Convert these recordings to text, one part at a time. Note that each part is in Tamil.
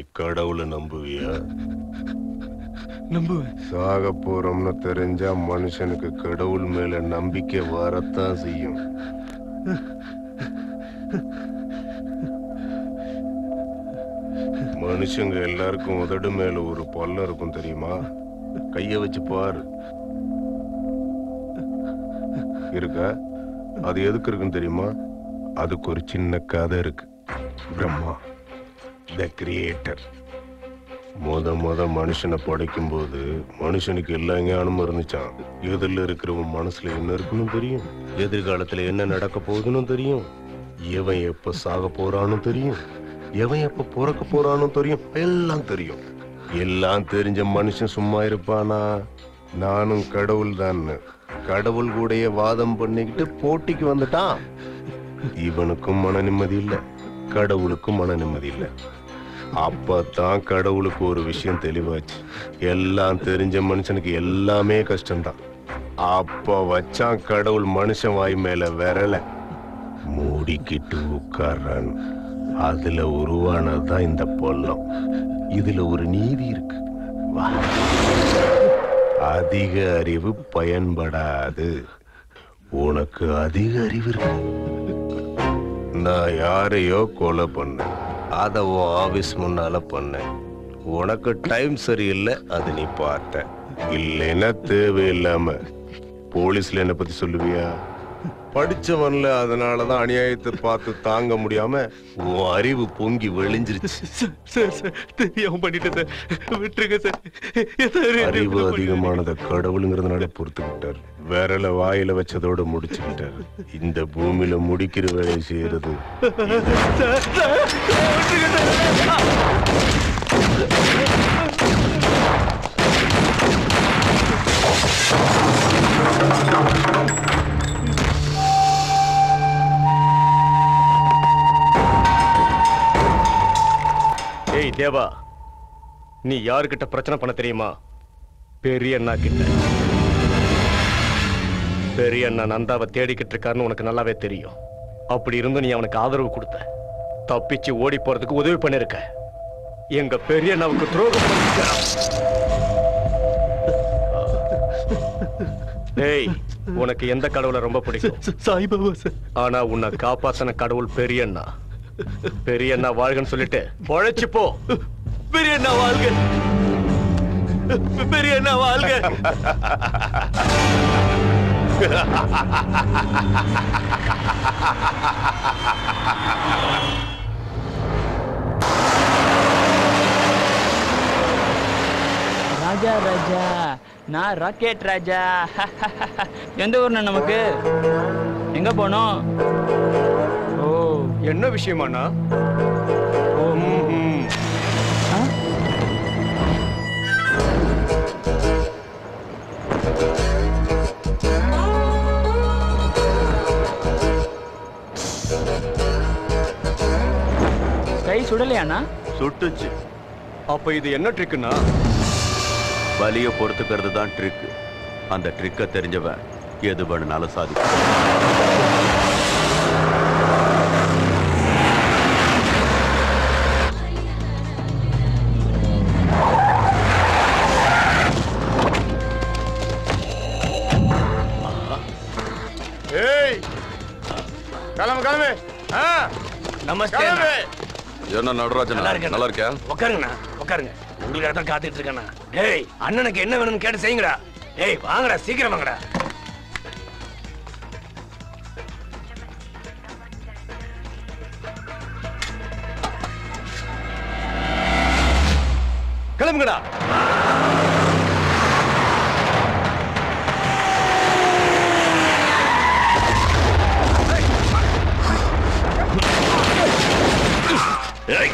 கடவுளை நம்புவியா நம்புவேன் சாக போறோம்னு தெரிஞ்சா மனுஷனுக்கு கடவுள் மேல நம்பிக்கை வரத்தான் செய்யும் மனுஷங்க எல்லாருக்கும் உதடு மேல ஒரு பல்லம் இருக்கும் தெரியுமா கைய வச்சு பாரு இருக்கா அது எதுக்கு இருக்குன்னு தெரியுமா அதுக்கு ஒரு சின்ன கதை இருக்கு பிரம்மா த கிரியேட்டர் முத முத மனுஷனை படைக்கும் போது மனுஷனுக்கு எல்லா ஞானமும் இருந்துச்சான் எதிரில் இருக்கிறவன் மனசுல என்ன இருக்குன்னு தெரியும் எதிர்காலத்துல என்ன நடக்க போகுதுன்னு தெரியும் எவன் எப்ப சாக போறான்னு தெரியும் எவன் எப்ப பிறக்க போறான்னு தெரியும் எல்லாம் தெரியும் எல்லாம் தெரிஞ்ச மனுஷன் சும்மா இருப்பானா நானும் கடவுள் தான் கடவுள் கூடயே வாதம் பண்ணிக்கிட்டு போட்டிக்கு வந்துட்டான் இவனுக்கும் மன நிம்மதி இல்ல கடவுளுக்கும் மன நிம்மதி இல்ல அப்பதான் கடவுளுக்கு ஒரு விஷயம் தெளிவாச்சு எல்லாம் தெரிஞ்ச மனுஷனுக்கு எல்லாமே கஷ்டம்தான் அப்ப வச்சான் கடவுள் மனுஷன் வாய் மேல விரல மூடிக்கிட்டு உட்கார்றான் அதுல உருவானதுதான் இந்த பொல்லம் இதுல ஒரு நீதி இருக்கு வா அதிக அறிவு பயன்படாது உனக்கு அதிக அறிவு இருக்கு நான் யாரையோ கொலை பண்ணேன் அத உன் ஆபீஸ் முன்னால பண்ணேன் உனக்கு டைம் சரியில்லை அது நீ பார்த்த இல்லைன்னா தேவையில்லாம போலீஸ்ல என்ன பத்தி சொல்லுவியா படிச்சவன்ல அதனாலதான் அநியாயத்தை பார்த்து தாங்க முடியாம உன் அறிவு பொங்கி வெளிஞ்சிருச்சு சார் சார் தெரியாம பண்ணிட்டேன் சார் விட்டுருங்க சார் ஏதாவது அறிவு அதிகமானத கடவுளுங்கிறதுனால பொறுத்துக்கிட்டார் விரல வாயில வச்சதோட முடிச்சுக்கிட்டார் இந்த பூமியில முடிக்கிற வேலையை செய்யறது சார் சார் விட்டுருங்க சார் ஏய் தேவா நீ யாருக்கிட்ட பிரச்சனை பண்ண தெரியுமா பெரிய அண்ணா கிட்ட பெரிய அண்ணா நந்தாவை தேடிக்கிட்டு இருக்காருன்னு உனக்கு நல்லாவே தெரியும் அப்படி இருந்தும் நீ அவனுக்கு ஆதரவு கொடுத்த தப்பிச்சு ஓடி போறதுக்கு உதவி பண்ணிருக்க எங்க பெரிய அண்ணாவுக்கு துரோகம் பண்ணிருக்க டேய் உனக்கு எந்த கடவுளை ரொம்ப பிடிக்கும் சாய்பாபா சார் ஆனா உன்னை காப்பாத்தின கடவுள் பெரியண்ணா பெரியண்ணா வாழ்கன்னு சொல்லிட்டு பொழைச்சு போ பெரிய அண்ணா வாழ்க பெரிய அண்ணா வாழ்க ராஜா ராஜா நான் ராக்கெட் ராஜா எந்த ஊர்ண்ணா நமக்கு எங்க போனோம் ஓ என்ன விஷயமாண்ணா ஆ? கை சுடலையாண்ணா சுட்டுச்சு அப்ப இது என்ன ட்ரிக்குன்னா வலிய பொறுத்துக்கிறது தான் ட்ரிக் அந்த ட்ரிக்கை தெரிஞ்சவன் எது வேணுனாலும் சாதிக்கும் ஏய் கிளம்பு கிளம்பு ஆ, நமஸ்தே கிளம்பு என்ன நடராஜன் நல்லா இருக்கேன். நல்லா இருக்கியா உட்காருங்கண்ணா உட்காருங்க உங்களுக்காக தான் காத்துட்டு இருக்கேண்ணா டேய் அண்ணனுக்கு என்ன வேணும்னு கேட்டு செய்யுங்கடா டேய் வாங்கடா சீக்கிரம் வாங்கடா கிளம்புங்கடா ஏய்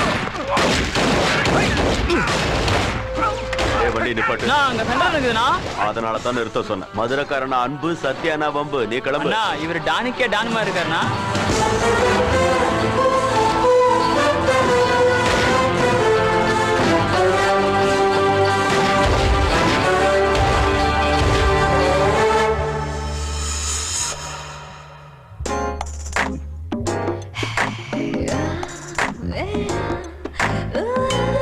ஏய் வண்டி நிப்பாட்டு அண்ணா அங்க சண்டை இருக்குதுண்ணா அதனால தான் நிறுத்த சொன்னேன் மதுரக்காரனா அன்பு சத்யானா வம்பு நீ கிளம்பு அண்ணா இவர் டானிக்கே டானுமா இருக்காருண்ணா Ooh.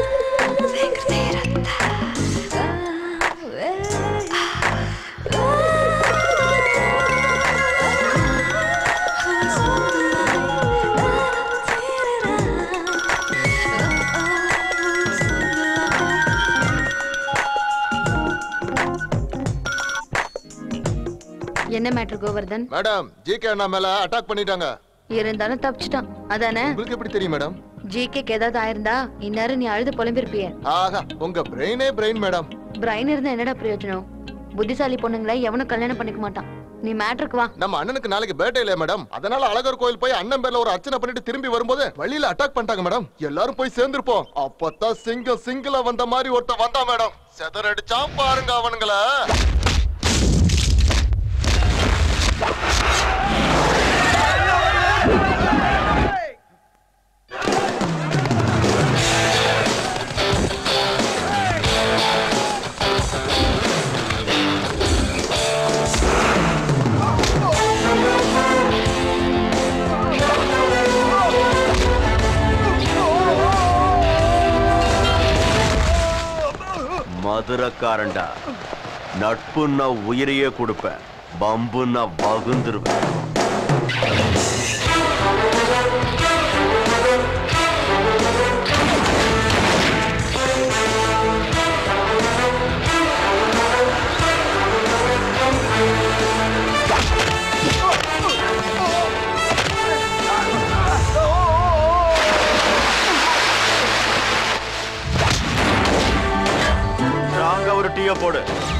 என்ன மேட்ரு கோவர்தன் மேடம் ஜிகே அண்ணா மேல அட்டாக் பண்ணிட்டாங்க இருந்தாலும் தப்பிச்சிட்டான் அதானே உங்களுக்கு எப்படி தெரியும் மேடம் ஜிகேக்கு ஏதாவது ஆயிருந்தா இந்நேரம் நீ அழுது புலம்பிருப்பிய ஆஹா உங்க பிரெயினே பிரெயின் மேடம் பிரைன் இருந்தா என்னடா பிரயோஜனம் புத்திசாலி பொண்ணுங்களை எவனும் கல்யாணம் பண்ணிக்க மாட்டான் நீ மேட்ருக்கு வா நம்ம அண்ணனுக்கு நாளைக்கு பர்த்டே இல்லையா மேடம் அதனால அழகர் கோயில் போய் அண்ணன் பேர்ல ஒரு அர்ச்சனை பண்ணிட்டு திரும்பி வரும்போது வழியில அட்டாக் பண்ணிட்டாங்க மேடம் எல்லாரும் போய் சேர்ந்திருப்போம் அப்பதான் சிங்கிள் சிங்கிளா வந்த மாதிரி ஒருத்தன் வந்தான் மேடம் செதறடிச்சான் பாருங்க அவனுங்கள மதுரக்காரன்டா நட்புன்னா உயிரையே கொடுப்பேன் பம்புன்னா வகுந்துருவேன் ஸ்ட்ராங்கா ஒரு டீய போடு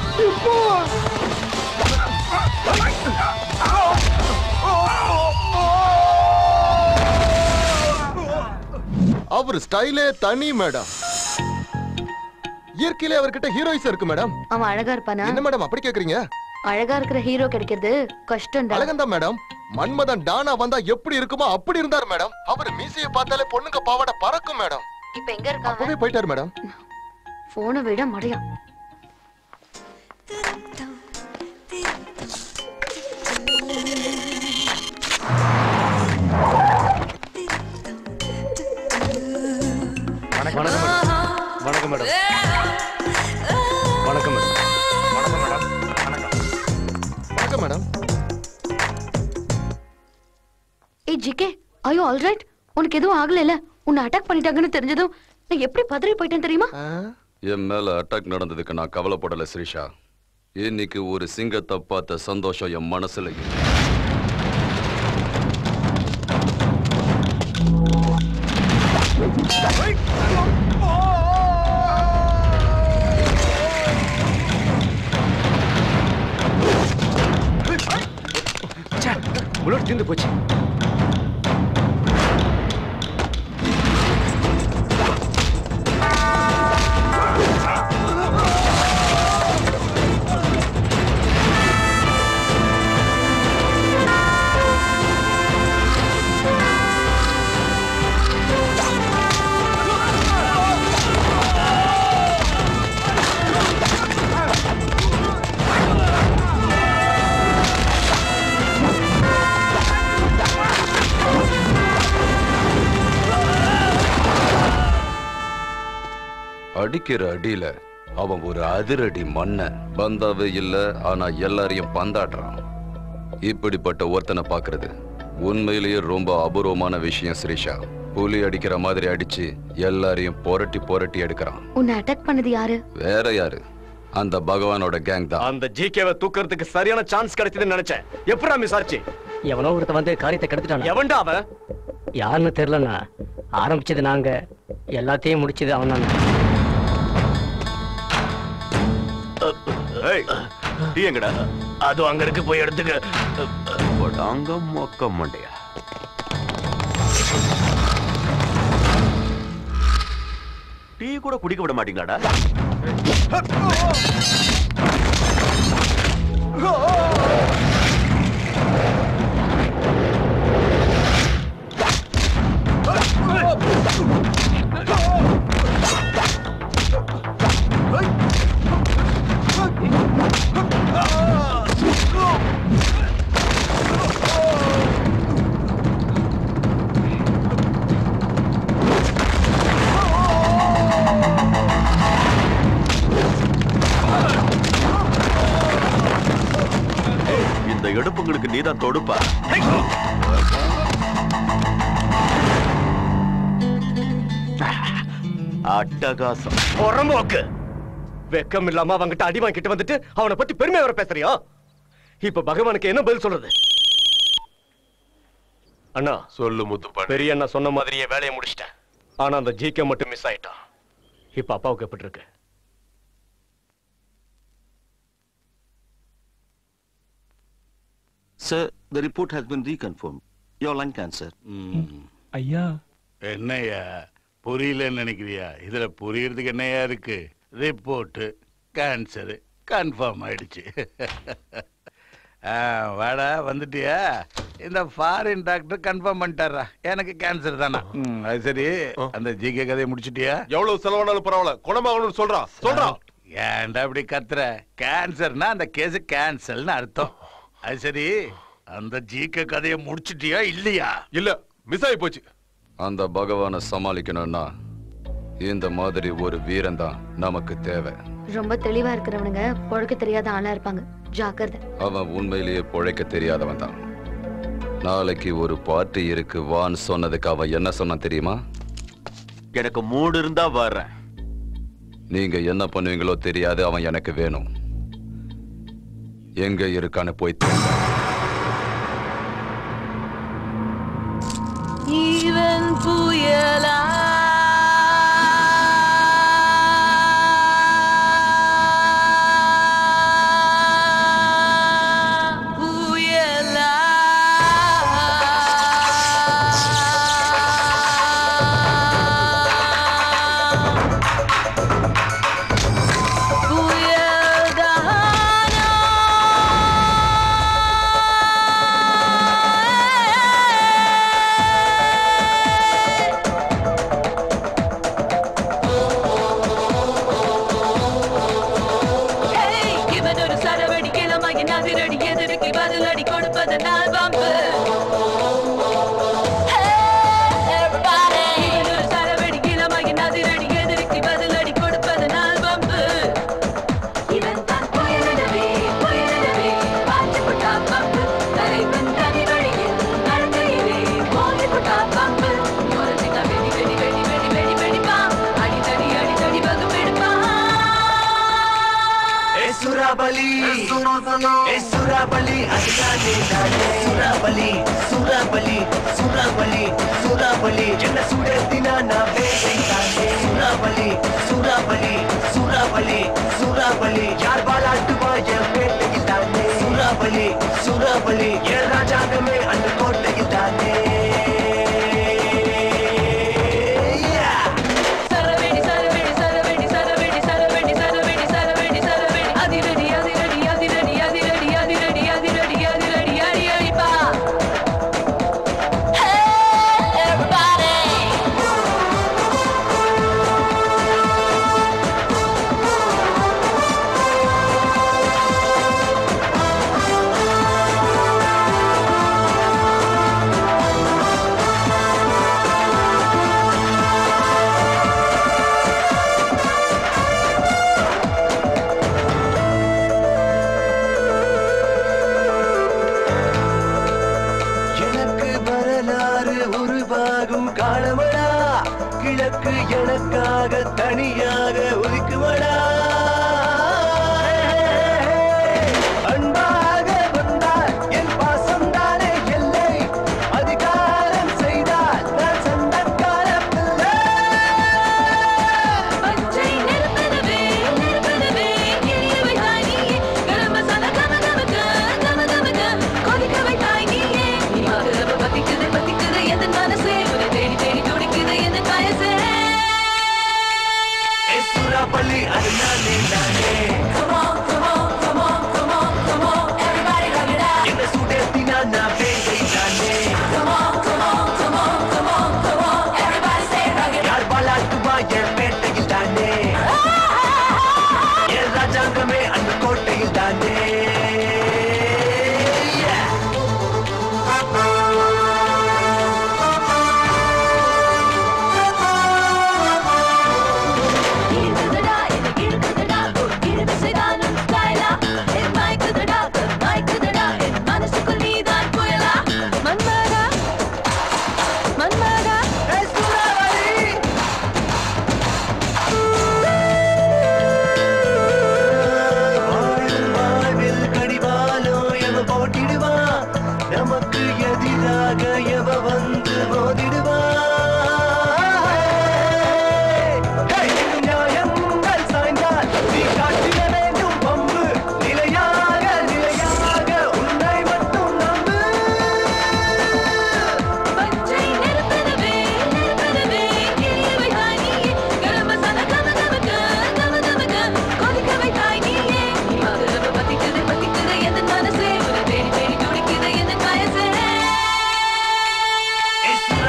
அவர் ஸ்டைலே தனி மேடம் இயற்கையிலே அவர்கிட்ட ஹீரோயிஸ் இருக்கு மேடம் அவன் அழகா இருப்பானா என்ன மேடம் அப்படி கேக்குறீங்க அழகா இருக்கிற ஹீரோ கிடைக்கிறது கஷ்டம்டா அழகந்தான் மேடம் மன்மதன் டானா வந்தா எப்படி இருக்குமோ அப்படி இருந்தார் மேடம் அவர் மீசையை பார்த்தாலே பொண்ணுங்க பாவாடை பறக்கும் மேடம் இப்ப எங்க இருக்கான் அப்பவே போயிட்டாரு மேடம் போனை விட மடையான் வணக்கம் மேடம் வணக்கம் மேடம் வணக்கம் மேடம் வணக்கம் மேடம் ஏய் ஜிகே ஐயோ ஆல்ரைட் உனக்கு எதுவும் ஆகலைல உன்னை அட்டாக் பண்ணிட்டாங்கன்னு தெரிஞ்சதும் நான் எப்படி பதறி போயிட்டேன் தெரியுமா என் மேல அட்டாக் நடந்ததுக்கு நான் கவலைப்படல ஸ்ரீஷா இன்னைக்கு ஒரு சிங்கத்தை பார்த்த சந்தோஷம் என் மனசுல இருக்கு. புல்லட் தீர்ந்து போச்சு அடிக்கிற அடியில அவன் ஒரு அதிரடி மண்ண பந்தாவே இல்ல ஆனா எல்லாரையும் பந்தாடுறான் இப்படிப்பட்ட ஒருத்தனை பாக்குறது உண்மையிலேயே ரொம்ப அபூர்வமான விஷயம் ஸ்ரீஷா புலி அடிக்கிற மாதிரி அடிச்சு எல்லாரையும் புரட்டி புரட்டி எடுக்கிறான் உன்னை அட்டாக் பண்ணது யாரு வேற யாரு அந்த பகவானோட கேங் தான் அந்த ஜிகேவை தூக்குறதுக்கு சரியான சான்ஸ் கிடைச்சதுன்னு நினைச்சேன் எப்படா மிஸ் ஆச்சு எவனோ ஒருத்த வந்து காரியத்தை கெடுத்துட்டான் எவன்டா அவன் யாருன்னு தெரியலண்ணா ஆரம்பிச்சது நாங்க எல்லாத்தையும் முடிச்சது அவன் தான் ஏய் டீ எங்கடா அது அங்க இருக்கு போய் எடுத்துக்க போடாங்க மொக்க மண்டையா டீ கூட குடிக்க விட மாட்டீங்களாடா இந்த எடுப்புங்களுக்கு நீதான் தொடுப்பா அட்டகாசம் புறம்போக்கு வெக்கம் இல்லாம அவன்கிட்ட அடி வாங்கிட்டு வந்துட்டு அவனை பத்தி பெருமை வர பேசுறியா இப்ப பகவானுக்கு என்ன பதில் சொல்றது அண்ணா சொல்லு முத்து பெரிய அண்ணா சொன்ன மாதிரியே வேலையை முடிச்சிட்டேன் ஆனா அந்த ஜிகே மட்டும் மிஸ் ஆயிட்டான் இப்ப அப்பாவுக்கு எப்படி இருக்கு Sir, the report has been reconfirmed. Your lung cancer. ஐயா என்னய்யா புரியலன்னு நினைக்கிறியா இதுல புரியறதுக்கு என்னய்யா இருக்கு ரிப்போர்ட்டு கேன்சரு கன்ஃபார்ம் ஆயிடுச்சு ஆ, வாடா வந்துட்டியா இந்த ஃபாரின் டாக்டர் கன்ஃபார்ம் பண்ணிட்டாரா எனக்கு கேன்சர் தானா ம், அது சரி அந்த ஜிகே கதையை முடிச்சிட்டியா எவ்வளவு செலவானாலும் பரவாயில்ல குணமாகணும்னு சொல்றான் சொல்றான் ஏன்டா அப்படி கத்துற கேன்சர்னா அந்த கேஸ் கேன்சல்னு அர்த்தம் அது சரி அந்த ஜிகே கதையை முடிச்சிட்டியா இல்லையா இல்ல மிஸ் ஆகி போச்சு அந்த பகவானை சமாளிக்கணும்னா இந்த மாதிரி ஒரு வீரன் தான் நமக்கு தேவை ரொம்ப தெளிவா இருக்கிறவனுங்க பொழக்க தெரியாத ஆளா இருப்பாங்க ஜாக்கிரதை அவன் உண்மையிலேயே பொழைக்க தெரியாதவன் தான் நாளைக்கு ஒரு பார்ட்டி இருக்கு வான்னு சொன்னதுக்கு அவன் என்ன சொன்னான் தெரியுமா எனக்கு மூடு இருந்தா வர்றேன் நீங்க என்ன பண்ணுவீங்களோ தெரியாது அவன் எனக்கு வேணும் எங்க இருக்கான்னு போய் தேடுங்க. இவன் புயலா புயலா புயல்தானா Hey, இவனொரு சரவடி இளமையின் அதிரடி எதிர்க்கு பதிலடி கொடுப்பதனால் வம்பு Hey, everybody. இவனொரு சரவடி இளமையின் அதிரடி எதிர்க்கு பதிலடி கொடுப்பதனால் வம்பு இவன் தான் புயலிடவே, புயலிடவே, பார்த்து புட்டா பம்பு. தலைவன் தனி வழியில் நடக்கையிலே மோதி புட்டா பம்பு. முரசிக்க வெடி, வெடி, வெடி, வெடி, வெடி, வெடிப்பான். அடிதடி, அடிதடி வகுப்பெடுப்பான். சுராபலி சுராபலி அதுதானே நானே சுராபலி சுராபலி சுராபலி சுராபலி என்ன சுடத்தினா நான் வேலை தானே சுராபலி சுராபலி சுராபலி சுராபலி யார் பாலாட்டுவா என் வேட்டையில் தானே சுராபலி சுராபலி என் ராஜாங்கமே அந்த கோட்டையில் தானே சரவெடி சரவெடி சரவெடி சரவெடி சரவெடி சரவெடி சரவெடி சரவெடி அதிரடி அதிரடி அதிரடி அதிரடி அதிரடி அதிரடி அதிரடி அடி அடிப்பா எனக்கு வரலாறு உருவாகும் காலமடா கிழக்கு எனக்காக தனியாக ஒதுக்குமடா அன்பாக வந்தால் என் பாசம் தானே எல்லை அதிகாரம் செய்தால் நான் சண்டக்கார பிள்ளை பச்சை நெருப்பெனவே நெருப்பெனவே எரிய வைத்தாய் நீயே கரம் மசாலா கம கமக்க கம கமக்க கொதிக்க வைத்தாய் நீயே நீ மகரவ பத்திக்குது பத்திக்குது எந்த மனசே உன்னை தேடி தேடி துடிக்குது எந்த பயசே சுறாப்பள்ளி அது நான்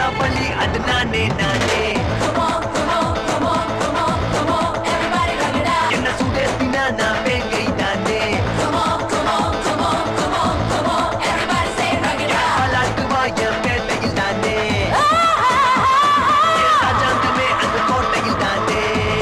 சூறாவளி அது நானே நானே என்ன சுடத்தினா நான் வேங்கை தானே பாலாட்டுவா என் பேட்டையில் தானே என் ராஜாங்கமே அந்த கோட்டையில் தானே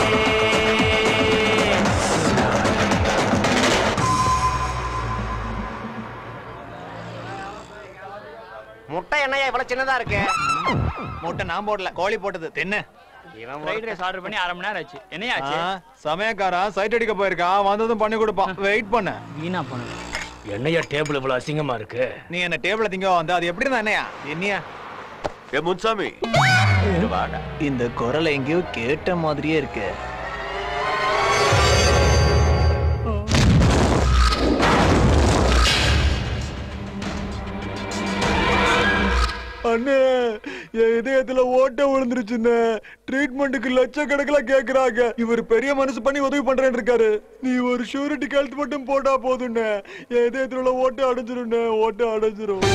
முட்டை என்னையா இவ்வளவு சின்னதா இருக்கு முட்டை நான் போடல கோழி போட்டது தின்னு ஃப்ரைட் ரைஸ் ஆர்டர் பண்ணி அரை மணி நேரம் ஆச்சு என்னையா ஆச்சு சமயக்காரன் சைட் அடிக்க போயிருக்கான் வந்ததும் பண்ணி கொடுப்பான் வெயிட் பண்ண வீணா போனது என்னையா டேபிள் இவ்வளவு அசிங்கமா இருக்கு நீ என்ன டேபிள்ல திங்க வந்து அது எப்படி இருந்தா என்னையா என்னையா ஏ முன்சாமி இங்க வாடா இந்த குரல் எங்கேயோ கேட்ட மாதிரியே இருக்கு அண்ணே என் இதயத்துல ஓட்ட விழுந்துருச்சுண்ணே ட்ரீட்மெண்ட்டுக்கு லட்சக்கணக்கில் கேக்குறாங்க இவர் பெரிய மனசு பண்ணி உதவி பண்றேன்னு இருக்காரு நீ ஒரு ஷூரிட்டி கழுத்து மட்டும் போட்டா போதுண்ணே என் இதயத்துல உள்ள ஓட்ட அடைஞ்சிருண்ணே ஓட்ட அடைஞ்சிரும்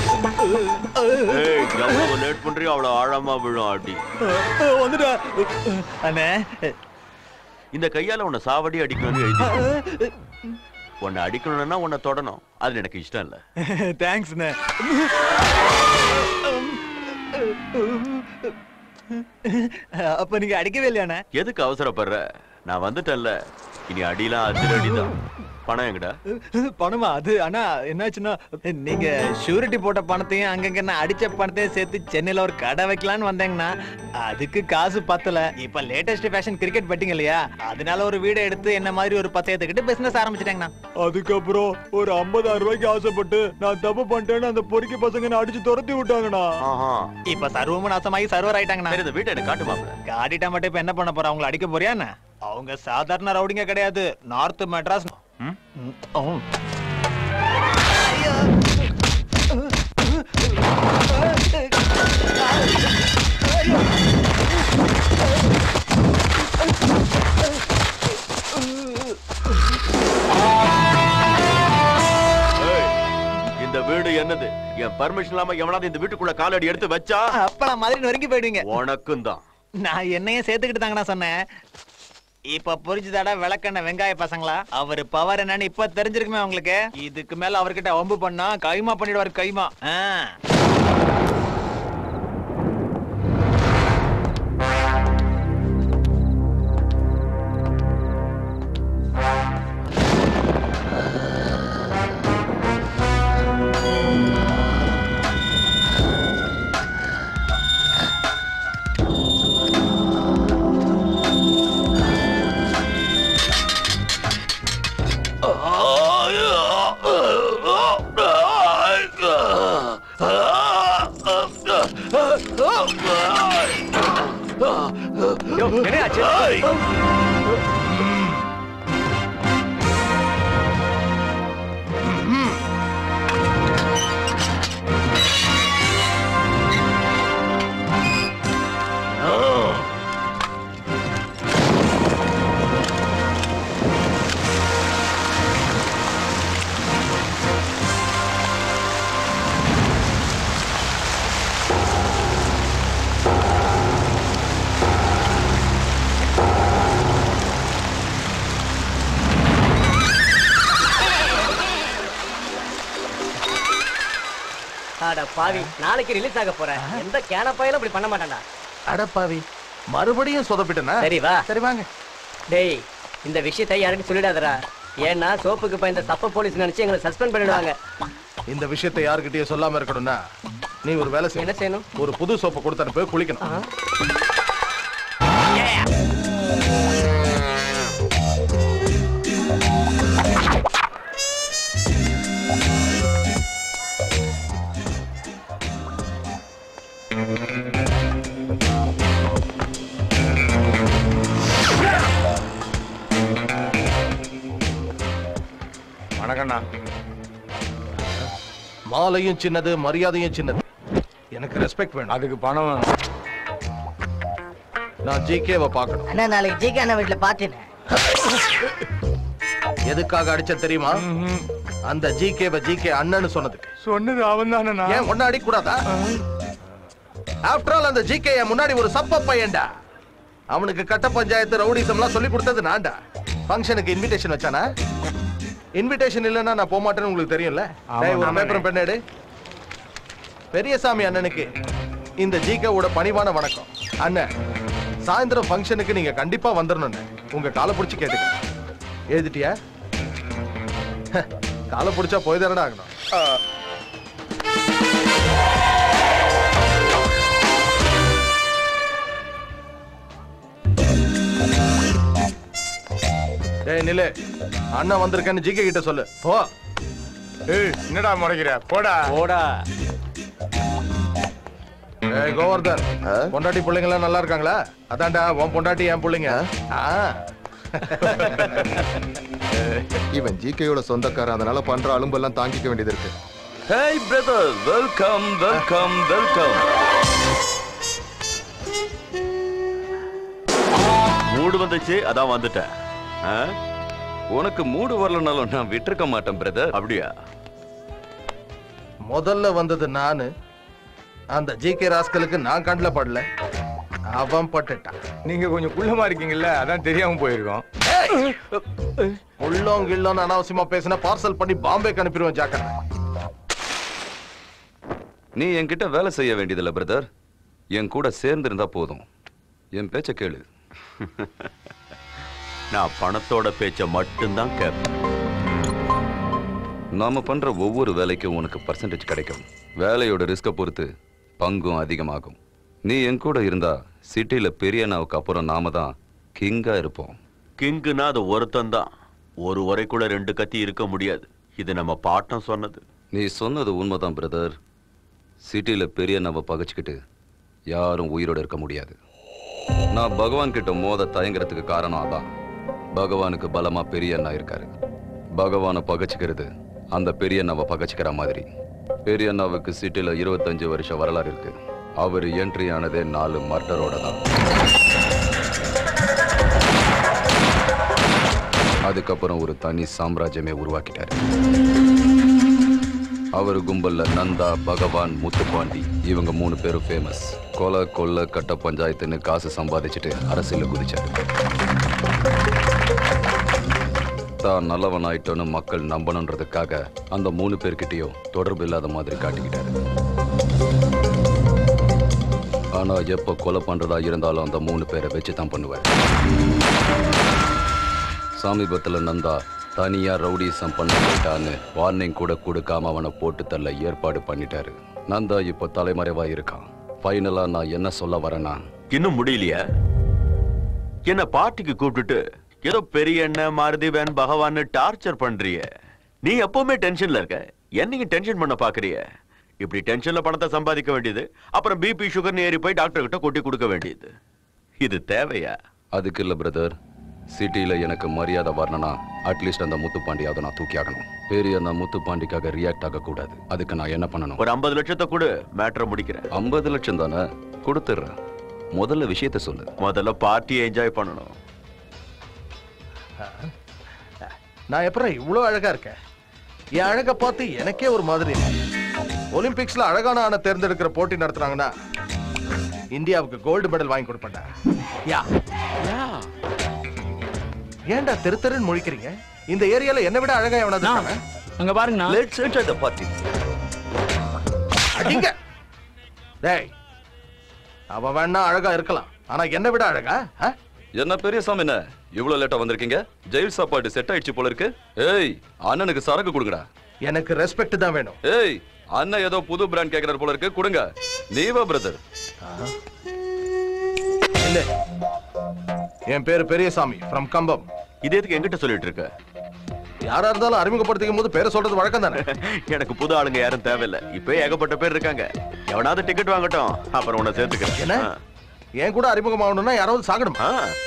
ஏய் எவ்வளவு லேட் பண்றியோ அவ்வளவு ஆழமா விழும் அடி வந்துட்டா அண்ணே இந்த கையால உன்னை சாவடி அடிக்கணும்னு எழுதி உன்னை அடிக்கணும்னா உன்னை தொடணும் அது எனக்கு இஷ்டம் இல்ல தேங்க்ஸ்ண்ணே அப்ப நீங்க அடிக்கவே இல்லையாண்ணே எதுக்கு அவசரப்படுற நான் வந்துட்டேன்ல இனி அடிலாம் அதிரடி தான் பணம் எங்கடா பணமா அது ஆனா என்னாச்சுன்னா நீங்க ஷூரிட்டி போட்ட பணத்தையும் அங்கங்க நான் அடிச்ச பணத்தையும் சேர்த்து சென்னையில ஒரு கடை வைக்கலாம்னு வந்தேங்கண்ணா அதுக்கு காசு பத்தல இப்ப லேட்டஸ்ட் ஃபேஷன் கிரிக்கெட் பெட்டிங் இல்லையா அதனால ஒரு வீடை எடுத்து என்ன மாதிரி ஒரு பத்து எடுத்துக்கிட்டு பிசினஸ் ஆரம்பிச்சிட்டேங்கண்ணா அதுக்கப்புறம் ஒரு ஐம்பதாயிரம் ரூபாய்க்கு ஆசைப்பட்டு நான் தப்பு பண்ணிட்டேன்னு அந்த பொறுக்கி பசங்க அடிச்சு துரத்தி விட்டாங்கண்ணா இப்ப சர்வமும் நாசமாகி சர்வர் ஆயிட்டாங்கண்ணா இந்த வீட்டை எனக்கு காட்டு மாப்பிள காட்டிட்டா மட்டும் இப்ப என்ன பண்ண போற அவங்கள அடிக்க போறியா என்ன அவங்க சாதாரண ரவுடிங்க கிடையாது நார்த் மெட்ராஸ் ம், ஓ. ஏய், இந்த வீடு என்னது என் பர்மிஷன் இல்லாம எவனாவது இந்த வீட்டுக்குள்ள காலடி எடுத்து வச்சா அப்பளம் மாதிரி நொறுங்கி போயிடுவீங்க உனக்கும் தான் நான் என்னையும் சேர்த்துக்கிட்டு தாங்கண்ணா சொன்னேன் இப்ப புரிஞ்சுதாடா விளக்கண்ண வெங்காய பசங்களா அவரு பவர் என்னன்னு இப்ப தெரிஞ்சிருக்குமே உங்களுக்கு இதுக்கு மேல அவர்கிட்ட வம்பு பண்ணா கைமா பண்ணிடுவாரு கைமா ஆ. அட பாவி நாளைக்கு ரிலீஸ் ஆக போறேன் எந்த கேனப்பாயிலும் இப்படி பண்ண மாட்டான்டா அடப்பாவி மறுபடியும் சொதப்பிட்டனா சரி வா சரி வாங்க டேய் இந்த விஷயத்தை யாருக்கும் சொல்லிடாதடா ஏன்னா சோப்புக்கு பயந்த சப்ப போலீஸ் நினைச்சு எங்களை சஸ்பெண்ட் பண்ணிடுவாங்க இந்த விஷயத்தை யாருக்கிட்டயும் சொல்லாம இருக்கணும்னா நீ ஒரு வேலை செய்ய என்ன செய்யணும் ஒரு புது சோப்பை கொடுத்து போய் குளிக்கணும் வணக்கண்ணா மாலையும் சின்னது மரியாதையும் சின்னது எனக்கு ரெஸ்பெக்ட் வேணும் அதுக்கு பணம் வேணும் நான் ஜிகேவை பார்க்கணும் அண்ணா நாளைக்கு ஜிகே அண்ணா வீட்டுல பாத்தீங்க எதுக்காக அடிச்ச தெரியுமா அந்த ஜிகேவை ஜிகே அண்ணன்னு சொன்னதுக்கு சொன்னது அவன் தானே ஏன் ஒன்னும் அடிக்க கூடாதா ஆஃப்டர் ஆல் அந்த ஜிகே முன்னாடி ஒரு சப்ப பையன்டா அவனுக்கு கட்ட பஞ்சாயத்து ரவுடிசம்லாம் சொல்லி கொடுத்தது நான்டா ஃபங்க்ஷனுக்கு இன்விடேஷன் வச்சானா இன்விடேஷன் இல்லைன்னா நான் போக மாட்டேன்னு உங்களுக்கு தெரியும்ல டேய், ஒரு ஆமாண்ணே. பேப்பரும் பெண்ணேடு பெரியசாமி அண்ணனுக்கு இந்த ஜிகேவோட பணிவான வணக்கம் அண்ணன் சாயந்தரம் ஃபங்க்ஷனுக்கு நீங்க கண்டிப்பா வந்துடணும்னு உங்க காலை பிடிச்சி கேட்டுக்க எழுதிட்டியா ஹ, காலை பிடிச்சா போய் தானடா ஆகணும் ஏய் நில்லு அண்ணன் வந்திருக்கேன்னு ஜிகே கிட்ட சொல்லு போ ஏய் என்னடா முறைக்கிற போடா போடா ஏய் கோவர்தன் பொண்டாட்டி பிள்ளைங்க எல்லாம் நல்லா இருக்காங்களா அதான்டா உன் பொண்டாட்டி என் பிள்ளைங்க ஆ இவன் ஜிகேயோட சொந்தக்காரன் அதனால பண்ற அலும்பெல்லாம் தாங்கிக்க வேண்டியது இருக்கு hey brother welcome welcome welcome mood வந்துச்சு அதான் வந்துட்டேன் ஆ? உனக்கு மூடு வரலனாலும் நான் விட்டிருக்க மாட்டேன் பிரதர் அப்படியா முதல்ல வந்தது நானு அந்த ஜிகே ராஸ்கலுக்கு நான் கண்ணில் படல அவன் பட்டுட்டான் நீங்க கொஞ்சம் குள்ளமா இருக்கீங்கல்ல அதான் தெரியாம போயிருக்கோம் உள்ளோம் கிள்ளோன்னு அனாவசியமா பேசினா பார்சல் பண்ணி பாம்பேக்கு அனுப்பிடுவேன் ஜாக்கிரதை நீ என்கிட்ட வேலை செய்ய வேண்டியதில்ல பிரதர் என் கூட சேர்ந்து இருந்தா போதும் என் பேச்ச கேளு நான் பணத்தோட பேச்ச மட்டும்தான் கேட்பேன் நாம பண்ற ஒவ்வொரு வேலைக்கும் உனக்கு பர்சன்டேஜ் கிடைக்கும் வேலையோட ரிஸ்கை பொறுத்து பங்கும் அதிகமாகும் நீ என் கூட இருந்தா சிட்டில பெரிய நாவுக்கு அப்புறம் நாம தான் கிங்கா இருப்போம் கிங்குனா அது ஒருத்தன் தான் ஒரு உரைக்குள்ள ரெண்டு கத்தி இருக்க முடியாது இது நம்ம பாட்டம் சொன்னது நீ சொன்னது உண்மைதான் பிரதர் சிட்டில பெரிய நாவை பகைச்சுக்கிட்டு யாரும் உயிரோட இருக்க முடியாது நான் பகவான் கிட்ட மோத தயங்குறதுக்கு காரணம் அதான் பகவானுக்கு பலமா பெரிய அண்ணா இருக்காரு பகவானை பகைச்சுக்கிறது அந்த பெரிய அண்ணாவை பகைச்சுக்கிற மாதிரி பெரிய அண்ணாவுக்கு சிட்டில இருபத்தஞ்சு வருஷம் வரலாறு இருக்கு அவர் என்ட்ரி ஆனதே நாலு மர்டரோட தான் அதுக்கப்புறம் ஒரு தனி சாம்ராஜ்யமே உருவாக்கிட்டாரு அவர் கும்பல்ல நந்தா பகவான் முத்துப்பாண்டி இவங்க மூணு பேரும் ஃபேமஸ் கொலை கொள்ள கட்ட பஞ்சாயத்துன்னு காசு சம்பாதிச்சுட்டு அரசியல குதிச்சாரு தான் நல்லவன் ஆயிட்டோன்னு மக்கள் நம்பணுன்றதுக்காக அந்த மூணு பேர்கிட்டயும் தொடர்பு இல்லாத மாதிரி காட்டிக்கிட்டாரு ஆனா எப்ப கொலை பண்றதா இருந்தாலும் அந்த மூணு பேரை வச்சு தான் பண்ணுவார் சமீபத்துல நந்தா தனியா ரவுடிசம் பண்ண போயிட்டான்னு வார்னிங் கூட கொடுக்காம அவனை போட்டு தள்ள ஏற்பாடு பண்ணிட்டாரு நந்தா இப்போ தலைமறைவா இருக்கான் ஃபைனலா நான் என்ன சொல்ல வரேன்னா இன்னும் முடியலையா என்ன பார்ட்டிக்கு கூப்பிட்டுட்டு ஏதோ பெரிய எண்ணெய் மாருதி வேன் பகவான்னு டார்ச்சர் பண்றிய நீ எப்பவுமே டென்ஷன்ல இருக்க என்னைக்கு டென்ஷன் பண்ண பாக்குறிய இப்படி டென்ஷன்ல பணத்தை சம்பாதிக்க வேண்டியது அப்புறம் பிபி சுகர்னு ஏறி போய் டாக்டர் கிட்ட கொட்டி கொடுக்க வேண்டியது இது தேவையா அதுக்கு இல்ல பிரதர் சிட்டில எனக்கு மரியாதை வரணும்னா அட்லீஸ்ட் அந்த முத்துப்பாண்டியாவது நான் தூக்கி ஆகணும் பெரிய அந்த முத்துப்பாண்டிக்காக ரியாக்ட் ஆக கூடாது அதுக்கு நான் என்ன பண்ணணும் ஒரு ஐம்பது லட்சத்தை கொடு மேட்ரை முடிக்கிறேன் ஐம்பது லட்சம் தானே கொடுத்துட்றேன் முதல்ல விஷயத்த சொல்லு முதல்ல பார்ட்டியை என்ஜாய் பண்ணணும் நான் எப்பறம் இவ்வளோ அழகா இருக்கேன் என் அழகை பார்த்து எனக்கே ஒரு மாதிரி இருக்கு. ஒலிம்பிக்ஸ்ல அழகான ஆணை தேர்ந்தெடுக்கிற போட்டி நடத்துறாங்கன்னா இந்தியாவுக்கு கோல்டு மெடல் வாங்கி கொடுப்பேன்டா யா ஏன்டா தெரு தெருன்னு முழிக்கிறீங்க இந்த ஏரியால என்ன விட அழகா எவனாவது இருக்கானா? அங்க பாருங்கண்ணா லெட்ஸ் என்ஜாய் தி பார்ட்டி அடிங்க டேய் அவ வேணா அழகா இருக்கலாம் ஆனா என்ன விட அழகா ஆ? என்ன பெரிய சாமி என்ன இவ்வளவு லேட்டா வந்திருக்கீங்க ஜெயில் சாப்பாடு செட் ஆயிடுச்சு போல இருக்கு ஏய் அண்ணனுக்கு சரக்கு கொடுங்கடா எனக்கு ரெஸ்பெக்ட் தான் வேணும் ஏய் அண்ணன் ஏதோ புது பிராண்ட் கேக்குறாரு போல இருக்கு கொடுங்க நீவா பிரதர் இல்ல என் பேரு பெரியசாமி ஃப்ரம் கம்பம் இது எதுக்கு என்கிட்ட சொல்லிட்டு இருக்க யாரா இருந்தாலும் அறிமுகப்படுத்திக்கும் போது பேரை சொல்றது வழக்கம் தானே எனக்கு புது ஆளுங்க யாரும் தேவையில்ல இப்ப ஏகப்பட்ட பேர் இருக்காங்க எவனாவது டிக்கெட் வாங்கட்டும் அப்புறம் உன்னை சேர்த்துக்கிறேன் என்ன என் கூட அறிமுகமாகணும்னா யாராவது சாகணுமா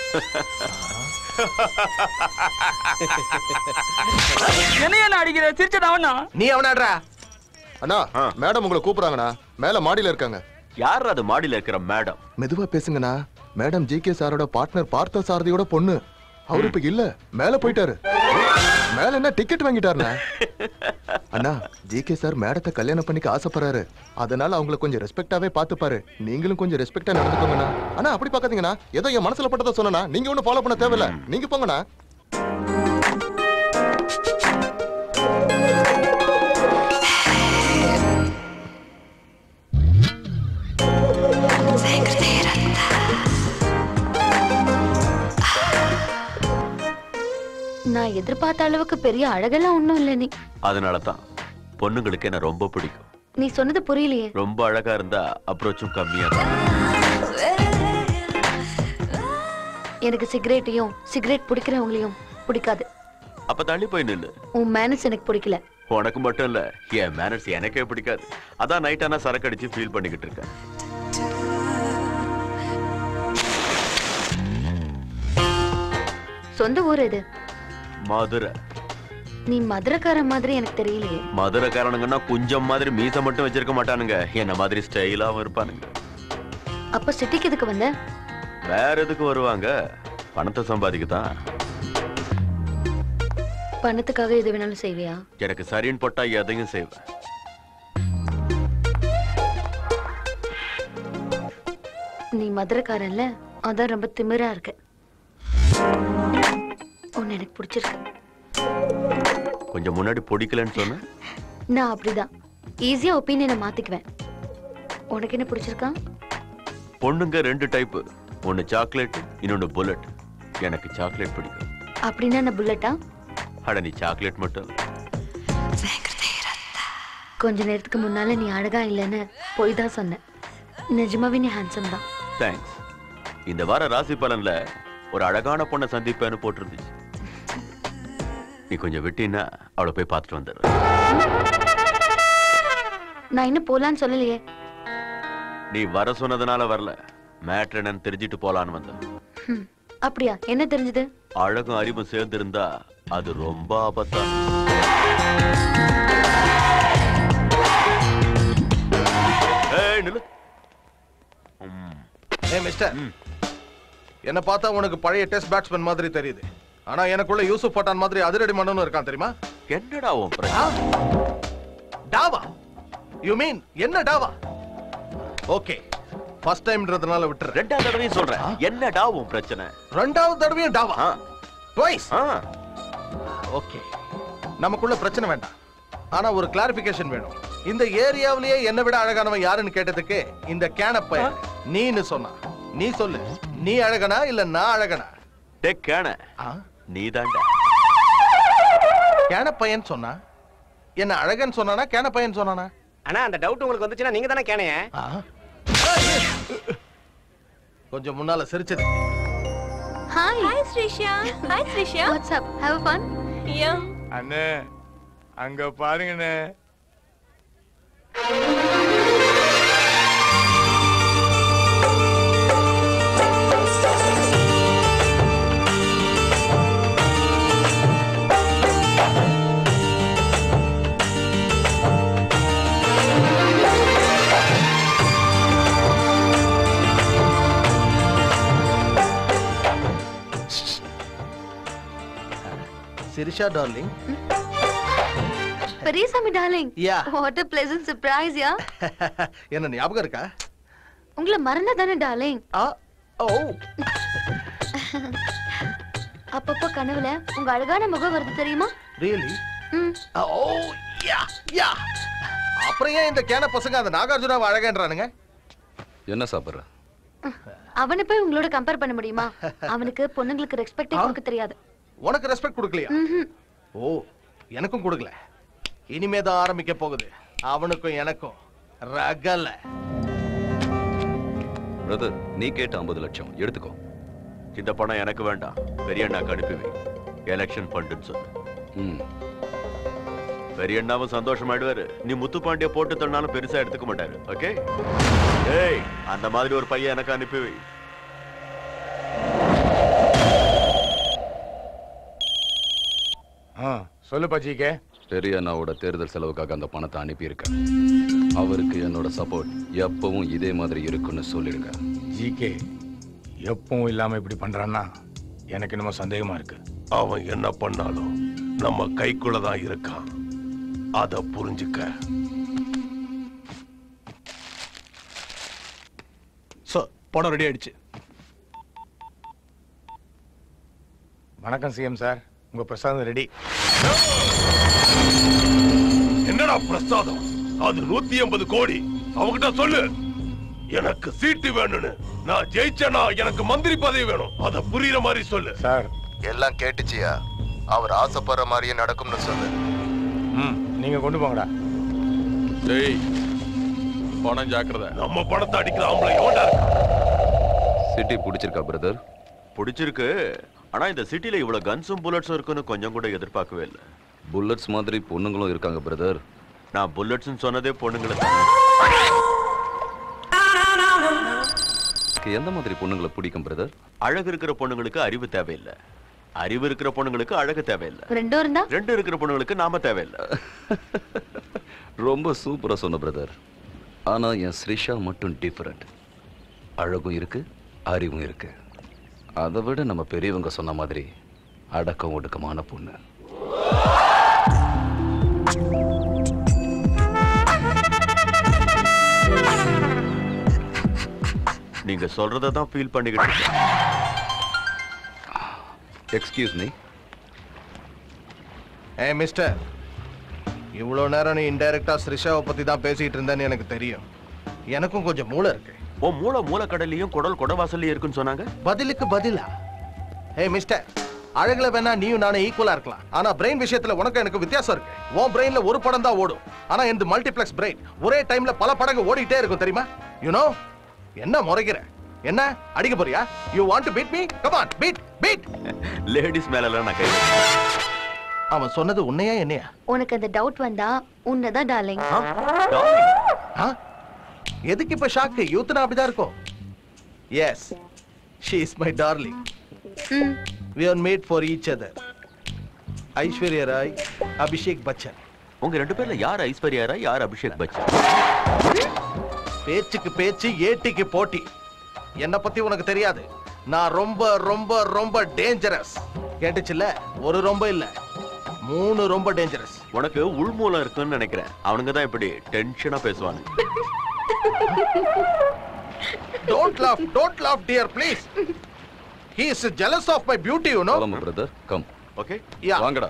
என்னையா நான் அடிக்கிற சிரிச்சதாவண்ணா நீ அவனாடுறா அண்ணா மேடம் உங்களை கூப்பிடுறாங்கண்ணா மேல மாடியில இருக்காங்க யார் அது மாடியில இருக்கிற மேடம் மெதுவா பேசுங்கண்ணா மேடம் ஜி கே சாரோட பார்ட்னர் பார்த்த சாரதியோட பொண்ணு அவரு இப்ப இல்ல மேல போயிட்டாரு மேல என்ன டிக்கெட் வாங்கிட்டாருண்ணா அண்ணா ஜிகே சார் மேடத்தை கல்யாணம் பண்ணிக்க ஆசைப்படுறாரு அதனால அவங்கள கொஞ்சம் ரெஸ்பெக்டாவே பாத்துப்பாரு நீங்களும் கொஞ்சம் ரெஸ்பெக்டா நடந்துக்கோங்கண்ணா அண்ணா அப்படி பாக்காதீங்கண்ணா ஏதோ என் மனசுல பட்டதை சொன்னா நீங்க ஒன்னும் ஃபாலோ பண்ண தேவையில்ல நீங்க போங்கண்ணா நான் எதிர்பார்த்த அளவுக்கு பெரிய அழகெல்லாம் ஒண்ணும் இல்ல நீ அதனால தான் பொண்ணுங்களுக்கு என்ன ரொம்ப பிடிக்கும் நீ சொன்னது புரியலையே ரொம்ப அழகா இருந்தா அப்ரோச்சும் கம்மியா இருக்கும் எனக்கு சிகரெட்டையும் சிகரெட் பிடிக்கிறவங்களையும் பிடிக்காது அப்ப தள்ளி போய் நில்லு உன் மேனஸ் எனக்கு பிடிக்கல உனக்கு மட்டும் இல்ல என் மேனர்ஸ் எனக்கே பிடிக்காது அதான் நைட் ஆனா சரக்கு அடிச்சு ஃபீல் பண்ணிக்கிட்டு இருக்கேன் சொந்த ஊர் இது மதுரை நீ மதுரைக்கார மாதிரி எனக்கு தெரியலையே மதுரைக்காரனுங்கன்னா குஞ்சம் மாதிரி மீசை மட்டும் வச்சிருக்க மாட்டானுங்க என்ன மாதிரி ஸ்டைலாவும் இருப்பானுங்க அப்ப சிட்டிக்கு எதுக்கு வந்த வேற எதுக்கு வருவாங்க பணத்தை சம்பாதிக்க தான் பணத்துக்காக எது வேணாலும் செய்வியா எனக்கு சரின்னு போட்டா எதையும் செய்வேன் நீ மதுரைக்காரன்ல அதான் ரொம்ப திமிரா இருக்க உன்னை எனக்கு பிடிச்சிருக்கு கொஞ்சம் முன்னாடி பிடிக்கலன்னு சொன்ன நான் அப்படிதான் ஈஸியா ஒப்பீனியனை மாத்திக்குவேன் உனக்கு என்ன பிடிச்சிருக்கா பொண்ணுங்க ரெண்டு டைப்பு ஒன்னு சாக்லேட் இன்னொன்னு புல்லட் எனக்கு சாக்லேட் பிடிக்கும் அப்படின்னா நான் புல்லட்டா அட நீ சாக்லேட் மட்டும் இல்ல. கொஞ்ச நேரத்துக்கு முன்னால நீ அழகா இல்லைன்னு போய் தான் சொன்னேன் நிஜமாவே நீ ஹேண்ட்ஸம் தான் தேங்க்ஸ் இந்த வார ராசி பலன்ல ஒரு அழகான பொண்ணை சந்திப்பேன்னு போட்டிருந்துச்சு நீ கொஞ்சம் விட்டீன்னா அவளை போய் பார்த்துட்டு வந்துடுறேன் நான் இன்னும் போலான்னு சொல்லலையே நீ வர சொன்னதுனால வரல மேட்ரு என்னன்னு தெரிஞ்சிட்டு போலான்னு வந்தேன் ஹம், அப்படியா என்ன தெரிஞ்சது அழகும் அறிவும் சேர்ந்திருந்தா அது ரொம்ப ஆபத்தா ஏய், நில்லு. ஏ மிஸ்டர் என்ன பார்த்தா உனக்கு பழைய டெஸ்ட் பேட்ஸ்மேன் மாதிரி தெரியுது ஆனா எனக்குள்ள யூசுப் பட்டான் மாதிரி அதிரடி மன்னனும் இருக்கான் தெரியுமா என்னடா உன் பிரச்சனை டாவா யூ மீன் என்ன டாவா ஓகே ஃபர்ஸ்ட் டைம்ன்றதுனால விட்டுறேன் ரெண்டாவது தடவையும் சொல்றேன் என்னடா உன் பிரச்சனை ரெண்டாவது தடவையும் டாவா ட்வைஸ் ஓகே நமக்குள்ள பிரச்சனை வேண்டாம் ஆனா ஒரு கிளாரிபிகேஷன் வேணும் இந்த ஏரியாவிலேயே என்னை விட அழகானவன் யாருன்னு கேட்டதுக்கு இந்த கேனப்ப நீன்னு சொன்னா நீ சொல்லு நீ அழகனா இல்ல நான் அழகனா டேக் கேன நீ தாண்டா கேனப்பையன் சொன்னா என்ன அழகன் சொன்னானா கேனப்பையன் சொன்னானா அண்ணா அந்த டவுட் உங்களுக்கு வந்துச்சுன்னா நீங்க தானே கேனைய கொஞ்சம் முன்னால சிரிச்சது hi hi Srisha hi Srisha what's up have fun ya அண்ணே அங்க பாருங்கண்ணே Sirisha darling Periyasamy darling Yeah. What a pleasant surprise ya என்ன ஞாபகம் இருக்கா உங்களை மறந்தா தானே டார்லிங் ஓ அப்பப்போ கனவுல உங்க அழகான முகம் வருது தெரியுமா ரியலி ம் ஓ யா யா அப்புறம் ஏன் இந்த கேன பசங்க அந்த நாகார்ஜுனாவை அழகன்றானுங்க என்ன சாப்பிட்ற அவனை போய் உங்களோட கம்பேர் பண்ண முடியுமா அவனுக்கு பொண்ணுங்களுக்கு ரெஸ்பெக்டே கொடுக்க தெரியாது உனக்கு ரெஸ்பெக்ட் கொடுக்கலையா ம்ஹும். ஓ எனக்கும் கொடுக்கல இனிமே தான் ஆரம்பிக்க போகுது அவனுக்கும் எனக்கும் ரகல பிரதர் நீ கேட்ட ஐம்பது லட்சம் எடுத்துக்கோ இந்த பணம் எனக்கு வேண்டாம் பெரிய அண்ணாக்கு அனுப்பி வை எலெக்ஷன் ஃபண்டுன்னு சொல்லு ம் பெரிய அண்ணாவும் சந்தோஷமாயிடுவாரு நீ முத்துப்பாண்டிய போட்டு தள்ளினாலும் பெருசா எடுத்துக்க மாட்டாரு ஓகே ஏய் அந்த மாதிரி ஒரு பையன் எனக்கு அனுப்பி வை ஆ சொல்லு பச்சிக்கே பெரிய அண்ணாவோட தேர்தல் செலவுக்காக அந்த பணத்தை அனுப்பியிருக்கேன் அவருக்கு என்னோட சப்போர்ட் எப்பவும் இதே மாதிரி இருக்குன்னு சொல்லிடுங்க ஜிகே எப்பவும் இல்லாம இப்படி பண்றான்னா எனக்கு என்னமோ சந்தேகமா இருக்கு அவன் என்ன பண்ணாலும் நம்ம கைக்குள்ள தான் இருக்கான் அத புரிஞ்சுக்க சார் படம் ரெடி ஆயிடுச்சு வணக்கம் சிஎம் சார் உங்க பிரசாதம் ரெடி என்னடா பிரசாதம் அது நூத்தி எண்பது கோடி அவகிட்ட சொல்லு எனக்கு சீட்டு வேணும்னு நான் ஜெயிச்சனா எனக்கு மந்திரி பதவி வேணும் அத புரியுற மாதிரி சொல்லு சார் எல்லாம் கேட்டுச்சியா அவர் ஆசைப்படுற மாதிரியே நடக்கும்னு சொல்லு ம் நீங்க கொண்டு போங்கடா டேய் பணம் ஜாக்கிரதை நம்ம பணத்தை அடிக்கிற ஆம்பளை எவன்டா இருக்கா சிட்டி பிடிச்சிருக்கா பிரதர் பிடிச்சிருக்கு ஆனா இந்த சிட்டில இவ்வளவு கன்ஸும் புல்லட்ஸும் இருக்குன்னு கொஞ்சம் கூட எதிர்பார்க்கவே இல்லை புல்லட்ஸ் மாதிரி பொண்ணுங்களும் இருக்காங்க பிரதர் நான் புல்லட்ஸ்னு சொன்னதே பொண்ணுங்களை தான் எந்த மாதிரி பொண்ணுங்களை பிடிக்கும் பிரதர் அழகு இருக்கிற பொண்ணுங்களுக்கு அறிவு தேவையில்லை அறிவு இருக்கிற பொண்ணுங்களுக்கு அழகு தேவையில்லை ரெண்டும் இருந்தா ரெண்டு இருக்கிற பொண்ணுங்களுக்கு நாம தேவையில்லை ரொம்ப சூப்பரா சொன்ன பிரதர் ஆனா என் ஸ்ரிஷா மட்டும் டிஃபரெண்ட் அழகும் இருக்கு அறிவும் இருக்கு அதை விட நம்ம பெரியவங்க சொன்ன மாதிரி அடக்கம் ஒடுக்கமான பொண்ணு நீங்க சொல்றதை தான் ஃபீல் பண்ணிக்கிட்டு இருக்கேன் எக்ஸ்கியூஸ் மீ ஏ மிஸ்டர் இவ்வளோ நேரம் நீ இன்டைரக்டா ஸ்ரிஷாவை பத்தி தான் பேசிட்டு இருந்தேன்னு எனக்கு தெரியும் எனக்கும் கொஞ்சம் மூளை இருக்கு ஓ மூளை மூலக்கடலையும் குடல் குடவாசல்லையும் இருக்குன்னு சொன்னாங்க பதிலுக்கு பதிலா ஏ மிஸ்டர் அழகுல வேணா நீயும் நானும் ஈக்குவலா இருக்கலாம் ஆனா பிரெயின் விஷயத்துல உனக்கு எனக்கு வித்தியாசம் இருக்கு உன் பிரெயின்ல ஒரு படம் தான் ஓடும் ஆனா இந்த மல்டிப்ளெக்ஸ் பிரெயின் ஒரே டைம்ல பல படங்கள் ஓடிட்டே இருக்கும் தெரியுமா யூனோ என்ன முறைக்கிற என்ன அடிக்க போறியா you want to beat me come on beat beat ladies மேல நான் கை அவன் சொன்னது உன்னையா என்னையா உனக்கு அந்த டவுட் வந்தா உன்னதான் டார்லிங் ஆ? எதுக்கு இப்ப ஷாக்கு யூத்னா அப்படிதான் இருக்கும் yes she is my darling we are made for each other Aishwarya Rai Abhishek Bachchan உங்க ரெண்டு பேர்ல யார் ஐஸ்வர்யா ராய் யார் அபிஷேக் பச்சன் பேச்சுக்கு பேச்சு ஏட்டிக்கு போட்டி என்ன பத்தி உனக்கு தெரியாது நான் ரொம்ப ரொம்ப ரொம்ப டேஞ்சரஸ் கேட்டுச்சுல்ல ஒரு ரொம்ப இல்ல மூணு ரொம்ப டேஞ்சரஸ் உனக்கு உள்மூலம் இருக்குன்னு நினைக்கிறேன் அவனுங்க தான் இப்படி டென்ஷனா பேசுவாங்க don't laugh don't laugh dear please he is jealous of my beauty you know கிளம்பு பிரதர் கம் ஓகே யா வாங்கடா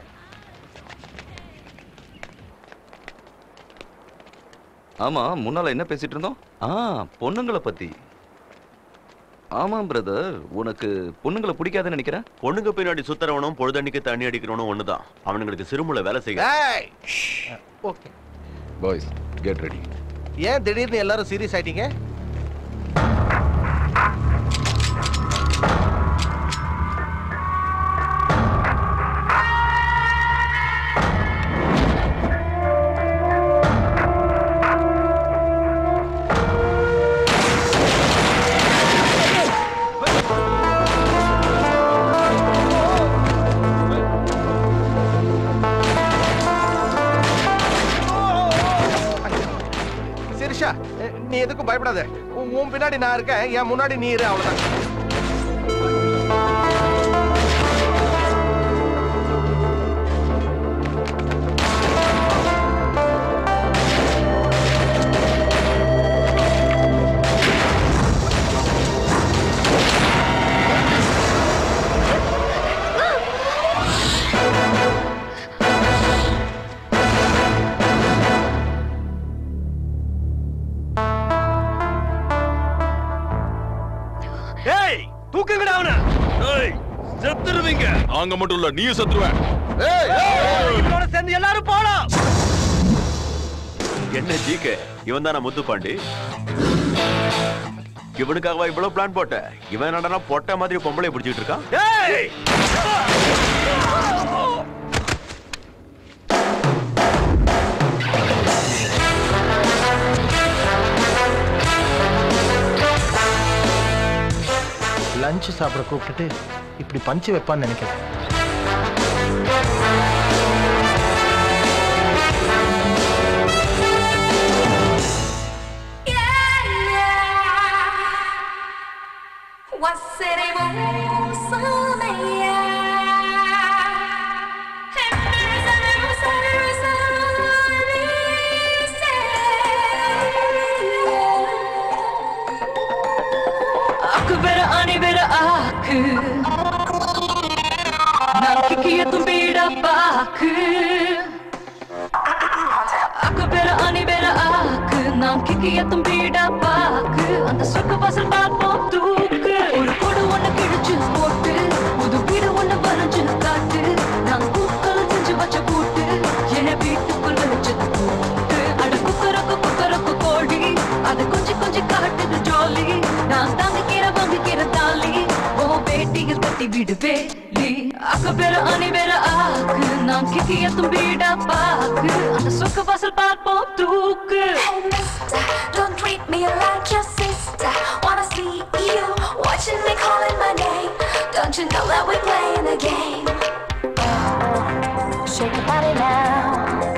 ஆமா முன்னால என்ன பேசிட்டு இருந்தோம் ஆ பொண்ணுங்களை பத்தி ஆமா பிரதர் உனக்கு பொண்ணுங்களை பிடிக்காதுன்னு நினைக்கிறேன் பொண்ணுங்க பின்னாடி சுத்துறவனும் பொழுதன்னைக்கு தண்ணி அடிக்கிறவனும் ஒண்ணுதான் அவனுங்களுக்கு சிறுமுல வேலை செய்ய ஏய் ஓகே பாய்ஸ் கெட் ரெடி ஏன் திடீர்னு எல்லாரும் சீரியஸ் ஆயிட்டீங்க சிரிஷா நீ எதுக்கும் பயப்படாத உன் உன் பின்னாடி நான் இருக்கேன் என் முன்னாடி நீ இரு அவ்வளவுதான் ஏய் தூக்குங்கடா அவன ஏய் செத்துருவீங்க நாங்க மட்டும் இல்ல நீயும் செத்துருவேன் இவனோட சேர்ந்து எல்லாரும் போலாம் என்ன ஜிகே இவன் தானே முத்துப்பாண்டி இவனுக்காகவா இவ்வளவு பிளான் போட்ட இவன் என்னடா பொட்ட மாதிரி பொம்பளை பிடிச்சிட்டு இருக்கான் ஏய் லஞ்ச் சாப்பிட கூப்பிட்டுட்டு இப்படி பஞ்சு வைப்பான்னு நினைக்கிறேன் Wasseremos, Akı vera ani vera akı Nankikiye tumbira bakı Akı vera ani vera akı Nankikiye tumbira bakı அந்த சொர்க்க வாசல் பார்ப்போம் தூக்கு ஒரு கொடு ஒண்ணு கிழிச்சு போட்டு புது வீடு ஒண்ணு வரைஞ்சு காட்டு நான் பூக்கள் செஞ்சு வச்ச கூட்டு என் வீட்டுக்குள்ள வச்சது கூட்டு அட குக்கரக்கு குக்கரக்கு கோழி அது கொஞ்சம் கொஞ்சம் காட்டுது ஜோலி நான் தாங்கிக்கிற வாங்கிக்கிற தாலி ஓ பேட்டியில் கட்டி விடு வேலி அக்க பேர அணி வேற ஆக்கு நாம் கிக்கிய தும்பிட பாக்கு அந்த சொர்க்க வாசல் பார்ப்போம் தூக்கு Don't treat me like your sister. Wanna see you watching me calling my name. Don't you know that we're playing a game? Shake your body now.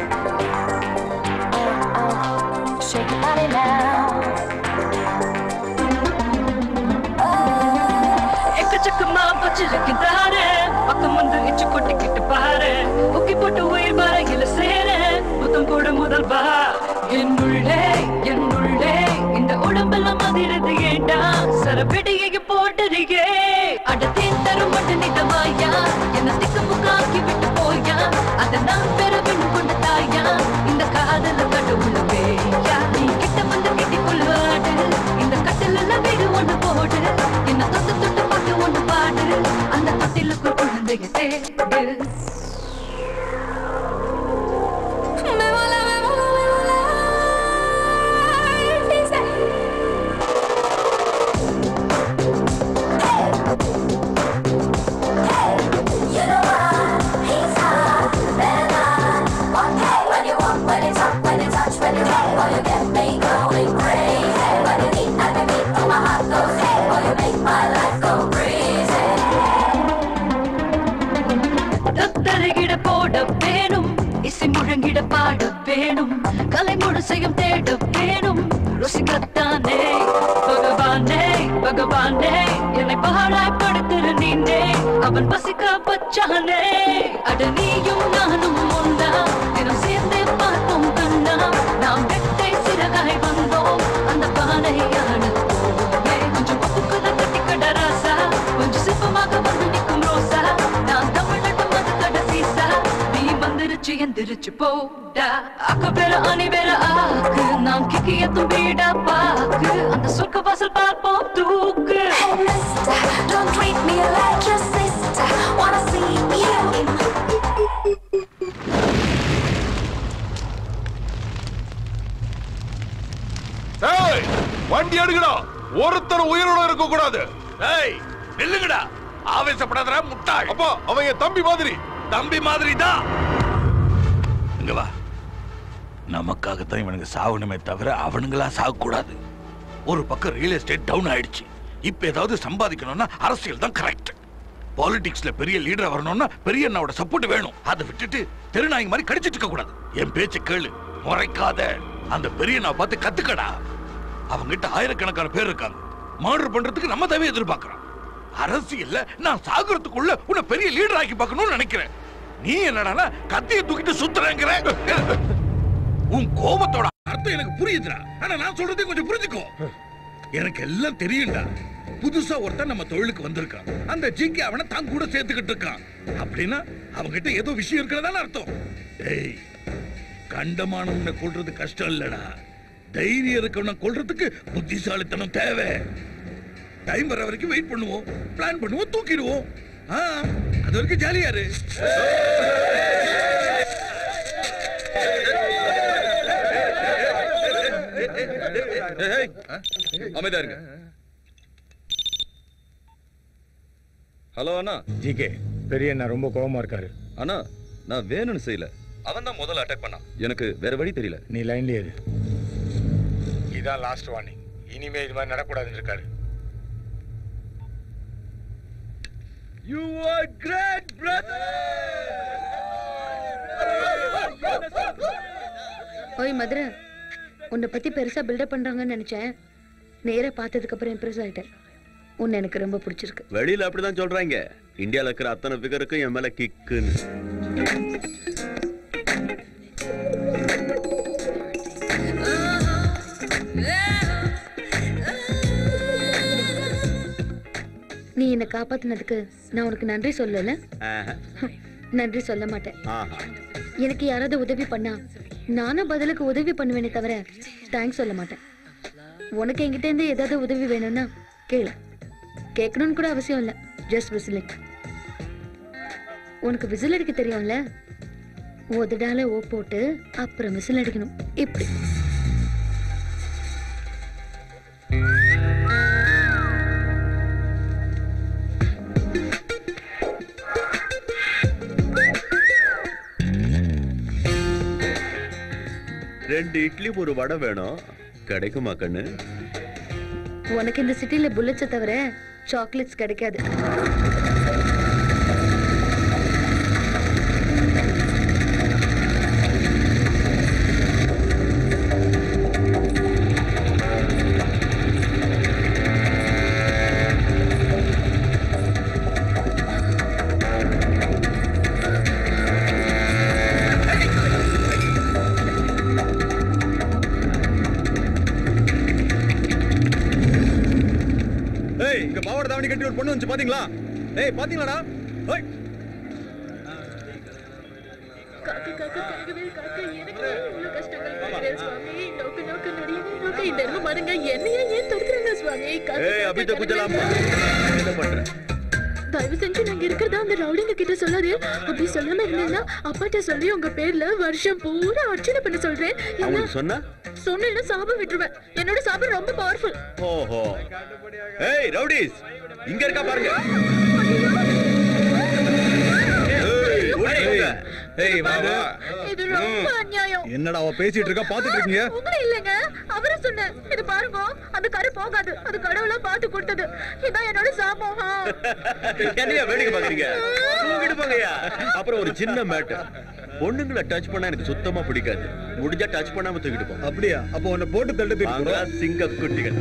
Shake your body now. எக்கச்சக்கமா வச்சிருக்கிறாரு பக்கம் வந்து இச்சு கொட்டிக்கிட்டு பாரு ஒக்கி போட்டு உயிர் வரையில சேர புத்தம் கூட முதல் வா என்னுள்ளே என்னுள்ளே இந்த உடம்பெல்லாம் அதிரது ஏண்டா சரவெடியை போட்டுறியே அடத்தேன் தரும் மட்டும் நிதமாயா என்ன திக்கு முக்காக்கி விட்டு போயா அதை நான் பெற வேண்டும் கொண்ட தாயா இந்த காதல கட்டு உள்ளவேயா நீ கிட்ட வந்து கிட்டி கொள்ளாடு இந்த கட்டில வீடு ஒண்ணு போடு என்ன தொட்டு தொட்டு பாட்டு ஒண்ணு பாடு அந்த தொட்டிலுக்குள் குழந்தைய தேடு Me mola, me mola, me mola. Dice. You know what? He's hot, better not. One day when you walk, when you talk, when you touch, when you hug, oh, you get me going crazy. When you eat at the beat, oh, my heart goes hey, oh, you make my life go breezy. தத்தருகிட போட வேணும் இசை முழங்கிட பாட வேணும் கலை முழுசையும் தேட வேணும் ருசிக்கத்தானே பகவானே பகவானே என்னை பாழாய்ப்படுத்துற நீனே அவன் பசிக்க பச்சானே அட நீயும் நானும் ஒன்னா தினம் சேர்ந்தே பார்ப்போம் கண்ணா நாம் வெட்டை சிறகாய் வந்தோம் அந்த பானையான போமே கொஞ்சம் பப்புக்குள்ள கட்டிக்கட ராசா கொஞ்சம் சிற்பமாக வந்து நிற்கும் ரோசா நான் தமிழ்நாட்டு மது கடைசீசா நீ வந்துருச்சு எந்திரிச்சு போடா அக்க பேர அணி வேற ஆக்கு நாம் கிக்கிய தும்பிடா பாக்கு அந்த சொர்க்க வாசல் பார்ப்போம் தூக்கு Don't treat me like your sister. Wanna see you. ஏய் வண்டி எடுக்கடா ஒருத்தர் உயிரோட இருக்க கூடாது ஏய் நில்லுங்கடா ஆவேசப்படாதடா முட்டாள் அப்பா அவன் என் தம்பி மாதிரி தம்பி மாதிரி தான் இங்க வா நமக்காகத்தான் இவனுங்க சாவணுமே தவிர அவனுங்களா சாகக்கூடாது ஒரு பக்கம் ரியல் எஸ்டேட் டவுன் ஆயிடுச்சு இப்ப ஏதாவது சம்பாதிக்கணும்னா அரசியல் தான் கரெக்ட் பாலிடிக்ஸ்ல பெரிய லீடர் வரணும்னா பெரிய அண்ணாவோட சப்போர்ட் வேணும் அதை விட்டுட்டு தெருநாயங்க மாதிரி கடிச்சிட்டு இருக்க கூடாது என் பேச்ச கேளு முறைக்காத அந்த பெரிய நான் பார்த்து கத்துக்கடா அவங்கிட்ட ஆயிரக்கணக்கான பேர் இருக்காங்க மர்டர் பண்றதுக்கு நம்ம தேவை எதிர்பார்க்கறோம் அரசியல்ல நான் சாகுறதுக்குள்ள உன்னை பெரிய லீடர் ஆக்கி பார்க்கணும்னு நினைக்கிறேன் நீ என்னடா கத்தியை தூக்கிட்டு சுத்துறேங்கிற உன் கோபத்தோட அர்த்தம் எனக்கு புரியுதுடா ஆனா நான் சொல்றதே கொஞ்சம் புரிஞ்சுக்கோ எனக்கு எல்லாம் தெரியும்டா புதுசா ஒருத்தன் நம்ம தொழிலுக்கு வந்திருக்கான் அந்த ஜிகே அவனை தான் கூட சேர்த்துக்கிட்டு இருக்கான் அப்படின்னா அவன்கிட்ட ஏதோ விஷயம் இருக்கிறதான அர்த்தம் டேய் கண்டமானவனை கொல்றது கஷ்டம் இல்லடா தைரியம் இருக்கவனை கொல்றதுக்கு புத்திசாலித்தனம் தேவை டைம் வர வரைக்கும் வெயிட் பண்ணுவோம் பிளான் பண்ணுவோம் தூக்கிடுவோம் ஆ, அது வரைக்கும் ஜாலியா இரு அமைதா இருங்க ஹலோ அண்ணா ஜிகே பெரிய அண்ணா ரொம்ப கோவமா இருக்காரு அண்ணா நான் வேணும்னு செய்யல அவன் தான் முதல்ல அட்டாக் பண்ணான் எனக்கு வேற வழி தெரியல நீ லைன்லயே இரு இதான் லாஸ்ட் வார்னிங் இனிமே இது மாதிரி நடக்கூடாதுன்னு இருக்காரு யூ ஆர் கிரேட் ஓய் மதுரை உன்னை பத்தி பெருசா பில்டப் பண்றாங்கன்னு நினைச்சேன் நேரா பார்த்ததுக்கு அப்புறம் இம்ப்ரெஸ் ஆயிட்டேன் உன்னை எனக்கு ரொம்ப பிடிச்சிருக்கு வெளியில அப்படிதான் சொல்றாங்க இந்தியால இருக்கிற அத்தனை பிகருக்கும் என் மேல கிக்குன்னு நீ என்னை காப்பாத்தினதுக்கு நான் உனக்கு நன்றி சொல்லல ஆஹா. நன்றி சொல்ல மாட்டேன் ஆஹா. எனக்கு யாராவது உதவி பண்ணா நானும் பதிலுக்கு உதவி பண்ணுவேனே தவிர தேங்க்ஸ் சொல்ல மாட்டேன் உனக்கு என்கிட்ட இருந்து ஏதாவது உதவி வேணும்னா கேளு கேட்கணும்னு கூட அவசியம் இல்லை ஜஸ்ட் விசிலிங் உனக்கு விசில் அடிக்க தெரியும்ல உதடால ஓ போட்டு அப்புறம் விசில் அடிக்கணும் இப்படி ரெண்டு இட்லி ஒரு வடை வேணும் கிடைக்குமா கண்ணு உனக்கு இந்த சிட்டில புல்லட்ஸை தவிர சாக்லேட்ஸ் கிடைக்காது ஏய் இங்க பாவாடை தாவணி கட்டி ஒரு பொண்ணு வந்து பாத்தீங்களா ஏய் பாத்தீங்களாடா ஏய் காக்க காக்க கனகவேல் காக்க எனக்கு இவ்வளவு கஷ்டங்கள் கொடுக்கிறேன் சுவாமி நோக்க நோக்க நடிகை நோக்க இந்த தர்மம் பாருங்க என்னைய ஏன் தடுக்கிறாங்க சுவாமி காக்க ஏய் காக்க அபித்த குஜலாம் என்ன பண்ற தயவு செஞ்சு நாங்க இருக்கிறதா அந்த ரவுடிங்க கிட்ட சொல்லாதே அப்படி சொல்லாம இருந்தேன்னா அப்பாட்ட சொல்லி உங்க பேர்ல வருஷம் பூரா அர்ச்சனை பண்ண சொல்றேன் என்ன அவனுக்கு சொன்னா சொன்னேன்னா சாபம் விட்டுருவேன் என்னோட சாபம் ரொம்ப பவர்ஃபுல் ஓஹோ ஏய் ரவுடிஸ் இங்க இருக்கா பாருங்க ஏய், ஓடி போங்க. ஏய் வா வா இது ரொம்ப அநியாயம் என்னடா அவ பேசிட்டு இருக்கா பாத்துட்டு இருக்கீங்க உங்களை இல்லைங்க அவரை சொன்னேன் இது பாருங்க அந்த கரு போகாது அது கடவுளா பார்த்து கொடுத்தது இதான் என்னோட சாபம் ஆ. என்னையா வேடிக்கை பாக்குறீங்க தூக்கிட்டு போங்கய்யா அப்புறம் ஒரு சின்ன மேட்டர் பொண்ணுங்களை டச் பண்ணா எனக்கு சுத்தமா பிடிக்காது முடிஞ்சா டச் பண்ணாம தூக்கிட்டு போ அப்படியா அப்போ உன்னை போட்டு தள்ளி வாங்க சிங்க குட்டிகள்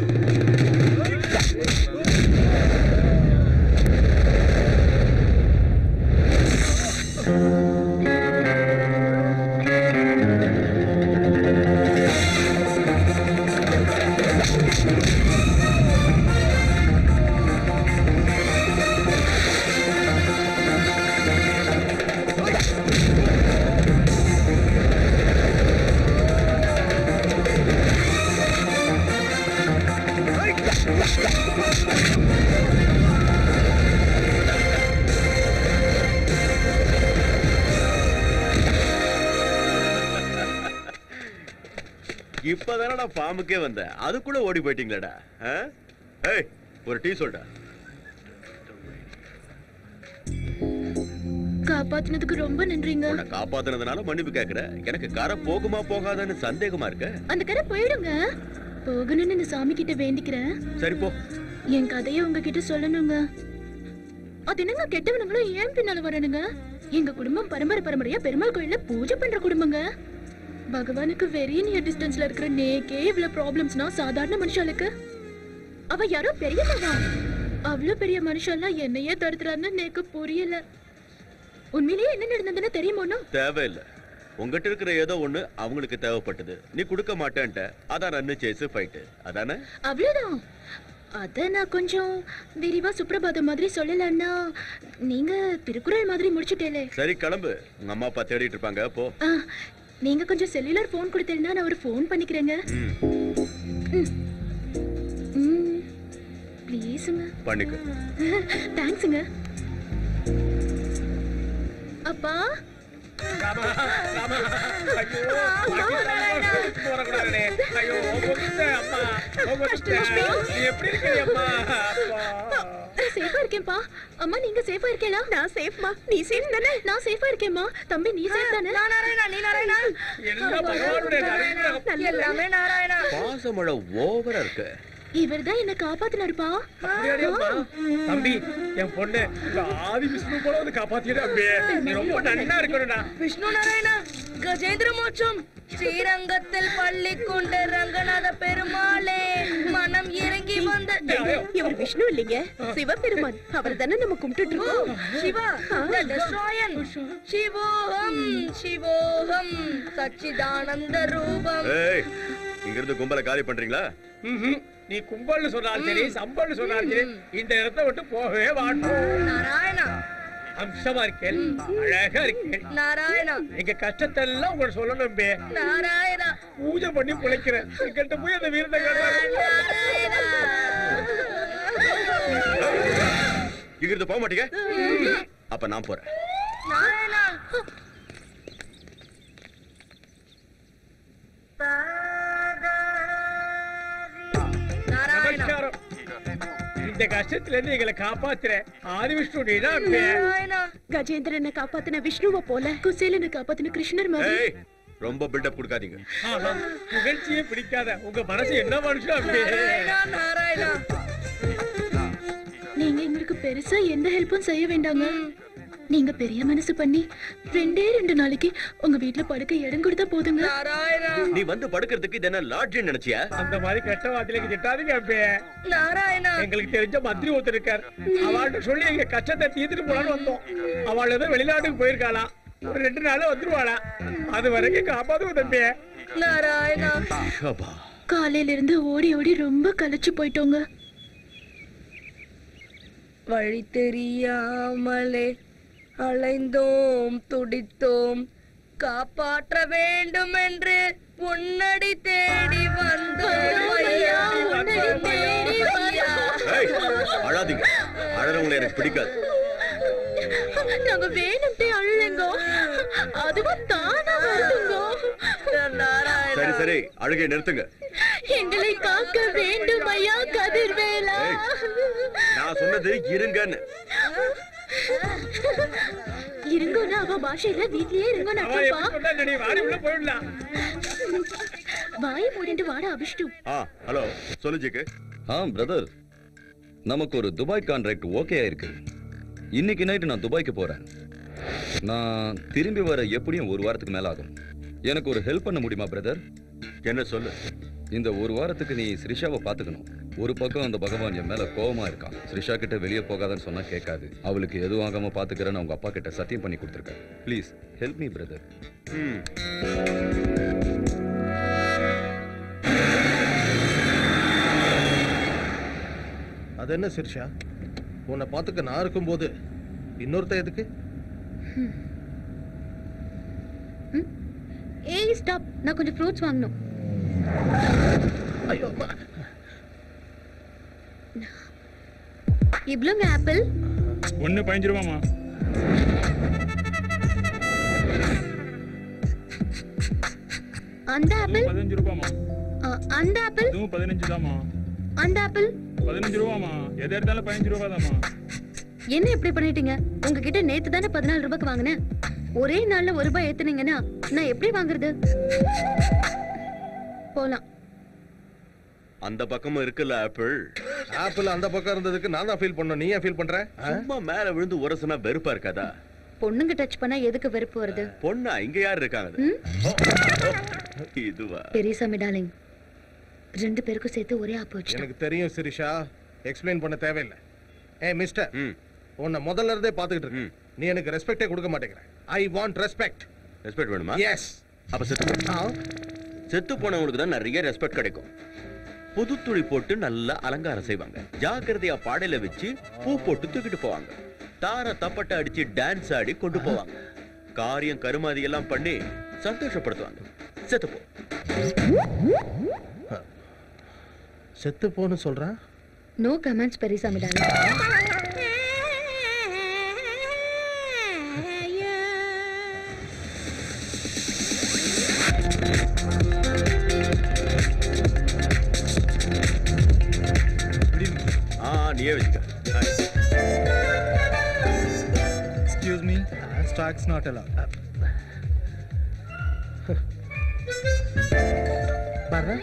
இப்பதானே நான் ஃபார்முக்கே வந்தேன் அதுக்குள்ள ஓடி போயிட்டீங்களேடா ஆ? ஏய் ஒரு டீ சொல்டா காப்பாத்தினதுக்கு ரொம்ப நன்றிங்க உன்னை காப்பாத்துனதுனால மன்னிப்பு கேக்குற எனக்கு கரை போகுமா போகாதான்னு சந்தேகமா இருக்க அந்த கரை போயிடுங்க போகணும்னு இந்த சாமி கிட்ட வேண்டிக்கிறேன் சரி போ என் கதையை உங்ககிட்ட சொல்லணுங்க அது என்னங்க கெட்டவனுங்களும் ஏன் பின்னால வரணுங்க எங்க குடும்பம் பரம்பரை பரம்பரையா பெருமாள் கோயில்ல பூஜை பண்ற குடும்பங்க பகவானுக்கு வெரி நியர் டிஸ்டன்ஸ்ல இருக்கிற நேக்கே இவ்வளவு ப்ராப்ளம்ஸ்னா சாதாரண மனுஷாளுக்கு அவ யாரோ பெரியவா அவ்வளவு பெரிய மனுஷன்லாம் என்னையே தடுத்துறாருன்னு நேக்கு புரியல உண்மையிலேயே என்ன நடந்ததுன்னு தெரியுமோனோ தேவையில்லை உங்ககிட்ட இருக்கிற ஏதோ ஒண்ணு அவங்களுக்கு தேவைப்பட்டது நீ கொடுக்க மாட்டேன்ட்ட அதான் ரன்னு சேஸ் ஃபைட்டு அதானே அவ்வளவுதான் அத நான் கொஞ்சம் விரிவா சுப்ரபாதம் மாதிரி சொல்லலன்னா நீங்க திருக்குறள் மாதிரி முடிச்சுட்டேலே சரி கிளம்பு உங்க அம்மா அப்பா தேடிட்டு இருப்பாங்க போ ஆ, நீங்க கொஞ்சம் செல்லுலார் ஃபோன் கொடுத்தீங்கன்னா நான் ஒரு ஃபோன் பண்ணிக்கிறேங்க ம், ப்ளீஸுங்க பண்ணிக்க தேங்க்ஸுங்க அப்பா சேஃபா இருக்கேன்ப்பா அம்மா நீங்க சேஃபா இருக்கேளா நான் சேஃப்மா நீ சேஃப் தானே நான் சேஃபா இருக்கேன்மா தம்பி நீ சேஃப் தானே நான் நாராயணா நீ நாராயணா எல்லாமே நாராயணா பாசமழை ஓவரா இருக்கு இவர்தான் என்ன காப்பாத்தினாருப்பா தம்பி என் பொண்ணு இந்த ஆதி விஷ்ணு போல வந்து காப்பாத்திடு அம்பி நீ ரொம்ப நன்னா இருக்கணும்டா விஷ்ணு நாராயணா கஜேந்திர மோட்சம் ஸ்ரீரங்கத்தில் பள்ளி கொண்ட ரங்கநாத பெருமாளே மனம் இறங்கி வந்து இவர் விஷ்ணு இல்லைங்க சிவபெருமான் அவர் தானே நம்ம கும்பிட்டுட்டு இருக்கோம் சிவா the destroyer. சிவோகம் சிவோகம் சச்சிதானந்த ரூபம் ஏய் இங்க இருந்து கும்பல காலி பண்றீங்களா நீ கும்பல்னு சொன்னாலும் சரி சம்பல்னு சொன்னாலும் சரி இந்த இடத்த விட்டு போகவே மாட்டோம் நாராயணா அம்சமா இருக்கேன் அழகா இருக்கேன் நாராயணா எங்க கஷ்டத்தை எல்லாம் உங்களுக்கு சொல்லணும் பே நாராயணா பூஜை பண்ணி பிழைக்கிறேன் எங்கிட்ட போய் அந்த வீரத்தை இங்கிருந்து போக மாட்டீங்க அப்ப நான் போறேன் நாராயணா நமஸ்காரம் இந்த கஷ்டத்துல இருந்து எங்களை காப்பாத்துற ஆதிவிஷ்ணு நீதான் பே கஜேந்திரனை காப்பாத்தின விஷ்ணுவை போல குசேலனை காப்பாத்தின கிருஷ்ணர் மாதிரி ஏய், ரொம்ப பில்டப் கொடுக்காதீங்க ஆஹா, புகழ்ச்சியே பிடிக்காத உங்க மனசு என்ன மனுஷன் பே நாராயணா நீங்க எங்களுக்கு பெருசா எந்த ஹெல்ப்பும் செய்ய வேண்டாங்க நீங்க பெரிய மனசு பண்ணி ரெண்டே ரெண்டு நாளைக்கு உங்க வீட்ல படுக்க இடம் கொடுத்தா போதுங்க நீ வந்து படுக்கிறதுக்கு இது என்ன லாட்ஜின்னு நினைச்சியா அந்த மாதிரி கெட்ட வார்த்தையில திட்டாதீங்க அப்பே நாராயணா எங்களுக்கு தெரிஞ்ச மந்திரி ஒருத்தர் இருக்கார் அவள்கிட்ட சொல்லி எங்க கஷ்டத்தை தீர்த்துட்டு போலான்னு வந்தோம் அவள் ஏதோ வெளிநாட்டுக்கு போயிருக்காளாம் ஒரு ரெண்டு நாள்ல வந்துருவாளா அது வரைக்கும் காப்பாத்துவோம் தம்பி நாராயணா காலையில இருந்து ஓடி ஓடி ரொம்ப களைச்சு போயிட்டோங்க வழி தெரியாமலே அலைந்தோம் துடித்தோம் காப்பாற்ற வேண்டும் என்று உன்னடி தேடி வந்தோம் ஐயா, உன்னடி தேடி ஏய், அழாதீங்க அழறவங்களை எனக்கு பிடிக்காது நாங்க வேணும்ட்டே அழுங்க அதுவும் தானா வருதுங்க சரி சரி அழுகை நிறுத்துங்க எங்களை காக்க வேண்டும் ஐயா கதிர்வேலா நான் சொன்னது இருங்கன்னு இருங்கோன்னா அவ பாஷையில வீட்லயே இருங்கோன்னு அவன் எப்படி அர்த்தம்ப்பா சொன்னா நீ வாடி உள்ள போயிடலாம் வாயை மூடிட்டு வாட அபிஷ்டு ஆ ஹலோ சொல்லு ஜிக்கு ஆ பிரதர் நமக்கு ஒரு துபாய் கான்ட்ராக்ட் ஓகே ஆயிருக்கு இன்னைக்கு நைட்டு நான் துபாய்க்கு போறேன் நான் திரும்பி வர எப்படியும் ஒரு வாரத்துக்கு மேல ஆகும் எனக்கு ஒரு ஹெல்ப் பண்ண முடியுமா பிரதர் என்ன சொல்லு இந்த ஒரு வாரத்துக்கு நீ ஸ்ரிஷாவை பாத்துக்கணும் ஒரு பக்கம் அந்த பகவான் என் மேல கோவமா இருக்கான் ஸ்ரிஷா கிட்ட வெளியே போகாதன்னு சொன்னா கேட்காது அவளுக்கு எதுவும் ஆகாம பாத்துக்கிறேன்னு அவங்க அப்பா கிட்ட சத்தியம் பண்ணி கொடுத்துருக்கேன் ப்ளீஸ் ஹெல்ப் மீ பிரதர் அது என்ன சிர்ஷா உன்னை பார்த்துக்க நான் இருக்கும்போது இன்னொருத்த எதுக்கு ஏய் ஸ்டாப் நான் கொஞ்சம் ஃப்ரூட்ஸ் வாங்கணும் ஐயோ அம்மா. இவ்வளோங்க ஆப்பிள் ஒண்ணு பதினஞ்சு ரூபாமா அந்த ஆப்பிள் பதினஞ்சு ரூபாமா அ, அந்த ஆப்பிள் இதுவும் பதினஞ்சு தாமா அந்த ஆப்பிள் பதினஞ்சு ரூபாமா எது எடுத்தாலும் பதினஞ்சு ரூபா தாமா என்ன இப்படி பண்ணிட்டீங்க உங்ககிட்ட நேத்து தானே பதினாலு ரூபாய்க்கு வாங்கினேன் ஒரே நாள்ல ஒரு ரூபாய் ஏத்துனீங்கன்னா நான் எப்படி வாங்குறது போலாம் அந்த பக்கமும் இருக்குல்ல ஆப்பிள் ஆப்பிள் அந்த பக்கம் இருந்ததுக்கு நான் தான் ஃபீல் பண்ணணும் நீ ஏன் ஃபீல் பண்ற ஆ? சும்மா மேல விழுந்து உரசுனா வெறுப்பா இருக்காதா பொண்ணுங்க டச் பண்ணா எதுக்கு வெறுப்பு வருது பொண்ணா இங்க யார் இருக்காங்க ம்? இதுவா பெரியசாமி டார்லிங் ரெண்டு பேருக்கும் சேர்த்து ஒரே ஆப்பு வச்சு எனக்கு தெரியும் சிரிஷா எக்ஸ்பிளைன் பண்ண தேவையில்லை ஏ மிஸ்டர் உன்னை முதல்ல இருந்தே பார்த்துக்கிட்டு இருக்கேன் நீ எனக்கு ரெஸ்பெக்டே கொடுக்க மாட்டேங்கிற ஐ வாண்ட் ரெஸ்பெக்ட் ரெஸ்பெக்ட் வேணுமா எஸ் அப்ப செத்து போ. செத்து போனவங்களுக்கு தான் நிறைய ரெஸ்பெக்ட் கிடைக்கும் புது துணி போட்டு நல்லா அலங்காரம் செய்வாங்க ஜாக்கிரதையா பாடையில வச்சு பூ போட்டு தூக்கிட்டு போவாங்க தார தப்பட்டை அடிச்சு டான்ஸ் ஆடி கொண்டு போவாங்க காரியம் கருமாதி எல்லாம் பண்ணி சந்தோஷப்படுத்துவாங்க செத்து போ செத்து போன்னு சொல்றான் நோ கமெண்ட்ஸ் பெரியசாமி டார்லிங் ஆ நீயே வச்சுக்க Excuse me, stocks not allowed. பாரு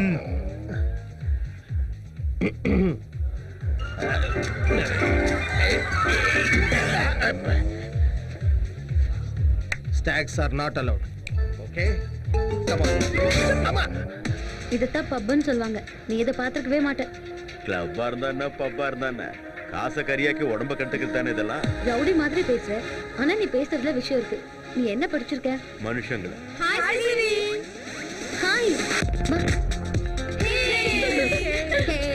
stocks are not allowed okay இதைத்தான் பப்புன்னு சொல்லுவாங்க நீ இதை பார்த்துருக்கவே மாட்டேன் கிளப்பா இருந்தா என்ன பப்பா இருந்தா என்ன காசை கரியாக்கி உடம்ப கட்டுக்கிறது தானே இதெல்லாம் ரவுடி மாதிரி பேசுற ஆனா நீ பேசுறதுல விஷயம் இருக்கு நீ என்ன படிச்சிருக்க மனுஷங்களை ஹாய் ஹாய்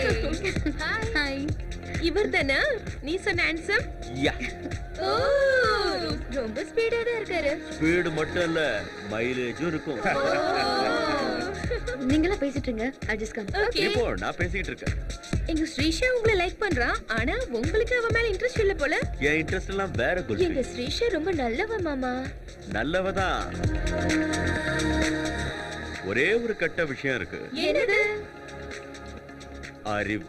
இவர் தானே நீ சொன்ன ஹேண்ட்ஸம் யா ஓ ரொம்ப ஸ்பீடா தான் இருக்காரு ஸ்பீடு மட்டும் இல்ல மைலேஜும் இருக்கும் நீங்களா பேசிட்டு இருங்க அட்ஜஸ்ட் கம் ஓகே இப்போ நான் பேசிக்கிட்டு இருக்கேன் எங்க ஸ்ரீஷா உங்களை லைக் பண்றான் ஆனா உங்களுக்கு அவ மேல இன்ட்ரெஸ்ட் இல்ல போல என் இன்ட்ரெஸ்ட் எல்லாம் வேற குல்ஃபி எங்க ஸ்ரீஷா ரொம்ப நல்லவ மாமா நல்லவதான் ஒரே ஒரு கட்ட விஷயம் இருக்கு என்னது அறிவு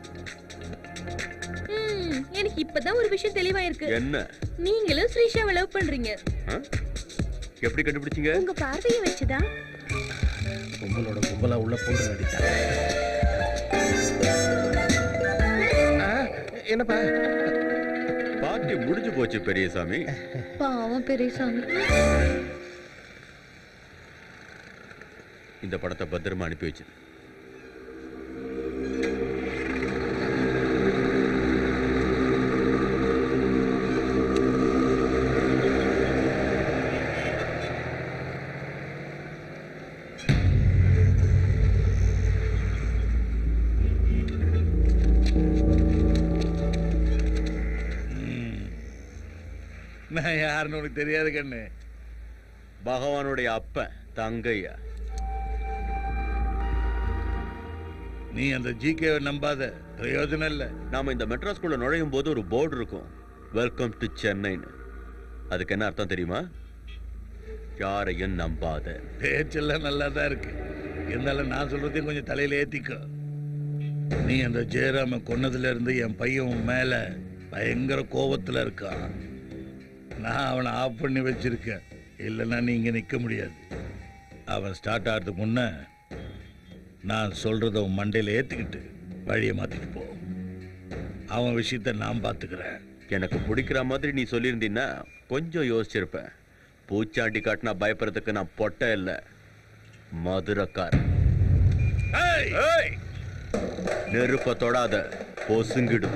ம், எனக்கு இப்பதான் ஒரு விஷயம் தெளிவாயிருக்கு என்ன நீங்களும் ஸ்ரீஷாவை லவ் பண்றீங்க ஆ? எப்படி கண்டுபிடிச்சீங்க உங்க பார்வையை வச்சுதான் கும்பலோட கும்பலா உள்ள போட்டு நடிச்சாங்க என்னப்பா பார்ட்டி முடிஞ்சு போச்சு பெரியசாமி பாவம் பெரியசாமி இந்த படத்தை பத்திரமா அனுப்பி வச்சு நான் யாருன்னு உனக்கு தெரியாது கண்ணு பகவானுடைய அப்பன் தங்கையா நீ அந்த ஜிகேவை நம்பாத பிரயோஜனம் இல்ல நாம இந்த மெட்ரோ ஸ்கூல்ல நுழையும் போது ஒரு போர்டு இருக்கும் வெல்கம் டு சென்னைன்னு அதுக்கு என்ன அர்த்தம் தெரியுமா யாரையும் நம்பாத பேச்செல்லாம் நல்லா தான் இருக்கு இருந்தாலும் நான் சொல்றதையும் கொஞ்சம் தலையில ஏத்திக்கோ நீ அந்த ஜெயராம கொன்னதுல இருந்து என் பையன் உன் மேல பயங்கர கோபத்துல இருக்கான் நான் அவனை ஆஃப் பண்ணி வச்சிருக்கேன் இல்லைன்னா நீ இங்க நிக்க முடியாது அவன் ஸ்டார்ட் ஆகிறதுக்கு முன்ன நான் சொல்றத உன் மண்டையில ஏத்திக்கிட்டு வழியை மாத்திட்டு போ அவன் விஷயத்த நான் பாத்துக்கிறேன் எனக்கு பிடிக்கிற மாதிரி நீ சொல்லியிருந்தீன்னா கொஞ்சம் யோசிச்சிருப்பேன் பூச்சாண்டி காட்டினா பயப்படுறதுக்கு நான் பொட்டை இல்லை மதுரக்காரன் நெருப்ப தொடாத பொசுங்கிடும்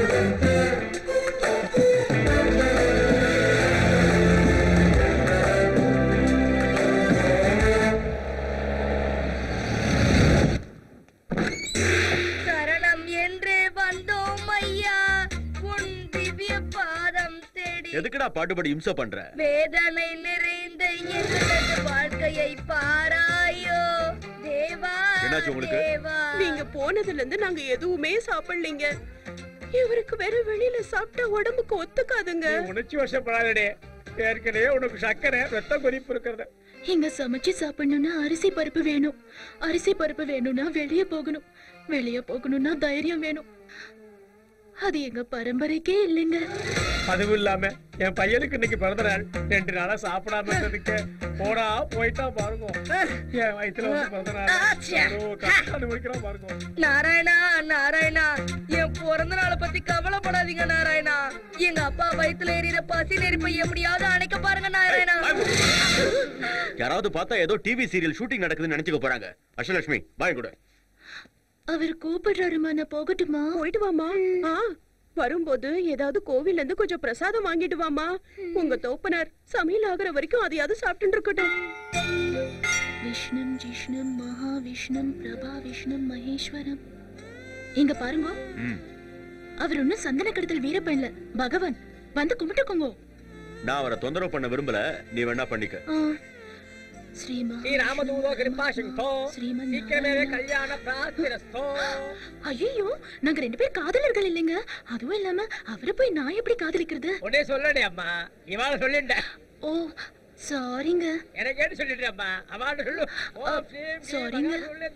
சரணம் என்று வந்தோம் ஐயா உன் திவ்ய பாதம் தேடி எதுக்குடா பாட்டுப்படி இம்சை பண்ற வேதனை நிறைந்த எங்களது வாழ்க்கையை பாராயோ தேவா என்னாச்சு உங்களுக்கு? தேவா நீங்க போனதுல இருந்து நாங்க எதுவுமே சாப்பிடலீங்க இவருக்கு வேற வெளியில சாப்பிட்டா உடம்புக்கு ஒத்துக்காதுங்க நீ உணர்ச்சி வசப்படாதடே ஏற்கனவே உனக்கு சக்கரை ரத்த கொதிப்பு இருக்கிறது இங்க சமைச்சு சாப்பிடணும்னா அரிசி பருப்பு வேணும் அரிசி பருப்பு வேணும்னா வெளியே போகணும் வெளியே போகணும்னா தைரியம் வேணும் அது எங்க பரம்பரைக்கே இல்லைங்க அதுவும் இல்லாம என் பையனுக்கு இன்னைக்கு பிறந்த நாள் ரெண்டு நாளா சாப்பிடாம இருந்ததுக்கு போடா போயிட்டா பாருங்க என் வயித்துல வந்து பிறந்த நாள் எவ்வளவு கஷ்டம் அனுபவிக்கிறான் பாருங்க நாராயணா நாராயணா என் பிறந்த நாளை பத்தி கவலைப்படாதீங்க நாராயணா எங்க அப்பா வயித்துல எறிகிற பசி நெருப்பை எப்படியாவது அணைக்க பாருங்க நாராயணா யாராவது பார்த்தா ஏதோ டிவி சீரியல் ஷூட்டிங் நடக்குதுன்னு நினைச்சுக்க போறாங்க அஷ்டலட்சுமி பாய் கூட அவர் கூப்பிடுறாருமா நான் போகட்டுமா போயிட்டு வாமா ஆ வரும்போது ஏதாவது கோவில்ல இருந்து கொஞ்சம் பிரசாதம் வாங்கிட்டு வாமா உங்க தோப்பனார் சமையல் ஆகுற வரைக்கும் அதையாவது சாப்பிட்டு இருக்கட்டும் விஷ்ணும் ஜிஷ்ணும் மகாவிஷ்ணும் பிரபா விஷ்ணும் மகேஸ்வரம் இங்க பாருங்க அவர் ஒன்னும் சந்தன கடத்தல் வீரப்பன் இல்ல பகவான் வந்து கும்பிட்டுக்கோங்க நான் அவரை தொந்தரவு பண்ண விரும்பல நீ வேணா பண்ணிக்க ஆ. ஸ்ரீமா ஸ்ரீ ராமதூதோ கிருபா சிங்கோ சீக்கிரமே கல்யாண பிரார்த்திரஸ்தோ ஐயோ நாங்க ரெண்டு பேர் காதலர்கள் இல்லைங்க அதுவும் இல்லாம அவரை போய் நான் எப்படி காதலிக்கிறது உடனே சொல்லடே அம்மா இவாள சொல்லிட்டேன் ஓ சாரிங்க எனக்கு கேட்டு சொல்லிட்டு அம்மா அவள்கிட்ட சொல்லு ஓம் ஸ்ரீம் சாரிங்க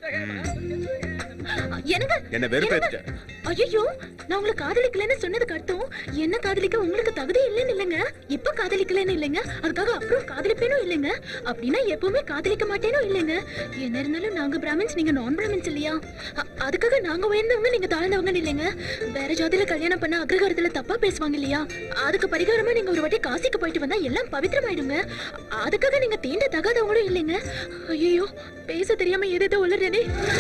என்னங்க என்ன வெறுப்பேத்த ஐயோ நான் உங்களை காதலிக்கலன்னு சொன்னதுக்கு அர்த்தம் என்ன காதலிக்க உங்களுக்கு தகுதி இல்லைன்னு இல்லைங்க இப்ப காதலிக்கலன்னு இல்லைங்க அதுக்காக அப்புறம் காதலிப்பேனும் இல்லைங்க அப்படின்னா எப்பவுமே காதலிக்க மாட்டேனும் இல்லைங்க என்ன இருந்தாலும் நாங்க பிராமின்ஸ் நீங்க நான் பிராமின்ஸ் இல்லையா அ- அதுக்காக நாங்க உயர்ந்தவங்க நீங்க தாழ்ந்தவங்கன்னு இல்லைங்க வேற ஜாதியில கல்யாணம் பண்ண அக்ரகாரத்துல தப்பா பேசுவாங்க இல்லையா அதுக்கு பரிகாரமா நீங்க ஒரு வாட்டி காசிக்கு போயிட்டு வந்தா எல்லாம் பவித்திரமாயிடுங்க அதுக்காக நீங்க தீண்ட தகாதவங்களும் இல்லைங்க ஐயோ பேச தெரியாம ஏதேதோ உளறேனே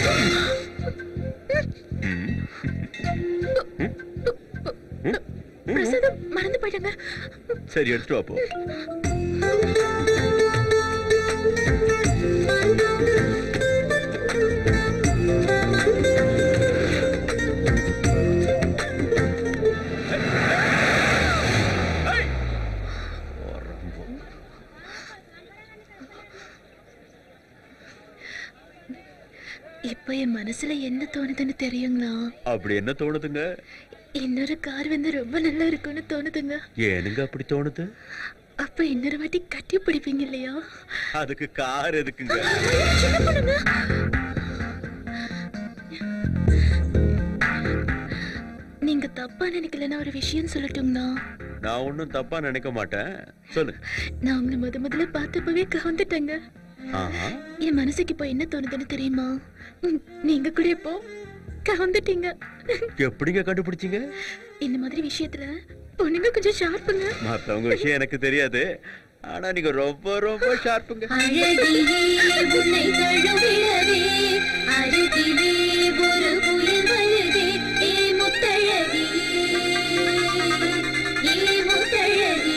பிரசாதம் மறந்து போயிட்டங்க சரி எடுத்துட்டு வா போ மனசுல என்ன தோணுதுன்னு தெரியுங்களா அப்படி என்ன தோணுதுங்க இன்னொரு கார் வந்து ரொம்ப நல்லா இருக்கும்னு தோணுதுங்க ஏனுங்க அப்படி தோணுது அப்ப இன்னொரு வாட்டி கட்டி பிடிப்பீங்க இல்லையா அதுக்கு கார் எதுக்குங்க சின்ன பொண்ணுங்க நீங்க தப்பா நினைக்கலன்னா ஒரு விஷயம் சொல்லட்டுங்களா நான் ஒன்னும் தப்பா நினைக்க மாட்டேன் சொல்லுங்க நான் உங்களை முத முதல்ல பார்த்தப்பவே கவுந்துட்டேங்க ஆஹா என் மனசுக்கு இப்போ என்ன தோணுதுன்னு தெரியுமா ம், நீங்க கூட இப்போ கவுந்துட்டீங்க எப்படிங்க கண்டுபிடிச்சீங்க இந்த மாதிரி விஷயத்துல பொண்ணுங்க கொஞ்சம் ஷார்ப்புங்க மத்தவங்க விஷயம் எனக்கு தெரியாது ஆனா நீங்க ரொம்ப ரொம்ப ஷார்ப்புங்க அழகியே உன்னை தழுவிடவே அருகிலே ஒரு புயல் வருதே ஏ முத்தழகி ஏ முத்தழகி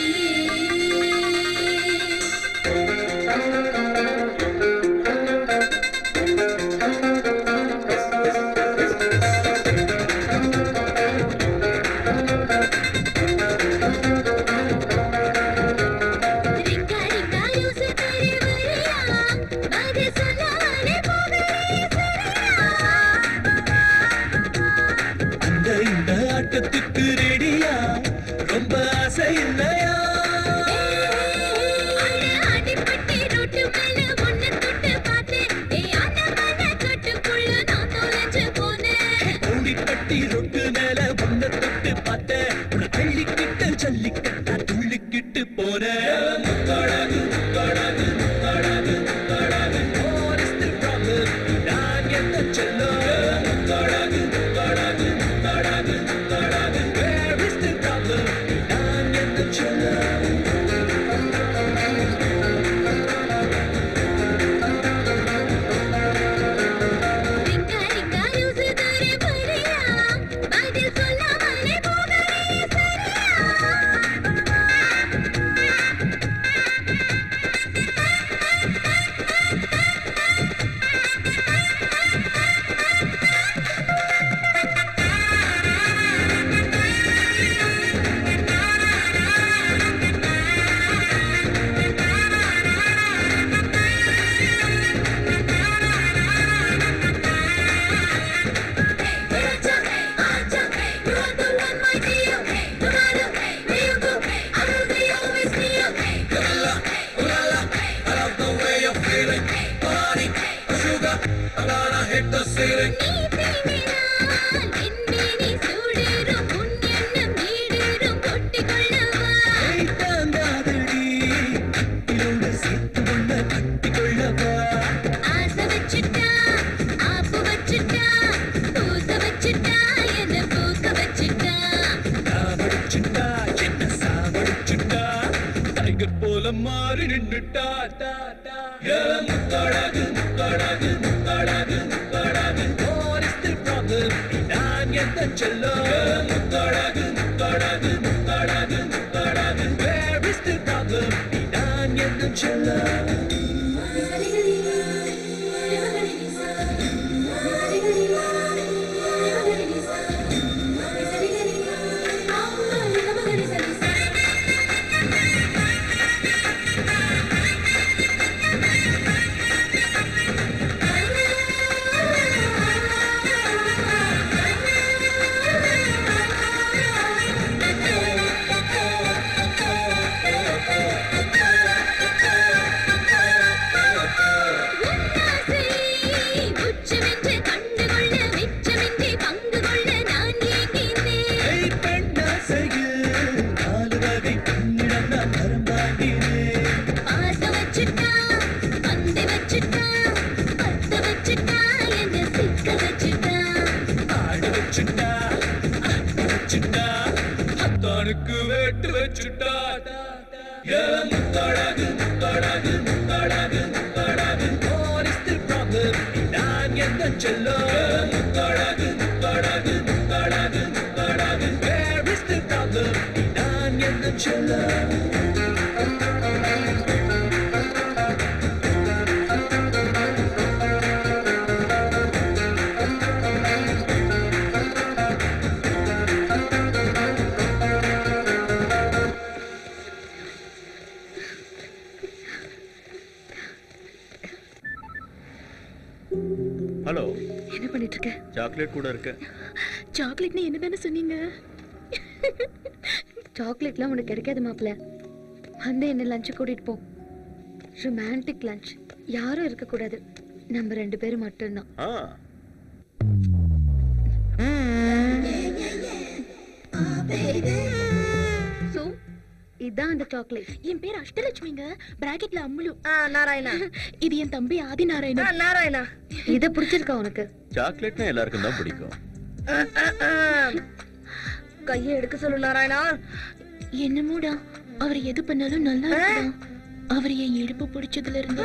ரிங்கா ரிங்கா யூசு தெரியவரியா பதில் சொல்லாலே போகலே அந்த இந்த ஆட்டத்துக்கு ரெடியா ரொம்ப ஆசை இல்லையா அடிப்பட்டி ரோட்டு மேல ஒன்ன தொட்டு பார்த்தேன் ஏ அந்த மன கட்டுக்குள்ள நான் தொலைஞ்சு போனேன் ஓடிப்பட்டி ரொட்டு மேல உன்னை தொட்டு பார்த்தேன் உன்னை அள்ளிக்கிட்டு ஜல்லிக்கட்டா துள்ளிக்கிட்டு போனேன் முக்காடாது முக்காடாது முக்காடாது முக்காடாது What is the problem? நான் என்ன சொல்லும் முக்காடாது முக்காடாது முக்காடாது முக்காடாது Where is the problem? நான் என்ன சொல்லும் ரிங்கா ரிங்கா யூசு தெரியவரியா பதில் சொல்லாமலே போகலே ஆசை வச்சுட்டா ஆப்பு வச்சுட்டா பூச வச்சுட்டா என்ன பூக்க வச்சுட்டா சாவடிச்சுட்டா என்ன சாவடிச்சுட்டா டைகர் போல மாறி நின்னுட்டா டா, டா. ஏ, முக்காடாது முக்காடாது முக்காடாது முக்காடாது What is the problem? நான் எந்த செல்லம் ஏ, முக்காடாது முக்காடாது முக்காடாது முக்காடாது Where is the problem? நான் எந்த செல்லம் உச்சமென்று கண்டுகொள்ள மிச்சமின்றி பங்கு கொள்ள நான் ஏங்கினேன் பாச வச்சுட்டா பந்து வச்சுட்டா பத்த வச்சுட்டா என்ன சிக்க வச்சுட்டா ஆட வச்சுட்டா ஆட வச்சுட்டா அத்தானுக்கு வேட்டு வச்சுட்டா ஏ, முக்காடாது முக்காடாது முக்காடாது முக்காடாது What is the problem? நான் எந்த செல்லம் ஏ, முக்காடாது முக்காடாது முக்காடாது முக்காடாது Where is the problem? நான் எந்த செல்லம் ஹலோ என்ன பண்ணிட்டு சாக்லேட் கூட இருக்கு சாக்லேட்னு என்னதானே சொன்னீங்க சாக்லேட்லாம் உனக்கு கிடைக்காது மாப்பிள்ள வந்து என்ன லஞ்சு கூட்டிட்டு போ ரொமான்டிக் லஞ்ச் யாரும் இருக்கக்கூடாது நம்ம ரெண்டு பேரும் மட்டும்தான் ஆ சோ இதான் அந்த சாக்லேட் என் பேர் அஷ்டலட்சுமிங்க பிராக்கெட்ல அம்முலு நாராயணா இது என் தம்பி ஆதி நாராயணன் நாராயணா இத பிடிச்சிருக்கா உனக்கு சாக்லேட்னா எல்லாருக்கும் தான் பிடிக்கும் கையை எடுக்க சொல்லு நாராயணா என்னமோடா அவர் எது பண்ணாலும் நல்லா இருக்குடா அவர் என் இடுப்பு பிடிச்சதுல இருந்து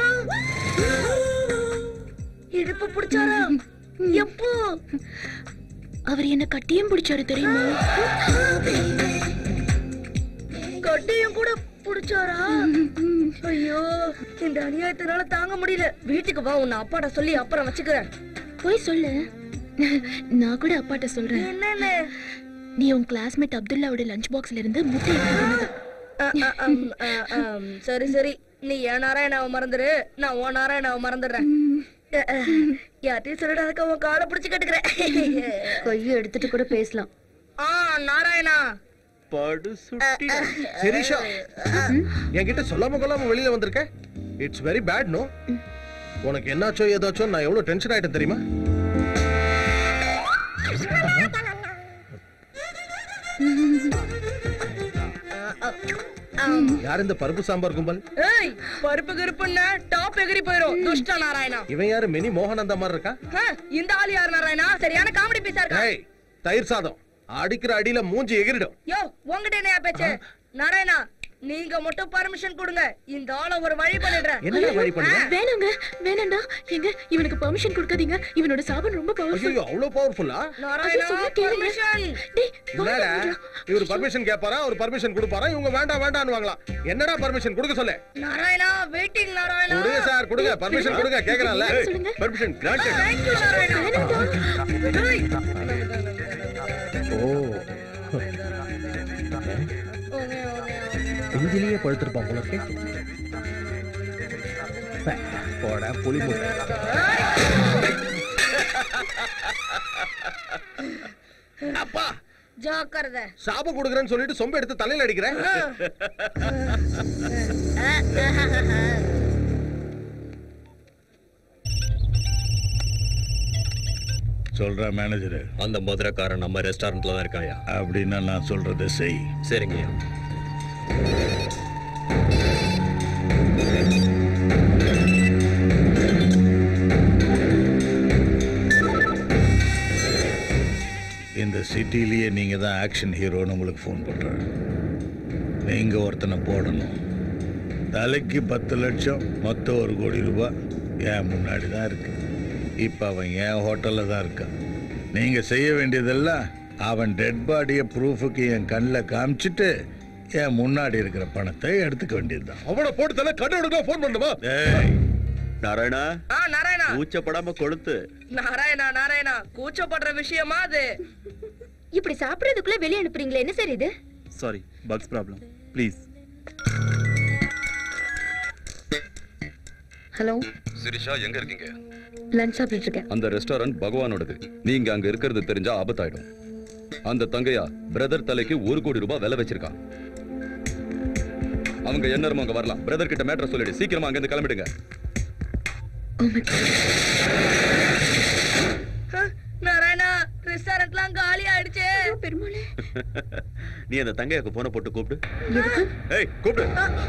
இடுப்பு பிடிச்சாரா எப்போ அவர் என்ன கட்டியும் பிடிச்சாரு தெரியுமா கட்டியும் கூட பிடிச்சாரா ஐயோ இந்த அநியாயத்தினால தாங்க முடியல வீட்டுக்கு வா உன்னை அப்பாட்ட சொல்லி அப்புறம் வச்சுக்கிறேன் போய் சொல்லு நான் கூட அப்பாட்ட சொல்றேன் என்னன்னு நீ உன் கிளாஸ்மேட் அப்துல்லாவோட லஞ்ச் பாக்ஸ்ல இருந்து முட்டை எடுத்து அ, அ, அம், அ, அம், சரி சரி நீ என் நாராயணாவை மறந்துரு நான் உன் நாராயணாவை மறந்துடுறேன் அ, அ, யார்ட்டையும் சொல்லிடாதக்க உன் காலை பிடிச்சு கட்டுக்கிறேன் கையை எடுத்துட்டு கூட பேசலாம் ஆ நாராயணா படு சுட்டி சிரிஷா என்கிட்ட சொல்லாம கொள்ளாம வெளியில வந்திருக்க இட்ஸ் வெரி பேட் நோ உனக்கு என்னாச்சோ ஏதாச்சோ நான் எவ்வளவு டென்ஷன் ஆயிட்டேன் தெரியுமா யார் இந்த பருப்பு சாம்பார் கும்பல் ஏய் பருப்பு கருப்புன்னா டாப் எகிரி போயிரும் துஷ்ட நாராயணா இவன் யாரு மினி மோகனந்தா மாதிரி இருக்கா ஆ, இந்த ஆள் யார் நாராயணா சரியான காமெடி பீஸா இருக்கா ஏய் தயிர் சாதம் அடிக்கிற அடியில மூஞ்சி எகிரிடும் யோ உங்ககிட்ட என்னையா பேச்சு நாராயணா நீங்க மட்டும் பர்மிஷன் கொடுங்க இந்த ஆளை ஒரு வழி பண்ணிடுறேன் என்னடா வழி பண்ணுங்க? வேணாங்க வேணாண்டா எங்க இவனுக்கு பெர்மிஷன் கொடுக்காதீங்க இவனோட சாபம் ரொம்ப பவர்ஃபுல் ஐயோ அவ்வளவு பவர்ஃபுல்லா நாராயணா சொன்னா கேளுங்க. பர்மிஷன் என்னடா இவர் பர்மிஷன் கேட்பாரா ஒரு பர்மிஷன் கொடுப்பாரா இவங்க வேண்டாம் வேண்டாம்னு வாங்கலாம் என்னடா பர்மிஷன் கொடுக்க சொல்லு நாராயணா வெயிட்டிங் நாராயணா கொடுங்க சார் கொடுங்க பர்மிஷன் கொடுங்க கேக்குறான்ல permission granted Thank you, Narayana ஏய், ஓ இஞ்சிலேயே பழுத்திருப்பான் போல இருக்கு பே, போடா புளி முட்டை அப்பா ஜாக்கிரதை சாபம் கொடுக்குறேன்னு சொல்லிட்டு சொம்ப எடுத்து தலையில அடிக்கிறேன் சொல்ற மேனேஜர் அந்த மதுரைக்காரன் நம்ம ரெஸ்டாரண்ட்ல தான் இருக்காயா அப்படின்னா நான் சொல்றதை செய் சரிங்கய்யா இந்த சிட்டிலேயே நீங்க தான் ஆக்ஷன் ஹீரோன்னு உங்களுக்கு ஃபோன் பண்றேன் நீங்க ஒருத்தனை போடணும் தலைக்கு பத்து லட்சம் மொத்தம் ஒரு கோடி ரூபாய் என் முன்னாடி தான் இருக்கு இப்போ அவன் என் ஹோட்டலில் தான் இருக்கான் நீங்க செய்ய வேண்டியதெல்லாம் அவன் டெட் பாடியை ப்ரூஃபுக்கு என் கண்ணில் காமிச்சிட்டு என் முன்னாடி இருக்கிற பணத்தை எடுத்துக்க வேண்டியதுதான் அவனை போட்டு தலை கண்ணோட ஃபோன் பண்ணுமா நாராயணா ஆ நாராயணா ஊச்சப்படாம கொளுத்து நாராயணா நாராயணா கூச்சப்படுற விஷயமா அது இப்படி சாப்பிடுறதுக்குள்ள வெளியே அனுப்புறீங்களே என்ன சார் இது sorry bugs problem please hello Sirisha எங்க இருக்கீங்க லஞ்ச் சாப்பிட்டுட்டு இருக்கேன் அந்த ரெஸ்டாரண்ட் பகவானோடது நீங்க அங்க இருக்கிறது தெரிஞ்சா ஆபத்தாயிடும் அந்த தங்கையா பிரதர் தலைக்கு ஒரு கோடி ரூபாய் விலை வச்சிருக்கான் அவங்க என்ன அங்க வரலாம் பிரதர் கிட்ட மேட்டர் சொல்லிடு சீக்கிரமா அங்க இருந்து கிளம்பிடுங்க நாராயணா ரெஸ்டாரண்ட்லாம் காலி ஆயிடுச்சு பெருமாளே நீ அந்த தங்கையாக்கு போன போட்டு கூப்பிடு ஏய் கூப்பிடு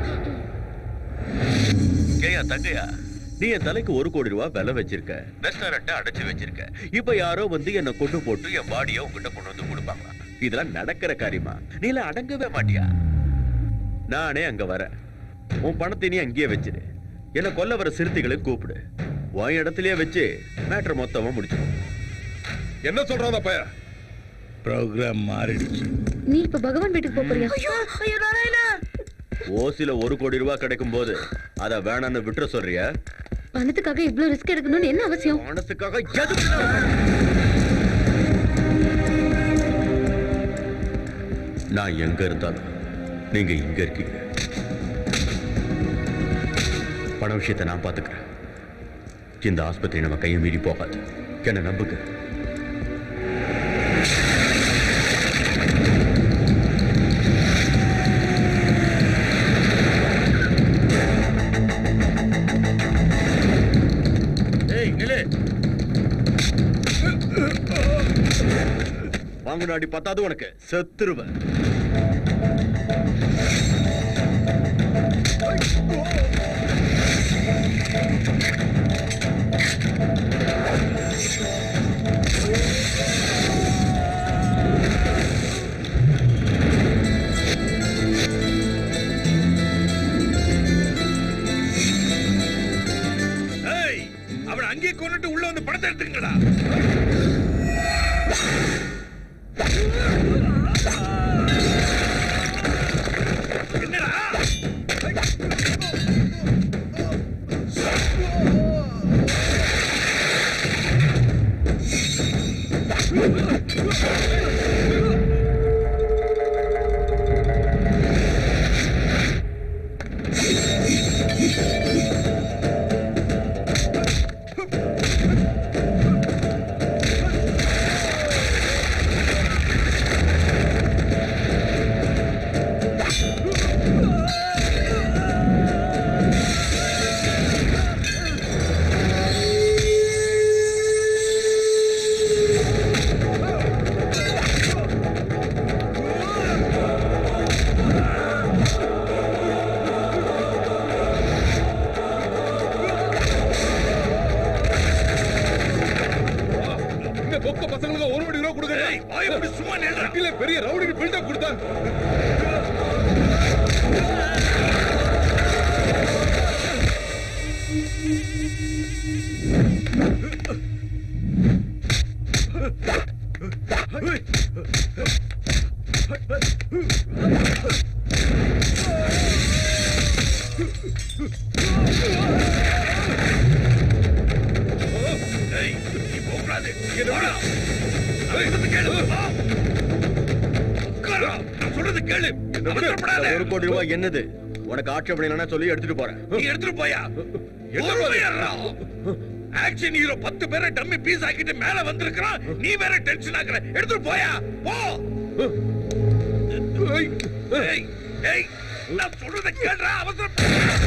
கேயா தங்கையா நீ என் தலைக்கு ஒரு கோடி ரூபாய் விலை வச்சிருக்க ரெஸ்டாரண்ட்டை அடைச்சு வச்சிருக்க இப்ப யாரோ வந்து என்ன கொண்டு போட்டு என் பாடியை உங்ககிட்ட கொண்டு வந்து கொடுப்பாங்க இதெல்லாம் நடக்கிற காரியமா நீ எல்லாம் அடங்கவே மாட்டியா நானே அங்க வரேன் உன் பணத்தை நீ அங்கேயே வச்சிரு என்ன கொல்ல வர சிறுத்தைகளை கூப்பிடு உன் இடத்துலயே வச்சு மேட்டர் மொத்தமா முடிச்சிடும் என்ன சொல்றான் பைய ப்ரோக்ராம் மாறிடுச்சு நீ இப்ப பகவான் வீட்டுக்கு போப் போறியா ஐயோ ஐயோ நாராயணா ஓசில ஒரு கோடி ரூபாய் கிடைக்கும் போது அத வேணான்னு விட்டுற சொல்றியா பணத்துக்காக இவ்ளோ ரிஸ்க் எடுக்கணும்னு என்ன அவசியம் பணத்துக்காக எது நான் எங்க இருந்தாலும் நீங்க இங்க இருக்கீங்க பண விஷயத்தை நான் பாத்துக்கிறேன் இந்த ஆஸ்பத்திரி நம்ம கையை மீறி போகாது என்ன நம்புங்க முன்னாடி பத்தாது உனக்கு செத்துருவேன் ஏய் அவன் அங்கேயே கொண்டுட்டு உள்ள வந்து படத்தை எடுத்துக்கடா இந்த பொக்க பசங்களுக்கு ஒரு கோடி ரூபா கொடுங்க சும்மா நேரத்தில பெரிய ரவுடிக்கு பில்டப் கொடுத்தா ஏய் நீ போகக்கூடாது போடா. அவன் சொல்றது கேளு வா. உட்காரா. நான் சொல்றது கேளு அவசரப்படாத. ஒரு கோடி ரூபாய் என்னது உனக்கு ஆட்சேபணம் இல்லைன்னா சொல்லி எடுத்துட்டு போறேன் நீ எடுத்துட்டு போயா பொறுமையாடுறா. ஆக்ஷன் ஹீரோ பத்து பேரை டம்மி பீஸ் ஆக்கிட்டு மேல வந்திருக்கான் நீ வேற டென்ஷன் ஆக்குற எடுத்துட்டு போயா போ ஏய், ஏய், ஏய், நான் சொல்றத கேளுடா அவசரம்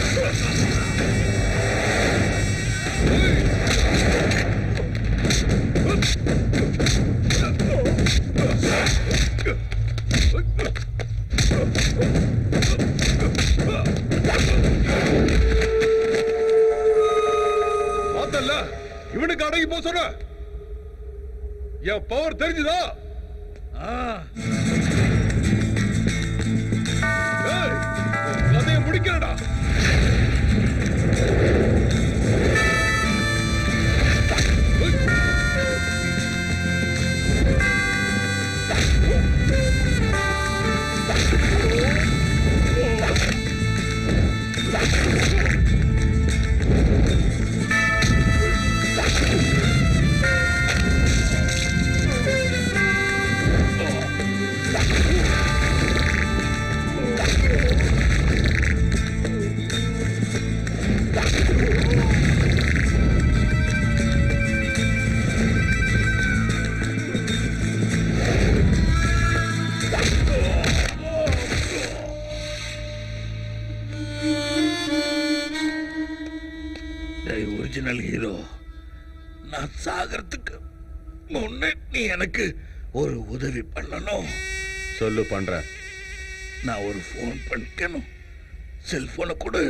பார்த்தல்ல இவனுக்கு அடங்கி போ சொன்ன என் பவர் தெரிஞ்சுதா ஏய், கதையை முடிக்கிறடா டேய் ஒரிஜினல் ஹீரோ நான் சாகிறதுக்கு முன்னே நீ எனக்கு ஒரு உதவி பண்ணணும் சொல்லு பண்றேன் நான் ஒரு ஃபோன் பண்ணிக்கணும் செல்போனை கொடு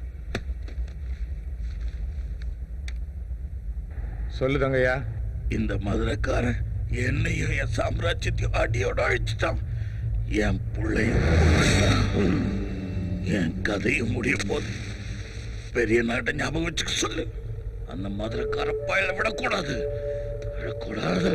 சொல்லு தங்கையா இந்த மதுரைக்காரன் என்னையும் என் சாம்ராஜ்யத்தையும் அடியோட அழிச்சிட்டான் என் பிள்ளையும் கொன்னுட்டான். என் கதையும் முடிய போது பெரிய நாட்டை ஞாபகம் வச்சுக்க சொல்லு அந்த மதுரைக்கார பயல விடக்கூடாது விடக்கூடாது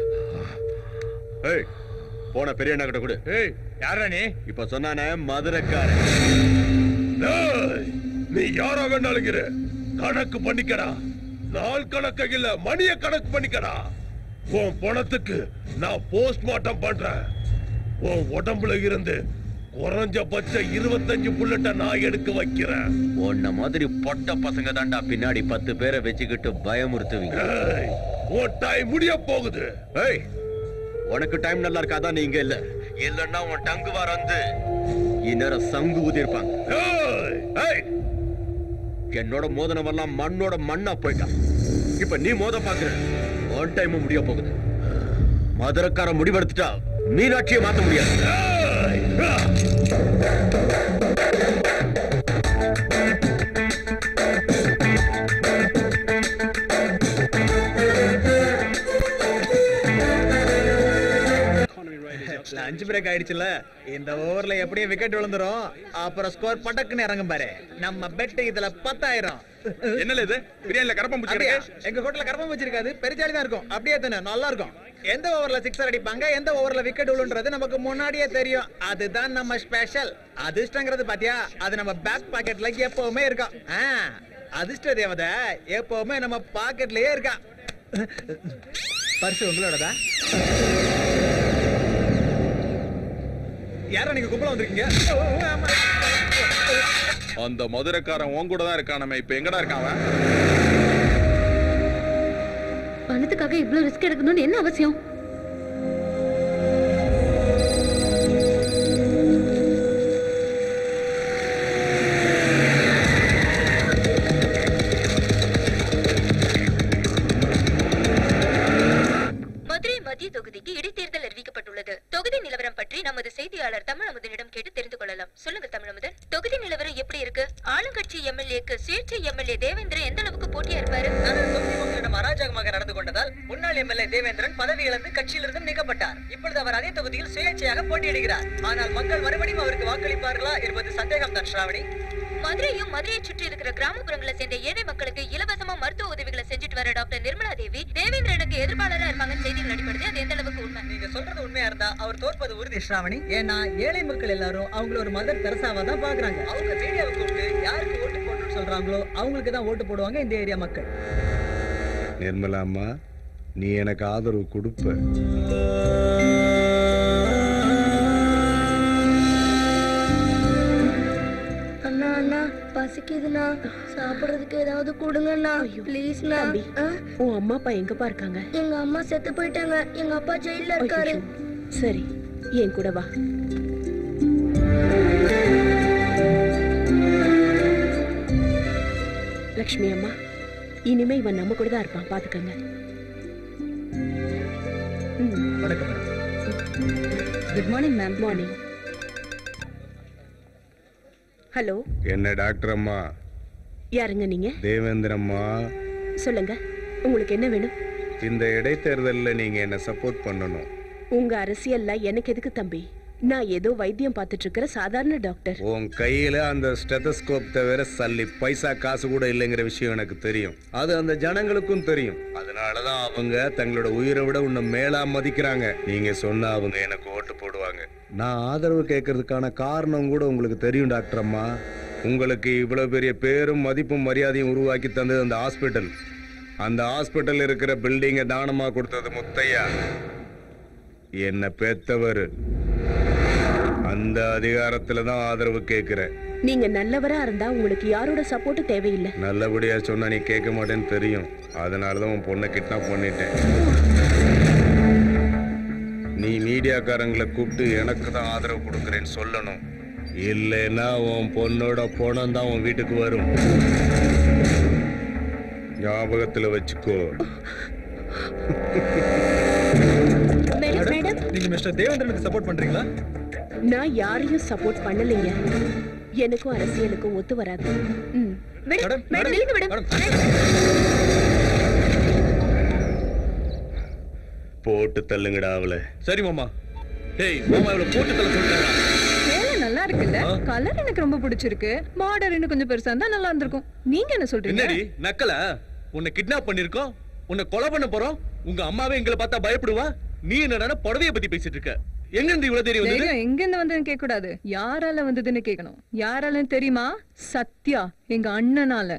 ஏய் போன பெரிய அண்ணா கிட்ட கொடு ஏய் யாரா நீ இப்ப சொன்னானே மதுரைக்காரன் டேய், நீ யாரா வேணாலும் இரு. கணக்கு பண்ணிக்கடா நாள் கணக்கு இல்ல மணிய கணக்கு பண்ணிக்கடா உன் பணத்துக்கு நான் போஸ்ட்மார்ட்டம் பண்றேன் உன் உடம்புல இருந்து குறைஞ்சபட்ச இருபத்தஞ்சு புல்லட்ட நான் எடுக்க வைக்கிறேன் உன்ன மாதிரி பொட்ட பசங்க தாண்டா பின்னாடி பத்து பேரை வச்சுக்கிட்டு பயமுறுத்துவீங்க ஏய், உன் டைம் முடிய போகுது ஏய் உனக்கு டைம் நல்லா இருக்காதா நீ இங்க இல்ல இல்லன்னா உன் டங்கு வார வந்து இந்நேரம் சங்கு ஊதிருப்பாங்க ஏய், என்னோட மோதனவெல்லாம் மண்ணோட மண்ணா போயிட்டான் இப்ப நீ மோத பாக்குற உன் டைம் முடிய போகுது மதுரக்கார முடிவெடுத்துட்டா மீனாட்சியை மாத்த முடியாது லஞ்ச் பிரேக் ஆயிடுச்சுல இந்த ஓவர்ல எப்படியும் விக்கெட் விழுந்துரும் அப்புறம் ஸ்கோர் பட்டக்குன்னு இறங்கும் பாரு நம்ம பெட் இதுல பத்தாயிரம் என்னல இது பிரியாணில கரப்பம் பூச்சி அப்படியா? கிடக்கு? எங்க ஹோட்டல்ல கரப்பம் வச்சிருக்காது பெருச்சாலி தான் இருக்கும் அப்படியே தானே நல்லா இருக்கும் எந்த ஓவர்ல சிக்ஸர் அடிப்பாங்க எந்த ஓவர்ல விக்கெட் விழுன்றது நமக்கு முன்னாடியே தெரியும் அதுதான் நம்ம ஸ்பெஷல் அதிர்ஷ்டங்கிறது பாத்தியா அது நம்ம பேக் பாக்கெட்ல எப்பவுமே இருக்கும் ஆ, அதிர்ஷ்ட தேவதை எப்பவுமே நம்ம பாக்கெட்லயே இருக்கா பர்ஸ் உங்களோடதா யாரா நீங்க கும்பல வந்திருக்கீங்க ஓ, ஆமா. அந்த மதுரைக்காரன் உன் கூட தான் இருக்கானமே இப்ப எங்கடா இருக்கான் அவன் பணத்துக்காக இவ்ளோ ரிஸ்க் எடுக்கணும்னு என்ன அவசியம் மதுரை மத்திய தொகுதிக்கு இடைத்தேர்தல் அறிவிக்கப்பட்டுள்ளது தொகுதி நிலவரம் பற்றி நமது செய்தியாளர் தமிழமுதனிடம் கேட்டு தெரிந்து கொள்ளலாம் சொல்லுங்க தமிழமுதன் தொகுதி நிலவரம் எப்படி இருக்கு ஆளுங்கட்சி எம்எல்ஏக்கு சுயேட்சை எம்எல்ஏ தேவேந்திரன் எந்த அளவுக்கு போட்டியா இருப்பாரு தொகுதி மக்களிடம் அராஜகமாக நடந்து கொண்டதால் முன்னாள் எம்எல்ஏ தேவேந்திரன் பதவி இழந்து கட்சியிலிருந்து நீக்கப்பட்டார் இப்பொழுது அவர் அதே தொகுதியில் சுயேட்சையாக போட்டியிடுகிறார் ஆனால் மக்கள் மறுபடியும் அவருக்கு வாக்களிப்பார்களா என்பது சந்தேகம் தான் ஸ்ராவணி மதுரையும் மதுரையை சுற்றி இருக்கிற கிராமப்புறங்களை சேர்ந்த ஏழை மக்களுக்கு இலவசமா மருத்துவ உதவிகளை செஞ்சுட்டு வர டாக்டர் நிர்மலா தேவி தேவேந்திரனுக்கு எதிர்ப்பாளரா இருப்பாங்கன்னு செய்திகள் அடிப்படுது அது எந்த அளவுக்கு உண்மை நீங்க சொல்றது உண்மையா இருந்தா அவர் தோற்பது உறுதி ஸ்ராவணி ஏன்னா ஏழை மக்கள் எல்லாரும் அவங்கள ஒரு மதர் தெரசாவா தான் பாக்குறாங்க அவங்க மீடியாவை கூப்பிட்டு யாருக்கு ஓட்டு போடணும்னு சொல்றாங்களோ அவங்களுக்கு தான் ஓட்டு போடுவாங்க இந்த ஏரியா மக்கள் நிர்மலாம்மா நீ எனக்கு ஆதரவு கொடுப்ப அண்ணா அண்ணா பசிக்குதுண்ணா சாப்பிடுறதுக்கு ஏதாவது கொடுங்கண்ணா ப்ளீஸ்ண்ணா தம்பி, உன் அம்மா அப்பா எங்கப்பா இருக்காங்க எங்க அம்மா செத்து போயிட்டாங்க எங்க அப்பா ஜெயில இருக்காரு ஐயோ. சரி என் கூட வா லக்ஷ்மி அம்மா இனிமே இவன் நம்ம கூட தான் இருப்பான் பாத்துக்கங்க good morning ma'am morning hello என்ன டாக்டர் அம்மா யாருங்க நீங்க தேவேந்திரம்மா சொல்லுங்க உங்களுக்கு என்ன வேணும் இந்த இடைத்தேர்தல்ல நீங்க என்ன சப்போர்ட் பண்ணணும் உங்க அரசியல்ல எனக்கு எதுக்கு தம்பி நான் ஏதோ வைத்தியம் பார்த்துட்டு இருக்கிற சாதாரண டாக்டர் உன் கையில அந்த ஸ்டெதஸ்கோப் தவிர சல்லி பைசா காசு கூட இல்லைங்கிற விஷயம் எனக்கு தெரியும் அது அந்த ஜனங்களுக்கும் தெரியும் அதனாலதான் அவங்க தங்களோட உயிரை விட உன்னை மேலா மதிக்கிறாங்க நீங்க சொன்னா அவங்க எனக்கு ஓட்டு போடுவாங்க நான் ஆதரவு கேட்கறதுக்கான காரணம் கூட உங்களுக்கு தெரியும் டாக்டர் அம்மா உங்களுக்கு இவ்வளவு பெரிய பேரும் மதிப்பும் மரியாதையும் உருவாக்கி தந்தது அந்த ஹாஸ்பிட்டல் அந்த ஹாஸ்பிட்டல் இருக்கிற பில்டிங்கை தானமா கொடுத்தது முத்தையா என்ன பெத்தவர் அந்த அதிகாரத்துல தான் ஆதரவு கேட்கிறேன் நீங்க நல்லவரா இருந்தா உங்களுக்கு யாரோட சப்போர்ட்டும் தேவையில்லை நல்லபடியா சொன்னா நீ கேட்க மாட்டேன்னு தெரியும் அதனால தான் உன் பொண்ணை கிட்னாப் பண்ணிட்டேன் நீ மீடியாக்காரங்களை கூப்பிட்டு எனக்கு தான் ஆதரவு கொடுக்குறேன்னு சொல்லணும் இல்லைன்னா உன் பொண்ணோட பணம் தான் உன் வீட்டுக்கு வரும் ஞாபகத்துல வச்சுக்கோ மேடம் மேடம் நீங்க மிஸ்டர் தேவேந்திரனுக்கு சப்போர்ட் பண்றீங்களா நான் யாரையும் சப்போர்ட் பண்ணலைங்க எனக்கும் அரசியலுக்கும் ஒத்து வராது ம். மேடம் மேடம் நில்லுங்க மேடம் போட்டு தள்ளுங்கடா அவளை சரி மாமா டேய் மாமா இவ்வளவு போட்டு தள்ள சொல்லிட்டேன் சேலை நல்லா இருக்குல்ல கலர் எனக்கு ரொம்ப பிடிச்சிருக்கு பார்டர் இன்னும் கொஞ்சம் பெருசா இருந்தா நல்லா இருந்திருக்கும் நீங்க என்ன சொல்றீங்க என்னடி நக்கல உன்னை கிட்னாப் பண்ணிருக்கோம் உன்னை கொலை பண்ண போறோம் உங்க அம்மாவே எங்களை பார்த்தா பயப்படுவா நீ என்னடா புடவைய பத்தி பேசிட்டு இருக்க எங்க இருந்து இவ்வளவு தெரியும் வந்தது தைரியம் எங்க இருந்து வந்ததுன்னு கேட்க கூடாது யாரால வந்ததுன்னு கேட்கணும் யாராலன்னு தெரியுமா சத்யா எங்க அண்ணனால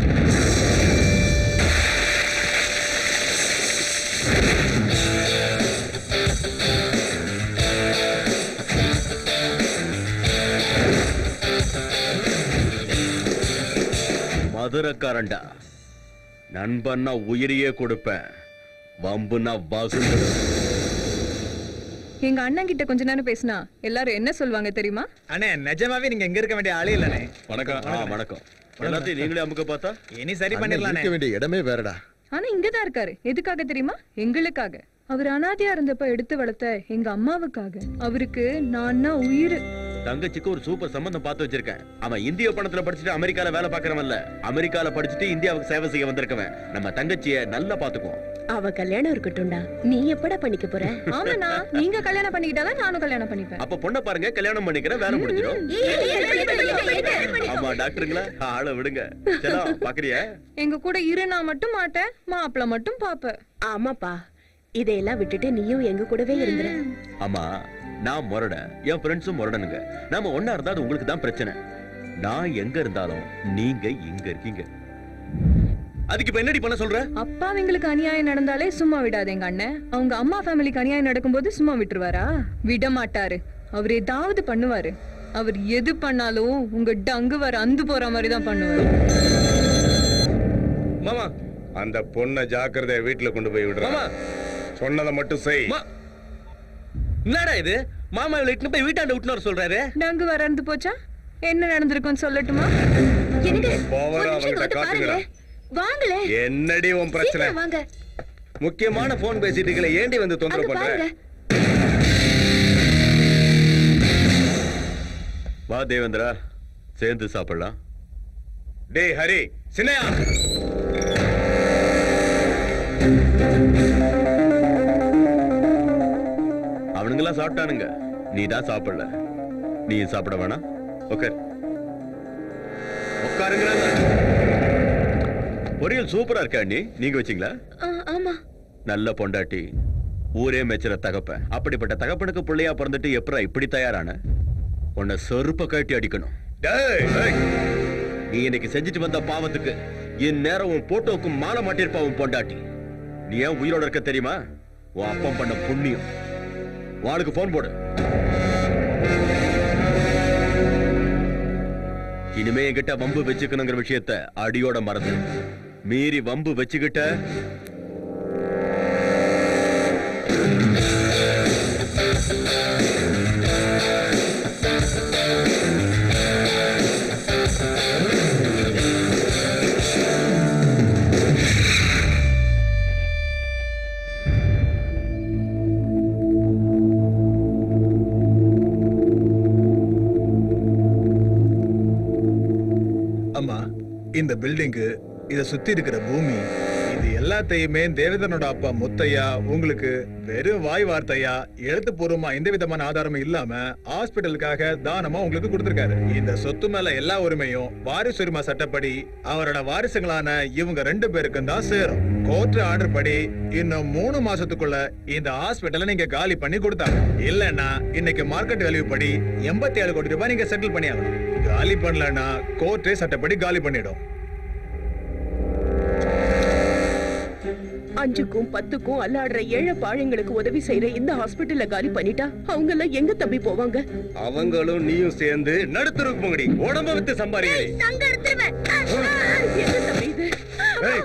மதுரக்காரன்டா நண்பன்னா உயிரையே கொடுப்பேன் வம்புன்னா வசூல் எங்க அண்ணன் கிட்ட கொஞ்ச நேரம் பேசினா எல்லாரும் என்ன சொல்லுவாங்க தெரியுமா அண்ணே நிஜமாவே நீங்க எங்க இருக்க வேண்டிய ஆளே இல்லனே வணக்கம் ஆ வணக்கம் எல்லாத்தையும் நீங்களே அமுக்க பார்த்தா இனி சரி பண்ணிடலானே இருக்க வேண்டிய இடமே வேறடா ஆனா இங்கதான் இருக்காரு எதுக்காக தெரியுமா எங்களுக்காக அவர் அனாதையா இருந்தப்ப எடுத்து வளர்த்த எங்க அம்மாவுக்காக அவருக்கு நான்னா உயிர் தங்கச்சிக்கு ஒரு சூப்பர் சம்பந்தம் பார்த்து வச்சிருக்கேன் அவன் இந்திய பணத்துல படிச்சுட்டு அமெரிக்கால வேலை பார்க்கறவன் இல்ல அமெரிக்கால படிச்சுட்டு இந்தியாவுக்கு சேவை செய்ய வந்திருக்கவன் நம்ம தங்கச்சிய நல்லா பாத்துக்குவோம் அவ கல்யாணம் இருக்கட்டும்டா நீ எப்படா பண்ணிக்க போற ஆமாண்ணா நீங்க கல்யாணம் பண்ணிக்கிட்டாதான் நானும் கல்யாணம் பண்ணிப்பேன் அப்ப பொண்ணை பாருங்க கல்யாணம் பண்ணிக்கிறேன் வேலை முடிஞ்சிடும் ஆமா டாக்டருங்களா ஆளை விடுங்க சலோ பாக்குறியா எங்க கூட இருனா மட்டும் மாட்டேன் மாப்பிள்ள மட்டும் பாப்ப ஆமாப்பா இதையெல்லாம் விட்டுட்டு நீயும் எங்க கூடவே இருந்துரு ஆமா நான் முரட என் ஃப்ரெண்ட்ஸும் முரடனுங்க நாம ஒண்ணா இருந்தா அது உங்களுக்கு தான் பிரச்சனை நான் எங்க இருந்தாலும் நீங்க இங்க இருக்கீங்க அதுக்கு இப்ப என்னடி பண்ண சொல்ற அப்பாவிங்களுக்கு அநியாயம் நடந்தாலே சும்மா விடாது எங்க அண்ணன் அவங்க அம்மா ஃபேமிலிக்கு அநியாயம் நடக்கும்போது சும்மா விட்டுருவாரா விட மாட்டாரு அவர் ஏதாவது பண்ணுவாரு அவர் எது பண்ணாலும் உங்க டங்கு வர அந்து போற மாதிரி தான் பண்ணுவாரு மாமா அந்த பொண்ணை ஜாக்கிரதையா வீட்டுல கொண்டு போய் விடுறா சொன்னதை மட்டும் செய் என்னடா இது மாமா இவளை இட்டுன்னு போய் வீட்டாண்ட விட்டுன்னு வர சொல்றாரு டங்கு வர இருந்து போச்சா என்ன நடந்திருக்கும்னு சொல்லட்டுமா பவர் அவங்கிட்ட காட்டுங்கடா வாங்களே என்னடி உன் பிரச்சனை சீக்கிரம் வாங்க முக்கியமான போன் பேசிட்டு இருக்கல ஏண்டி வந்து தொந்தரவு அங்க பண்ற பாருங்க வா தேவேந்திரா சேர்ந்து சாப்பிடலாம் டேய் ஹரி சின்னையா அவனுங்கெல்லாம் சாப்பிட்டானுங்க நீ தான் சாப்பிடல நீ சாப்பிட வேணாம் உட்கார் உட்காருங்க பொரியல் சூப்பரா இருக்கா அண்ணி நீங்க வச்சீங்களா ஆ, ஆமா நல்ல பொண்டாட்டி ஊரே மெச்சுற தகப்பன் அப்படிப்பட்ட தகப்பனுக்கு பிள்ளையா பிறந்துட்டு எப்பரா இப்படி தயாரான உன்னை செருப்ப கட்டி அடிக்கணும் டேய், டேய். நீ இன்னைக்கு செஞ்சுட்டு வந்த பாவத்துக்கு என் நேரம் உன் போட்டோவுக்கு மாலை மாட்டிருப்பா உன் பொண்டாட்டி நீ ஏன் உயிரோட இருக்க தெரியுமா உன் அப்பம் பண்ண புண்ணியம் வாளுக்கு போன் போடு இனிமே என்கிட்ட வம்பு வச்சுக்கணுங்கிற விஷயத்த அடியோட மறந்து மீறி வம்பு வச்சுக்கிட்ட அம்மா இந்த பில்டிங்கு இத சுத்தி இருக்கிற பூமி இது எல்லாத்தையுமே தேவேந்திரனோட அப்பா முத்தையா உங்களுக்கு வெறும் வாய் வார்த்தையா எழுத்துப்பூர்வமா எந்த விதமான ஆதாரமும் இல்லாம ஹாஸ்பிட்டலுக்காக தானமா உங்களுக்கு கொடுத்திருக்காரு இந்த சொத்து மேல எல்லா உரிமையும் வாரிசு உரிமை சட்டப்படி அவரோட வாரிசுங்களான இவங்க ரெண்டு பேருக்கும் தான் சேரும் கோர்ட் ஆர்டர் படி இன்னும் மூணு மாசத்துக்குள்ள இந்த ஹாஸ்பிட்டலை நீங்க காலி பண்ணி கொடுத்தாங்க இல்லன்னா இன்னைக்கு மார்க்கெட் வேல்யூ படி எண்பத்தி ஏழு கோடி ரூபாய் நீங்க செட்டில் பண்ணி ஆகணும் காலி பண்ணலன்னா கோர்ட்டே சட்டப்படி காலி பண்ணிடும் அஞ்சுக்கும் பத்துக்கும் அல்லாடுற ஏழை பாழைங்களுக்கு உதவி செய்யற இந்த ஹாஸ்பிட்டல்ல காலி பண்ணிட்டா அவங்க எல்லாம் எங்க தம்பி போவாங்க அவங்களும் நீயும் சேர்ந்து நடுத்தருக்கு போங்கடி உடம்ப வித்து சம்பாதிக்கடி என்ன தம்பி இது ஏய்.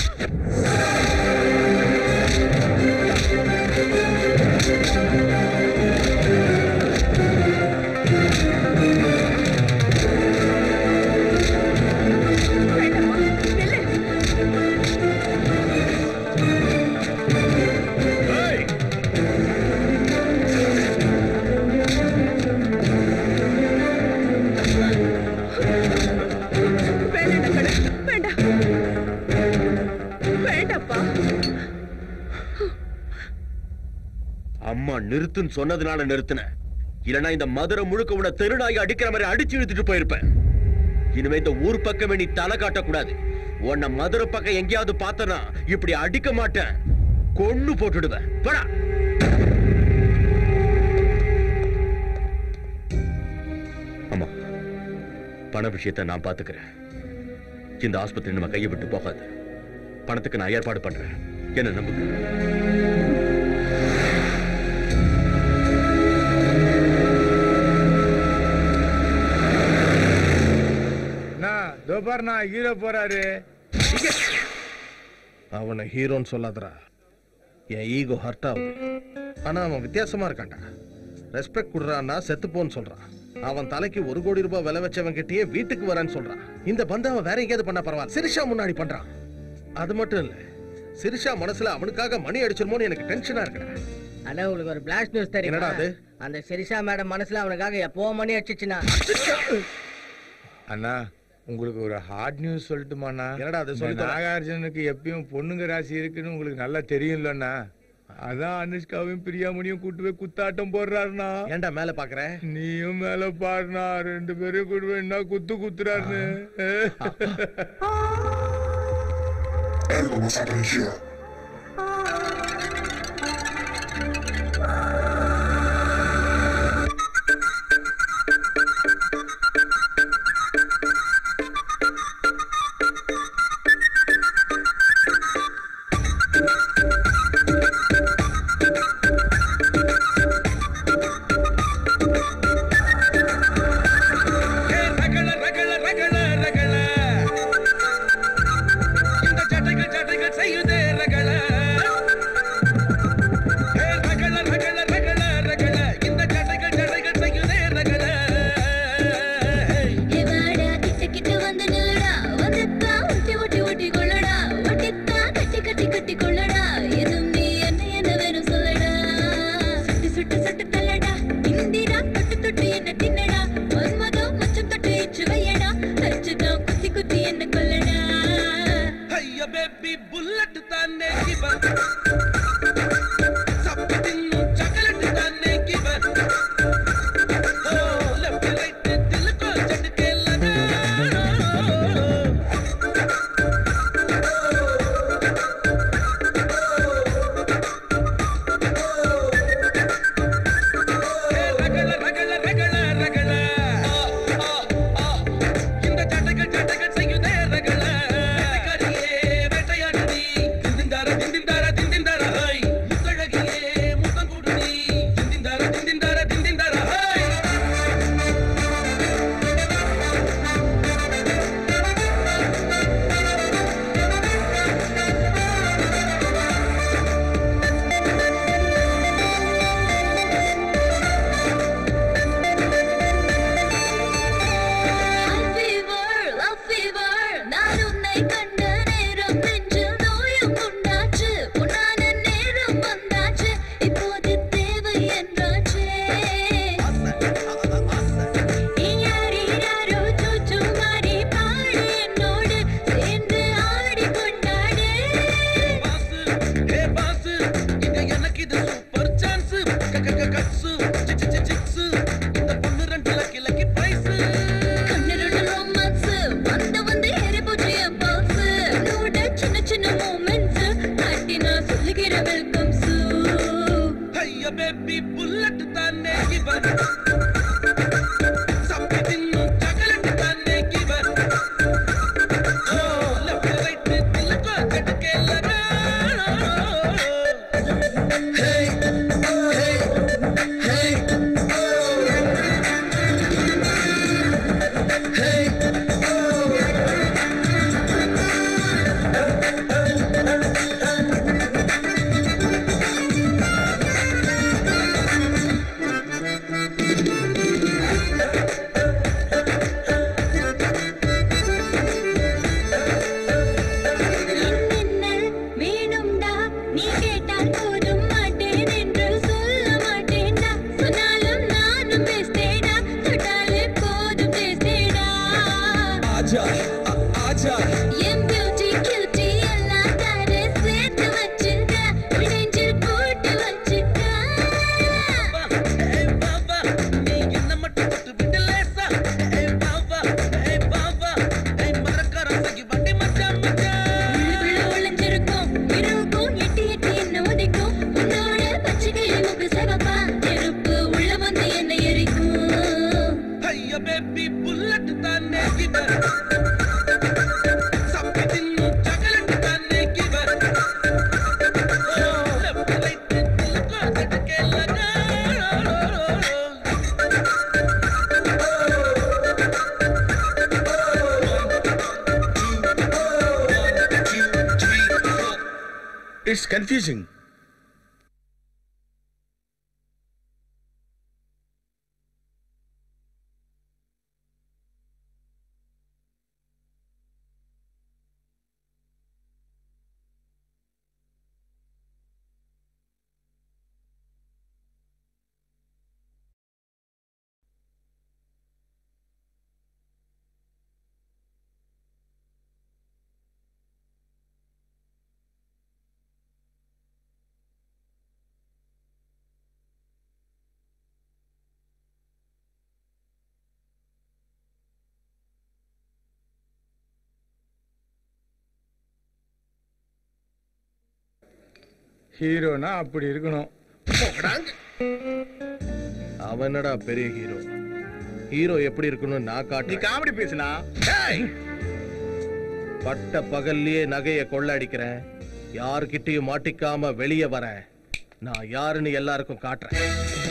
வேண்டாம் கடை வேண்டாம் வேண்டாப்பா அம்மா நிறுத்துன்னு சொன்னதுனால நிறுத்தினேன் இல்லனா இந்த மதுரை முழுக்க உன தெருநாய் அடிக்கிற மாதிரி அடிச்சு இழுத்துட்டு போயிருப்பேன் இனிமே இந்த ஊர் பக்கமே நீ தலை காட்டக்கூடாது உன்னை மதுரை பக்கம் எங்கேயாவது பார்த்தனா இப்படி அடிக்க மாட்டேன் கொன்னு போட்டுடுவேன் போடா ஆமா பண விஷயத்தை நான் பாத்துக்கிறேன் இந்த ஆஸ்பத்திரி நம்ம கையை விட்டு போகாது பணத்துக்கு நான் ஏற்பாடு பண்றேன் என்ன நம்புங்க நான் தோபார் நான் ஹீரோ போறாரு அவனை ஹீரோன்னு சொல்லாதடா என் ஈகோ ஹர்ட் ஆகுது ஆனா அவன் வித்தியாசமா இருக்கான்டா ரெஸ்பெக்ட் கொடுறான்னா செத்துப்போன்னு சொல்றான் அவன் தலைக்கு ஒரு கோடி ரூபாய் விலை வச்சவன் கிட்டயே வீட்டுக்கு வரேன்னு சொல்றான் இந்த பந்து அவன் வேற எங்கேயாவது பண்ணா பரவாயில்ல சிரிஷா முன்னாடி பண்றான் அது மட்டும் இல்ல சிரிஷா மனசுல அவனுக்காக மணி அடிச்சிருமோன்னு எனக்கு டென்ஷனா இருக்குடா அண்ணா உங்களுக்கு ஒரு பிளாஸ்ட் நியூஸ் தெரியுமா என்னடா அது? அந்த சிரிஷா மேடம் மனசுல அவனுக்காக எப்போ மணி அடிச்சுச்சுன்னா அண்ணா உங்களுக்கு ஒரு ஹார்ட் நியூஸ் சொல்லட்டுமாண்ணா என்னடா அது? இந்த சொல்லித் தொலை. நாகார்ஜுனுக்கு எப்பயும் பொண்ணுங்க ராசி இருக்குன்னு உங்களுக்கு நல்லா தெரியும்லண்ணா அதான் அனுஷ்காவையும் பிரியாமணியும் கூட்டு போய் குத்தாட்டம் போடுறாருண்ணா ஏன்டா மேல பாக்குற நீயும் மேல பாருண்ணா ரெண்டு பேரும் கூட்டு போய் என்ன குத்து குத்துறாருன்னு What's happening here? ரகள ரகள ரகள ரகள இந்த சட்டைகள் சட்டைகள் செய்யுதே ரகள ஏ ரகள ரகள ரகள ரகள இந்த சட்டைகள் சட்டைகள் செய்யுதே ரகள வாடா கிட்ட கிட்ட வந்து நில்லுடா வந்துட்டா ஒட்டி ஒட்டி ஒட்டி கொள்ளடா ஒட்டித்தா கட்டி கட்டி கட்டி கொள்ளடா எதுவும் நீ என்ன என்ன வேணும் சொல்லடா சுட்டு சுட்டு சுட்டு தள்ளடா இந்திரா தொட்டு தொட்டு என்ன தின்னடா மன்மதம் மச்சம் தொட்டு இச்சு வையடா அச்சுதான் குத்தி குத்தி என்ன கொல்லடா ஐய பேபி புல்லட் தானே கிவன் சப்பி தின்னு சாக்லேட் தானே கிவன் ஓ லெஃப்ட் ரைட் தில்லுக்கோ சட்டுக்கே லகா ரகள ரகள ரகள ரகள ஆ ஆ ஆ இந்த சட்டைகள் சட்டைகள் செய்யுதே ரகள வேட்டைக்காரியே வேட்டையாடுதி திந்திந்தார திந்திந்தார திந்திந்தார ஹை முத்தழகியே முத்தம் கொடுதி திந்திந்தார திந்திந்தார திந்திந்தார ஹை ஃபீவர் லவ் ஃபீவர் நான் உன்னை கண்ட நேரம் நெஞ்சில் நோயும் உண்டாச்சு உன்னான நேரம் வந்தாச்சு இப்போது தேவை என்றாச்சே யாரீராரோ சூச்சு மாறி பாடு என்னோடு சேர்ந்து ஆடி கொண்டாடு ஏ பாஸ் இங்க எனக்கு இது சூப்பர் சான்ஸ் கட்சு சிச்சு சிக்ஸ் இந்த பொண்ணு ரெண்டு லக்கி லக்கி பிரைஸ் கண்ணிருடு ரொமான்ஸ் வந்து வந்து ஏறி போச்சு என் பல்ஸ் நோட சின்ன சின்ன மூமெண்ட்ஸ் காட்டி நான் சொல்லுகிற வெல்கம் சூ ஐய பேபி புல்லட் தானே இவன் சப்பி தின்னு சாக்லேட் தானே கிவன் ஓ லெஃப்ட் ரைட் தில்லுக்கோ சட்டுக்கே லகா ஹே ஹே ஹே மின்னல் வேணும்டா நீ கேட்டால் போதும் மாட்டேன் என்று சொல்ல மாட்டேன்டா சொன்னாலும் நானும் பேசேடா தொட்டாலே போதும் பேசேடா ஆஜா ஆ- ஆஜா என் பியூட்டி கியூட்டி எல்லாம் தர சேர்த்து வச்சுக்க நெஞ்சில் போட்டு வச்சுக்க ஏய் பாபா நீ என்ன மட்டும் தொட்டு விட்டு லேசா ஏய் பாபா ஏய் பாபா ஏய் மரக்கார சகி வண்டி மச்சான் மச்சான் உள்ளுக்குள்ள ஒளிஞ்சிருக்கும் இருவுக்கும் எட்டி எட்டி என்ன உதைக்கும் உன்னோட பச்சை கிளி முக்கு சிவப்பா நெருப்பு உள்ள வந்து என்ன எரிக்கும் ஐய பேபி புல்லட் தானே கிவர் சப்பி தின்னு சாக்லேட் தானே கிவர் ஓ லெஃப்ட் ரைட் தில்லுக்கோ சட்டுக்கே லகா இட்ஸ் கன்ஃபியூசிங் ஹீரோனா அப்படி இருக்கணும் அவன் என்னடா பெரிய ஹீரோ ஹீரோ எப்படி இருக்கணும் நான் நீ காட்டுறேன் காமெடி பேசுனா பட்ட பகல்லையே நகைய கொள்ளடிக்கிறேன் யார்கிட்டயும் மாட்டிக்காம வெளியே வரேன் நான் யாருன்னு எல்லாருக்கும் காட்டுறேன்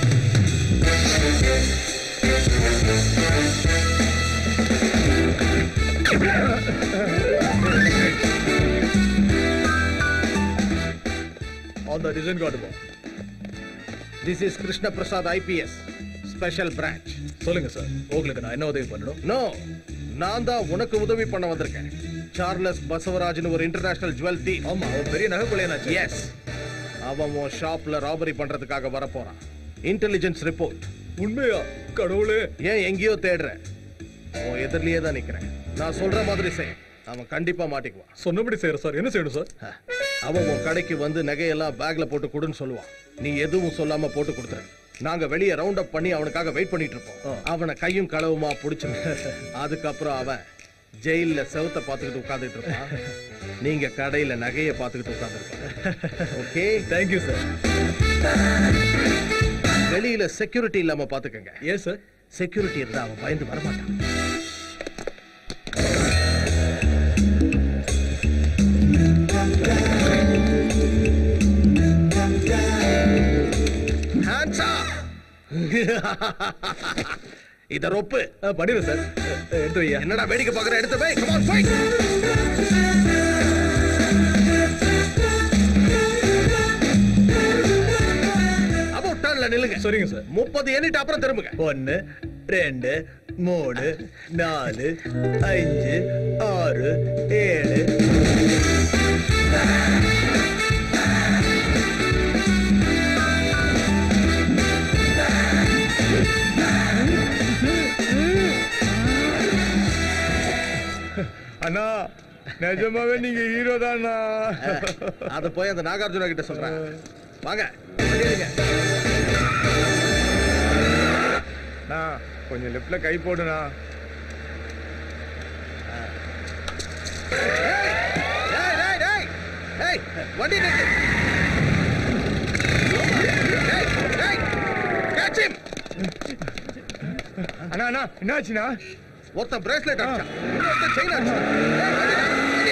அந்த டிசைன் காட்டுப்போம் this is Krishna Prasad IPS special branch சொல்லுங்க சார் உங்களுக்கு நான் என்ன உதவி பண்ணணும் நோ நான் தான் உனக்கு உதவி பண்ண வந்திருக்கேன் சார்லஸ் பசவராஜ்னு ஒரு இன்டர்நேஷனல் ஜுவல் தீ ஆமா அவன் பெரிய நகை கொள்ளையனாச்சு எஸ் அவன் உன் ஷாப்ல ராபரி பண்றதுக்காக வர போறான் இன்டெலிஜென்ஸ் ரிப்போர்ட் உண்மையா கடவுளே ஏன் எங்கேயோ தேடுற உன் எதிரிலேயே தான் நிக்கிறேன் நான் சொல்ற மாதிரி செய் அவன் கண்டிப்பா மாட்டிக்குவான் சொன்னபடி செய்யற சார் என்ன செய்யணும் சார் அவன் உன் கடைக்கு வந்து நகையெல்லாம் பேக்ல போட்டு கொடுன்னு சொல்லுவான் நீ எதுவும் சொல்லாம போட்டு கொடுத்துரு நாங்க வெளியே ரவுண்ட் அப் பண்ணி அவனுக்காக வெயிட் பண்ணிட்டு இருப்போம் அவனை கையும் களவுமா புடிச்சு அதுக்கப்புறம் அவன் ஜெயில்ல செவுத்த பார்த்துக்கிட்டு உட்கார்ந்துட்டு இருப்பான் நீங்க கடையில நகையை பார்த்துக்கிட்டு உட்கார்ந்துருப்பாங்க ஓகே தேங்க்யூ சார் வெளியில செக்யூரிட்டி இல்லாம பாத்துக்கங்க ஏன் சார் செக்யூரிட்டி இருந்தா அவன் பயந்து வரமாட்டான் Hands up! இத ரொப்பு பண்ணிடுறேன் சார் எடுத்து வையா என்னடா வேடிக்கை பாக்குற எடுத்து வை come on fight அப்போ டர்ன்ல நில்லுங்க சரிங்க சார் முப்பது எண்ணிட்டு அப்புறம் திரும்புங்க ஒன்னு ரெண்டு மூணு நாலு அஞ்சு ஆறு ஏழு அண்ணா நிஜமாவே நீங்க ஹீரோ தானா அத போய் அந்த நாகார்ஜுனா கிட்ட சொல்றேன் வாங்க வண்டியிலுங்க. அண்ணா கொஞ்சம் லெஃப்ட்ல கை போடுண்ணா டேய், டேய், டேய். டேய், வண்டி நிறுத்து. டேய், டேய், catch him. அண்ணா அண்ணா என்னாச்சுண்ணா ஒருத்தன் பிரேஸ்லெட் அடிச்சான் இன்னொருத்தன் செயின் அடிச்சான் டேய், வண்டிடா, வண்டி.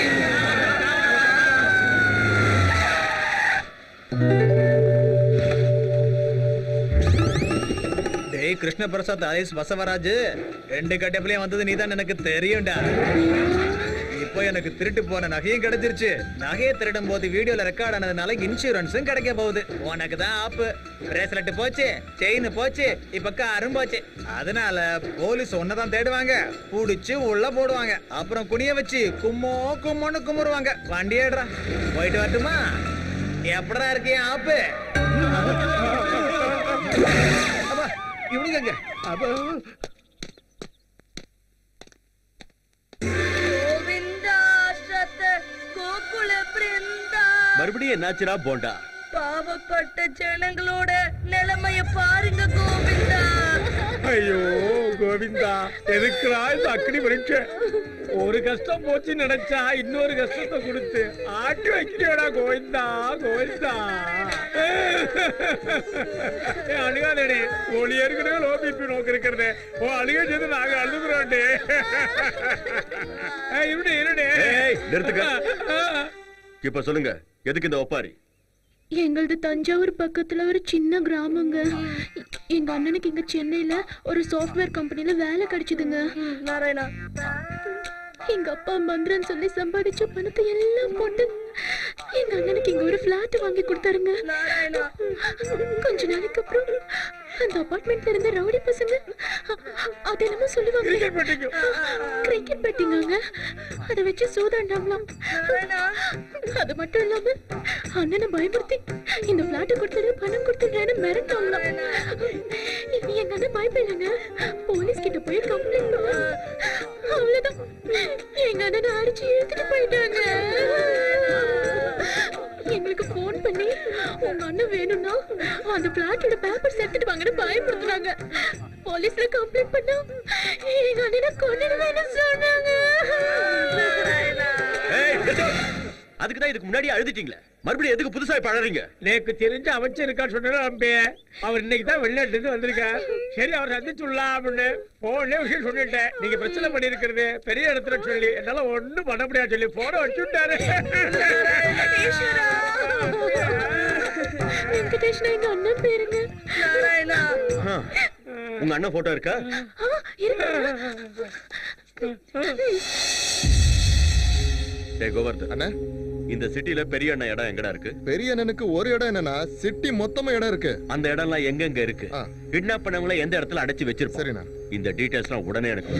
டேய் கிருஷ்ண பிரசாத் ஐஸ் பசவராஜ் ரெண்டு கட்டப்பிலையும் வந்தது நீதான் எனக்கு தெரியும்டா இப்போ எனக்கு திருட்டு போன நகையும் கிடைச்சிருச்சு நகையை திருடும் போது வீடியோல ரெக்கார்ட் ஆனதுனால இன்சூரன்ஸும் கிடைக்க போகுது உனக்கு தான் ஆப்பு பிரேஸ்லெட் போச்சு செயின் போச்சு இப்ப காரும் போச்சு அதனால போலீஸ் தான் தேடுவாங்க புடிச்சு உள்ள போடுவாங்க அப்புறம் குனிய வச்சு கும்மோ கும்மோன்னு கும்பிடுவாங்க வண்டி ஏடுறா போயிட்டு வரட்டுமா எப்படா இருக்கு என் ஆப்பு அப்பா, இவனுங்க எங்க? அப்பா. கோவிந்தா சத்த கோகுல பிருந்தா மறுபடியும் என்னாச்சுடா போண்டா பாவப்பட்ட ஜனங்களோட நிலைமைய பாருங்க கோவிந்தா ஐயோ கோவிந்தா எதுக்குடா இந்த அக்னி பரீட்சை ஒரு கஷ்டம் போச்சு நினைச்சா இன்னொரு கஷ்டத்தை கொடுத்து ஆட்டி வைக்கிறியோடா கோவிந்தா கோவிந்தா ஏய், அழுகாதேடே ஒளி ஏற்கனவே லோ பிபி நோக்கு இருக்கிறது ஓ அழுக செய்து நாங்க அழுகுறோண்டே ஏய், இருடே இருடே ஏய், நிறுத்துக்க. இப்ப சொல்லுங்க எதுக்கு இந்த ஒப்பாரி எங்களது தஞ்சாவூர் பக்கத்துல ஒரு சின்ன கிராமங்க எங்க அண்ணனுக்கு இங்க சென்னையில ஒரு சாஃப்ட்வேர் கம்பெனில வேலை கிடைச்சதுங்க நாராயணா எங்க அப்பா மந்திரன் சொல்லி சம்பாதிச்ச பணத்தை எல்லாம் போட்டு எங்க அண்ணனுக்கு இங்க ஒரு பிளாட் வாங்கி கொடுத்தாருங்க கொஞ்ச நாளைக்கு அப்புறம் அந்த அபார்ட்மெண்ட்ல இருந்த ரவுடி பசங்க அ- அது என்னமோ சொல்லுவாங்க கிரிக்கெட் பெட்டிங்காங்க அதை வச்சு சூதாண்டாங்களாம் அது மட்டும் இல்லாம அண்ணனை பயமுறுத்தி இந்த பிளாட் கொடுத்துடு பணம் கொடுத்துடுறேன்னு மிரட்டாங்களாம் எங்க அண்ணன் பயப்படலைங்க போலீஸ் கிட்ட போய் கம்ப்ளைண்ட் பண்ணா அவ்வளவுதான் எங்க அண்ணனை அடிச்சு இழுத்துட்டு போயிட்டாங்க எங்களுக்கு ஃபோன் பண்ணி உங்க அண்ணன் வேணும்னா அந்த பிளாட்டோட பேப்பர்ஸ் எடுத்துட்டு வாங்கன்னு பயப்படுத்துறாங்க போலீஸ்ல கம்ப்ளைண்ட் பண்ணா எங்க அண்ணனை கொன்னுடுவேன்னு சொன்னாங்க ஏய், நிறுத்து. அதுக்கு தான் இதுக்கு முன்னாடி அழுதுட்டீங்களே மறுபடியும் எதுக்கு புதுசா இப்ப அழறீங்க நேக்கு தெரிஞ்ச அமைச்சர் இருக்கா சொன்னா நம்பி அவர் இன்னைக்கு தான் வெளிநாட்டுல இருந்து வந்திருக்கார் சரி அவர் சந்திச்சுடலாம் அப்படின்னு போனே விஷயம் சொல்லிட்டேன் நீங்க பிரச்சனை பண்ணிருக்கிறது பெரிய இடத்துல சொல்லி என்னால ஒண்ணும் பண்ண முடியாது சொல்லி போன வச்சுட்டாரு வெங்கடேஷ்னா எங்க அண்ணன் பேருங்க நாராயணா ஆ, உங்க அண்ணன் போட்டோ இருக்கா ஆ, இருங்க டேய் கோவர்தன் அண்ணா இந்த சிட்டில பெரிய அண்ணன் இடம் எங்கடா இருக்கு பெரிய அண்ணனுக்கு ஒரு இடம் என்னன்னா சிட்டி மொத்தமா இடம் இருக்கு அந்த இடம்லாம் எங்க எங்க இருக்கு கிட்னாப் பண்ணவங்கள எந்த இடத்துல அடைச்சு வச்சிருப்போம் சரிண்ணா இந்த டீடைல்ஸ்லாம் உடனே எனக்கு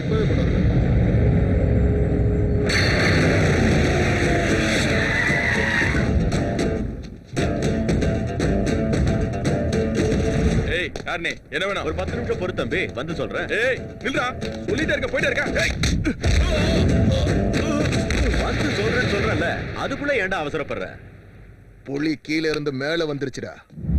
ஏய் யாருனே என்ன வேணும் ஒரு பத்து நிமிஷம் பொறு தம்பி வந்து சொல்றேன் ஏய் நில்றா சொல்லிட்டே இருக்க போயிட்டே இருக்க ஏய் வந்து சொல்றேன்னு சொல்றேன்ல அதுக்குள்ள ஏன்டா அவசரப்படுற புலி கீழே இருந்து மேல வந்துருச்சுடா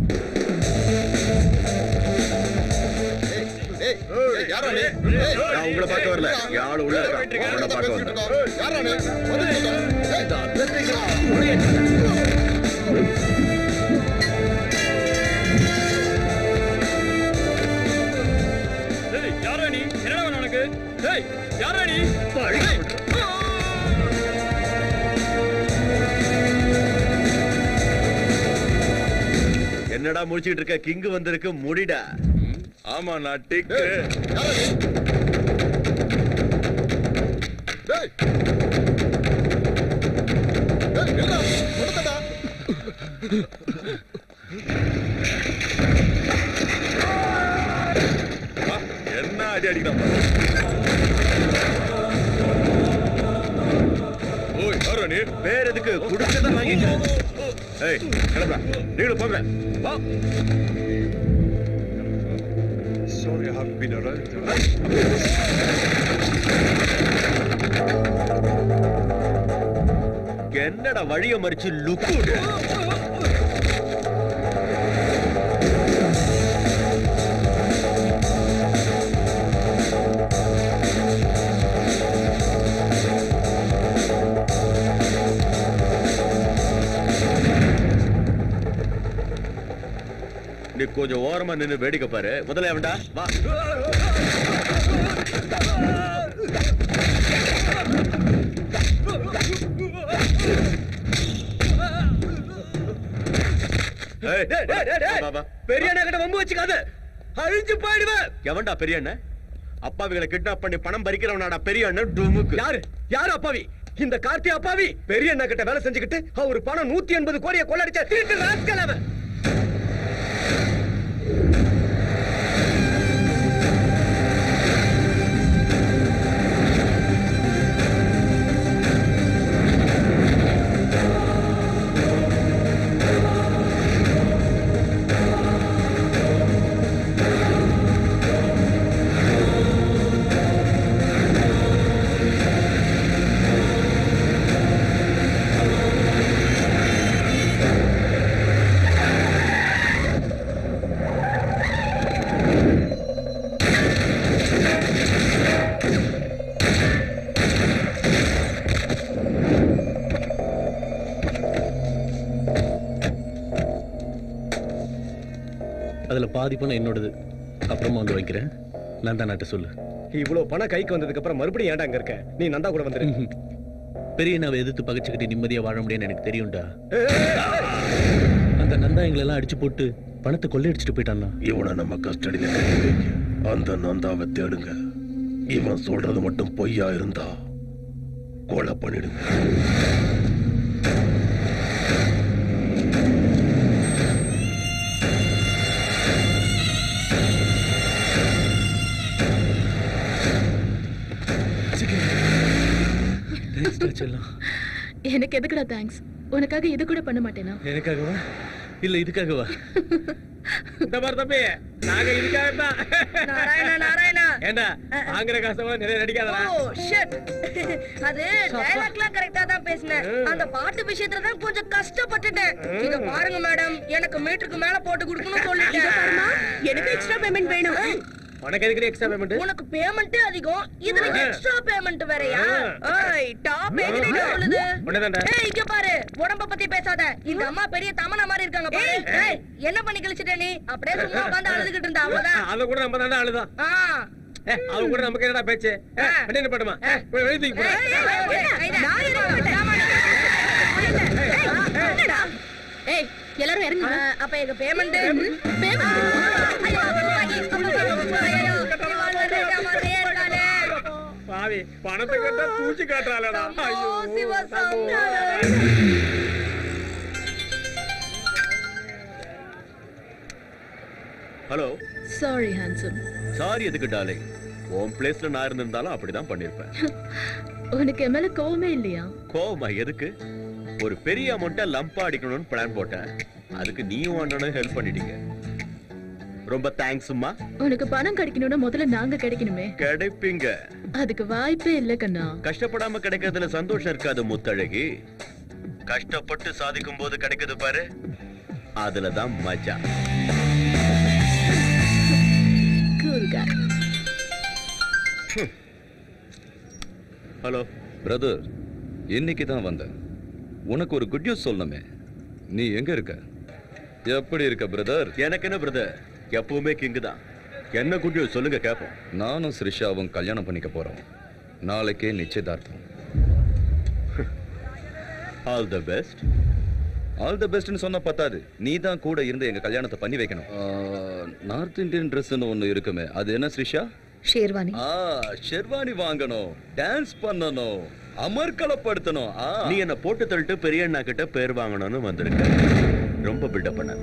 நான் உங்களை பார்க்க வரல யாரு உள்ள இருக்கா அவனை பார்க்க வந்தேன் ஏய், யாரா நீ என்னடா வேணும் உனக்கு ஏய், யாரா நீ என்னடா முடிச்சிட்டு இருக்க கிங் வந்திருக்கு முடிடா ஆமா நான் டிக் என்ன அடி அடிக்கலாம் ஓய் யாரா நீ வேற எதுக்கு குடிச்சத வாங்கிக்க ஏய் கிளம்புடா நீங்களும் போங்க வா Sorry, I haven't been around. என்னடா வழிய மறிச்சு லுக்கு நீ கொஞ்சம் ஓரமா நின்னு வேடிக்கை பாரு முதல்ல வேண்டா வா ஏய், வா, வா. பெரிய அண்ணா கிட்ட வம்பு வச்சுக்காத அழிஞ்சு போயிடுவேன் எவன்டா பெரிய அண்ணன் அப்பாவிகளை கிட்னாப் பண்ணி பணம் பறிக்கிறவனாடா பெரிய அண்ணன் டுமுக்கு யாரு யாரு அப்பாவி இந்த கார்த்தி அப்பாவி பெரிய அண்ணா கிட்ட வேலை செஞ்சுக்கிட்டு அவர் பணம் நூத்தி எண்பது கோடியை கொள்ளடிச்ச திருட்டு ராஸ்கல் அவன் அதுல பாதி பணம் என்னோடது அப்புறமா வந்து வைக்கிறேன் நந்தா நாட்ட சொல்லு இவ்வளவு பணம் கைக்கு வந்ததுக்கு அப்புறம் மறுபடியும் ஏன்டா அங்க இருக்க நீ நந்தா கூட வந்துரு பெரியனாவை எதிர்த்து பகைச்சுக்கிட்டு நிம்மதியா வாழ முடியும்னு எனக்கு தெரியும்டா அந்த நந்தா எங்களெல்லாம் அடிச்சு போட்டு பணத்தை கொள்ளையடிச்சிட்டு போயிட்டான்னா இவனை நம்ம கஸ்டடியில கை வைக்க அந்த நந்தாவை தேடுங்க இவன் சொல்றது மட்டும் பொய்யா இருந்தா கொலை பண்ணிடுங்க எனக்கு எதுக்குடா தேங்க்ஸ் உனக்காக இது கூட பண்ண மாட்டேனா எனக்காகவா இல்ல இதுக்காகவா இந்த மாதிரி தம்பி நாங்க இதுக்காக தான் நாராயணா நாராயணா ஏண்டா வாங்குற காசை நிறைய நடிக்காதடா ஓ ஷிட் அது டயலாக்லாம் கரெக்டா தான் பேசினேன் அந்த பாட்டு விஷயத்துல தான் கொஞ்சம் கஷ்டப்பட்டுட்டேன் இத பாருங்க மேடம் எனக்கு மீட்டருக்கு மேல போட்டு கொடுக்கணும் சொல்லிட்டேன் எனக்கு எக்ஸ்ட்ரா பேமெண்ட் வேணும் உனக்கு எதுக்கு எக்ஸ்ட்ரா பேமெண்ட் உனக்கு பேமெண்ட் அதிகம் இதுல ஆ. எக்ஸ்ட்ரா பேமெண்ட் வேறயா ஆ. ஏய் டாப் எங்கடி சொல்லுது உன்னதான்டா. ஏய் இங்க பாரு உடம்ப பத்தி பேசாத இந்த அம்மா பெரிய தமனா மாதிரி இருக்காங்க பாரு ஏய் என்ன பண்ணி கழிச்சிட்ட நீ அப்படியே சும்மா உட்கார்ந்து அழுதுகிட்டு இருந்தா அவ்வளவுதான் அத கூட நம்ம தானே அழுதான் ஆ ஏ, அவ கூட நமக்கு என்னடா பேச்சு ஏ, வண்டி என்ன பண்ணுமா எழுதி நான் இருக்க மாட்டேன் ஏய் எல்லாரும் இறங்குங்க அப்ப எங்க பேமெண்ட் பாவி பணத்தை கட்டா தூச்சி காட்டுறாளடா ஐயோ ஹலோ சாரி ஹேண்ட்ஸம் சாரி எதுக்கு டார்லிங் உன் பிளேஸ்ல நான் இருந்திருந்தாலும் அப்படிதான் பண்ணிருப்பேன் உனக்கு என் மேல கோவமே இல்லையா கோவமா எதுக்கு ஒரு பெரிய அமௌண்ட்டை லம்பா அடிக்கணும்னு பிளான் போட்டேன் அதுக்கு நீயும் அண்ணனும் ஹெல்ப் பண்ணிட்டீங்க ரொம்ப தேங்க்ஸ்மா உனக்கு பணம் கிடைக்கணும்னா முதல்ல நாங்க கிடைக்கணுமே கிடைப்பீங்க அதுக்கு வாய்ப்பே இல்ல கண்ணா கஷ்டப்படாம கிடைக்கிறதுல சந்தோஷம் இருக்காது முத்தழகி கஷ்டப்பட்டு சாதிக்கும் போது கிடைக்குது பாரு அதுலதான் மஜா கூல் guy. ஹலோ பிரதர் இன்னைக்கு தான் வந்தேன் உனக்கு ஒரு குட் நியூஸ் சொல்லணுமே நீ எங்க இருக்க எப்படி இருக்க பிரதர் எனக்கு என்ன பிரதர் எப்பவுமே கிங்கு தான் என்ன குட் நியூஸ் சொல்லுங்க கேப்போம் நானும் ஸ்ரிஷாவும் கல்யாணம் பண்ணிக்க போறோம் நாளைக்கே நிச்சயதார்த்தம் all the best all the பெஸ்ட்னு சொன்னா பத்தாது நீ தான் கூட இருந்து எங்க கல்யாணத்தை பண்ணி வைக்கணும் நார்த் இந்தியன் ட்ரெஸ்னு ஒன்று இருக்குமே அது என்ன ஸ்ரிஷா ஷேர்வானி ஆ ஷெர்வானி வாங்கணும் டான்ஸ் பண்ணணும் அமர்க்கலப்படுத்தணும் ஆ நீ என்ன போட்டு தள்ளிட்டு பெரிய அண்ணா கிட்ட பேர் வாங்கணும்னு வந்திருக்க ரொம்ப பில்டப் பண்ணாத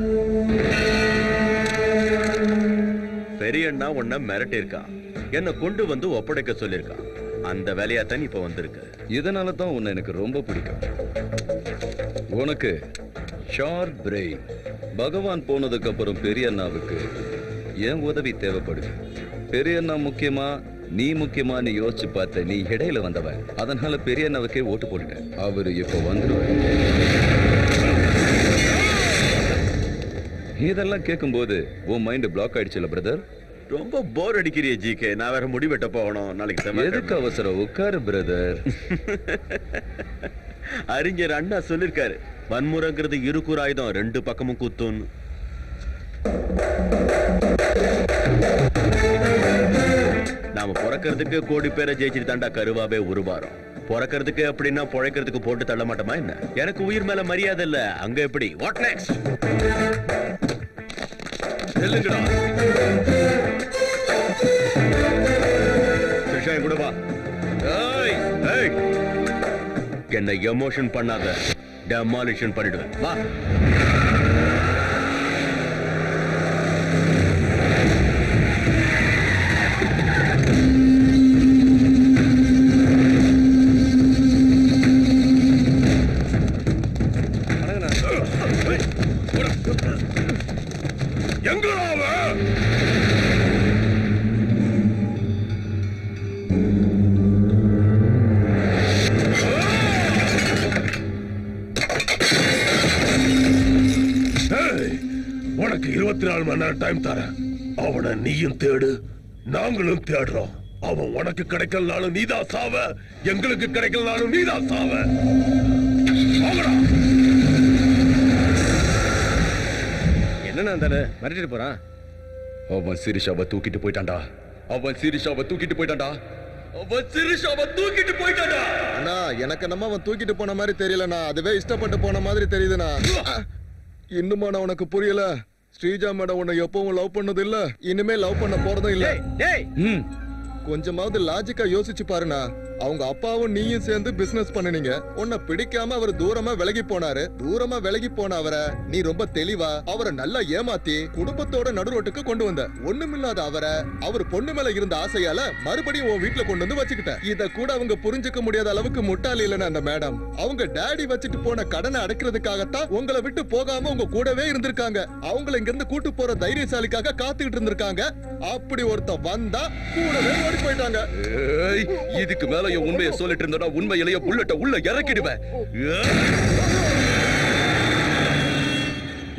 பெரிய அண்ணா உன்னை மிரட்டி இருக்கான் என்ன கொண்டு வந்து ஒப்படைக்க சொல்லியிருக்கான் அந்த வேலையா தான் இப்ப வந்திருக்கு இதனால தான் உன்னை எனக்கு ரொம்ப பிடிக்கும் உனக்கு ஷார்ப் பிரெயின் பகவான் போனதுக்கு அப்புறம் பெரிய அண்ணாவுக்கு என் உதவி தேவைப்படுது பெரிய அண்ணா முக்கியமா நீ முக்கியமான்னு யோசிச்சு பார்த்த நீ இடையில வந்தவன் அதனால பெரிய அண்ணாவுக்கே ஓட்டு போட்டுட்டேன் அவரு இப்போ வந்துருவாரு இதெல்லாம் கேட்கும்போது உன் மைண்ட் பிளாக் ஆயிடுச்சுல பிரதர் ரொம்ப போர் அடிக்கிறிய ஜிகே நான் வேற முடி வெட்ட போகணும் நாளைக்கு செவ்வாய்க்கிழமை. எதுக்கு அவசரம் உட்காரு பிரதர் அறிஞர் அண்ணா சொல்லிருக்காரு வன்முறைங்கிறது இருக்குற ஆயுதம் ரெண்டு பக்கமும் குத்துன்னு நாம பிறக்கிறதுக்கு கோடி பேரை ஜெயிச்சுட்டு தாண்டா கருவாவே உருவாரோம் பிறக்கிறதுக்கு அப்படின்னா பொழைக்கிறதுக்கு போட்டு தள்ள மாட்டோமா என்ன எனக்கு உயிர் மேல மரியாதை இல்ல அங்க எப்படி வாட் நெக்ஸ்ட் நெல்லுங்கடா கிருஷ்ணா என் கூட வா ஏய் ஏய் என்னை எமோஷன் பண்ணாத டெமாலிஷன் பண்ணிடுவேன் வா எங்கடா அவன் ஏய், உனக்கு இருபத்தி நாலு மணி நேரம் டைம் தரேன் அவனை நீயும் தேடு நாங்களும் தேடுறோம் அவன் உனக்கு கிடைக்கலனாலும் நீதான் சாவ எங்களுக்கு கிடைக்கலனாலும் நீதான் சாவ வாங்கடா. என்னண்ணா தானே மிரட்டிட்டு போறான் அவன் சிரிஷாவை தூக்கிட்டு போயிட்டான்டா அவன் சிரிஷாவை தூக்கிட்டு போயிட்டான்டா அவன் சிரிஷாவை தூக்கிட்டு போயிட்டான்டா அண்ணா எனக்கு நம்ம அவன் தூக்கிட்டு போன மாதிரி தெரியலண்ணா அதுவே இஷ்டப்பட்டு போன மாதிரி தெரியுதுண்ணா இன்னுமா நான் உனக்கு புரியல ஸ்ரீஜா மேடம் உன்னை எப்பவும் லவ் பண்ணது இல்ல இனிமே லவ் பண்ண போறதும் இல்ல ம் கொஞ்சமாவது லாஜிக்கா யோசிச்சு பாருண்ணா அவங்க அப்பாவும் நீயும் சேர்ந்து பிசினஸ் பண்ணுனீங்க உன்னை பிடிக்காம அவர் தூரமா விலகி போனாரு தூரமா விலகி போன அவரை நீ ரொம்ப தெளிவா அவரை நல்லா ஏமாத்தி குடும்பத்தோட நடுரோட்டுக்கு கொண்டு வந்த ஒண்ணுமில்லாத அவரை அவர் பொண்ணு மேல இருந்த ஆசையால மறுபடியும் உன் வீட்டுல கொண்டு வந்து வச்சுக்கிட்ட இத கூட அவங்க புரிஞ்சுக்க முடியாத அளவுக்கு முட்டாளி இல்லைன்னு அந்த மேடம் அவங்க டேடி வச்சுட்டு போன கடனை அடைக்கிறதுக்காகத்தான் உங்களை விட்டு போகாம உங்க கூடவே இருந்திருக்காங்க அவங்கள இங்க இருந்து கூட்டு போற தைரியசாலிக்காக காத்துக்கிட்டு இருந்திருக்காங்க அப்படி ஒருத்த வந்தா கூடவே ஓடி போயிட்டாங்க ஏய் இதுக்கு மேல என் உண்மையை சொல்லிட்டு இருந்தனா உண்மையிலேயே புல்லட்ட உள்ள இறக்கிடுவேன் ஏய்.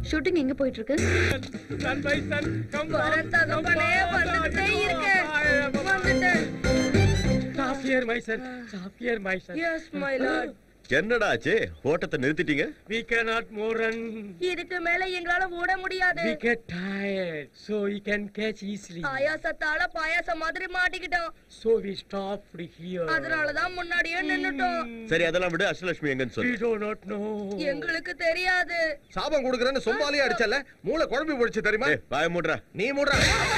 ஷூட்டிங் எங்க போயிட்டு இருக்கு சன் பை சன் கம் வரேன் தகப்பனே வந்துட்டே இருக்கேன் வந்துட்டேன் software my son software my son yes my lord என்னடா ஆச்சு ஓட்டத்தை நிறுத்திட்டீங்க we cannot more run இதுக்கு மேல எங்களால ஓட முடியாது we get tired so we can catch easily ஆயாசத்தால பாயாசம் மாதிரி மாட்டிக்கிட்டோம் so we stopped here அதனாலதான் முன்னாடியே நின்னுட்டோம் சரி அதெல்லாம் விடு அஷ்டலட்சுமி எங்கன்னு we சொல்லு do not know எங்களுக்கு தெரியாது சாபம் கொடுக்குறேன்னு சும்மாலே அடிச்சல மூளை குழம்பி போயிடுச்சு தெரியுமா ஏய், வாய மூடுறா நீ மூடுற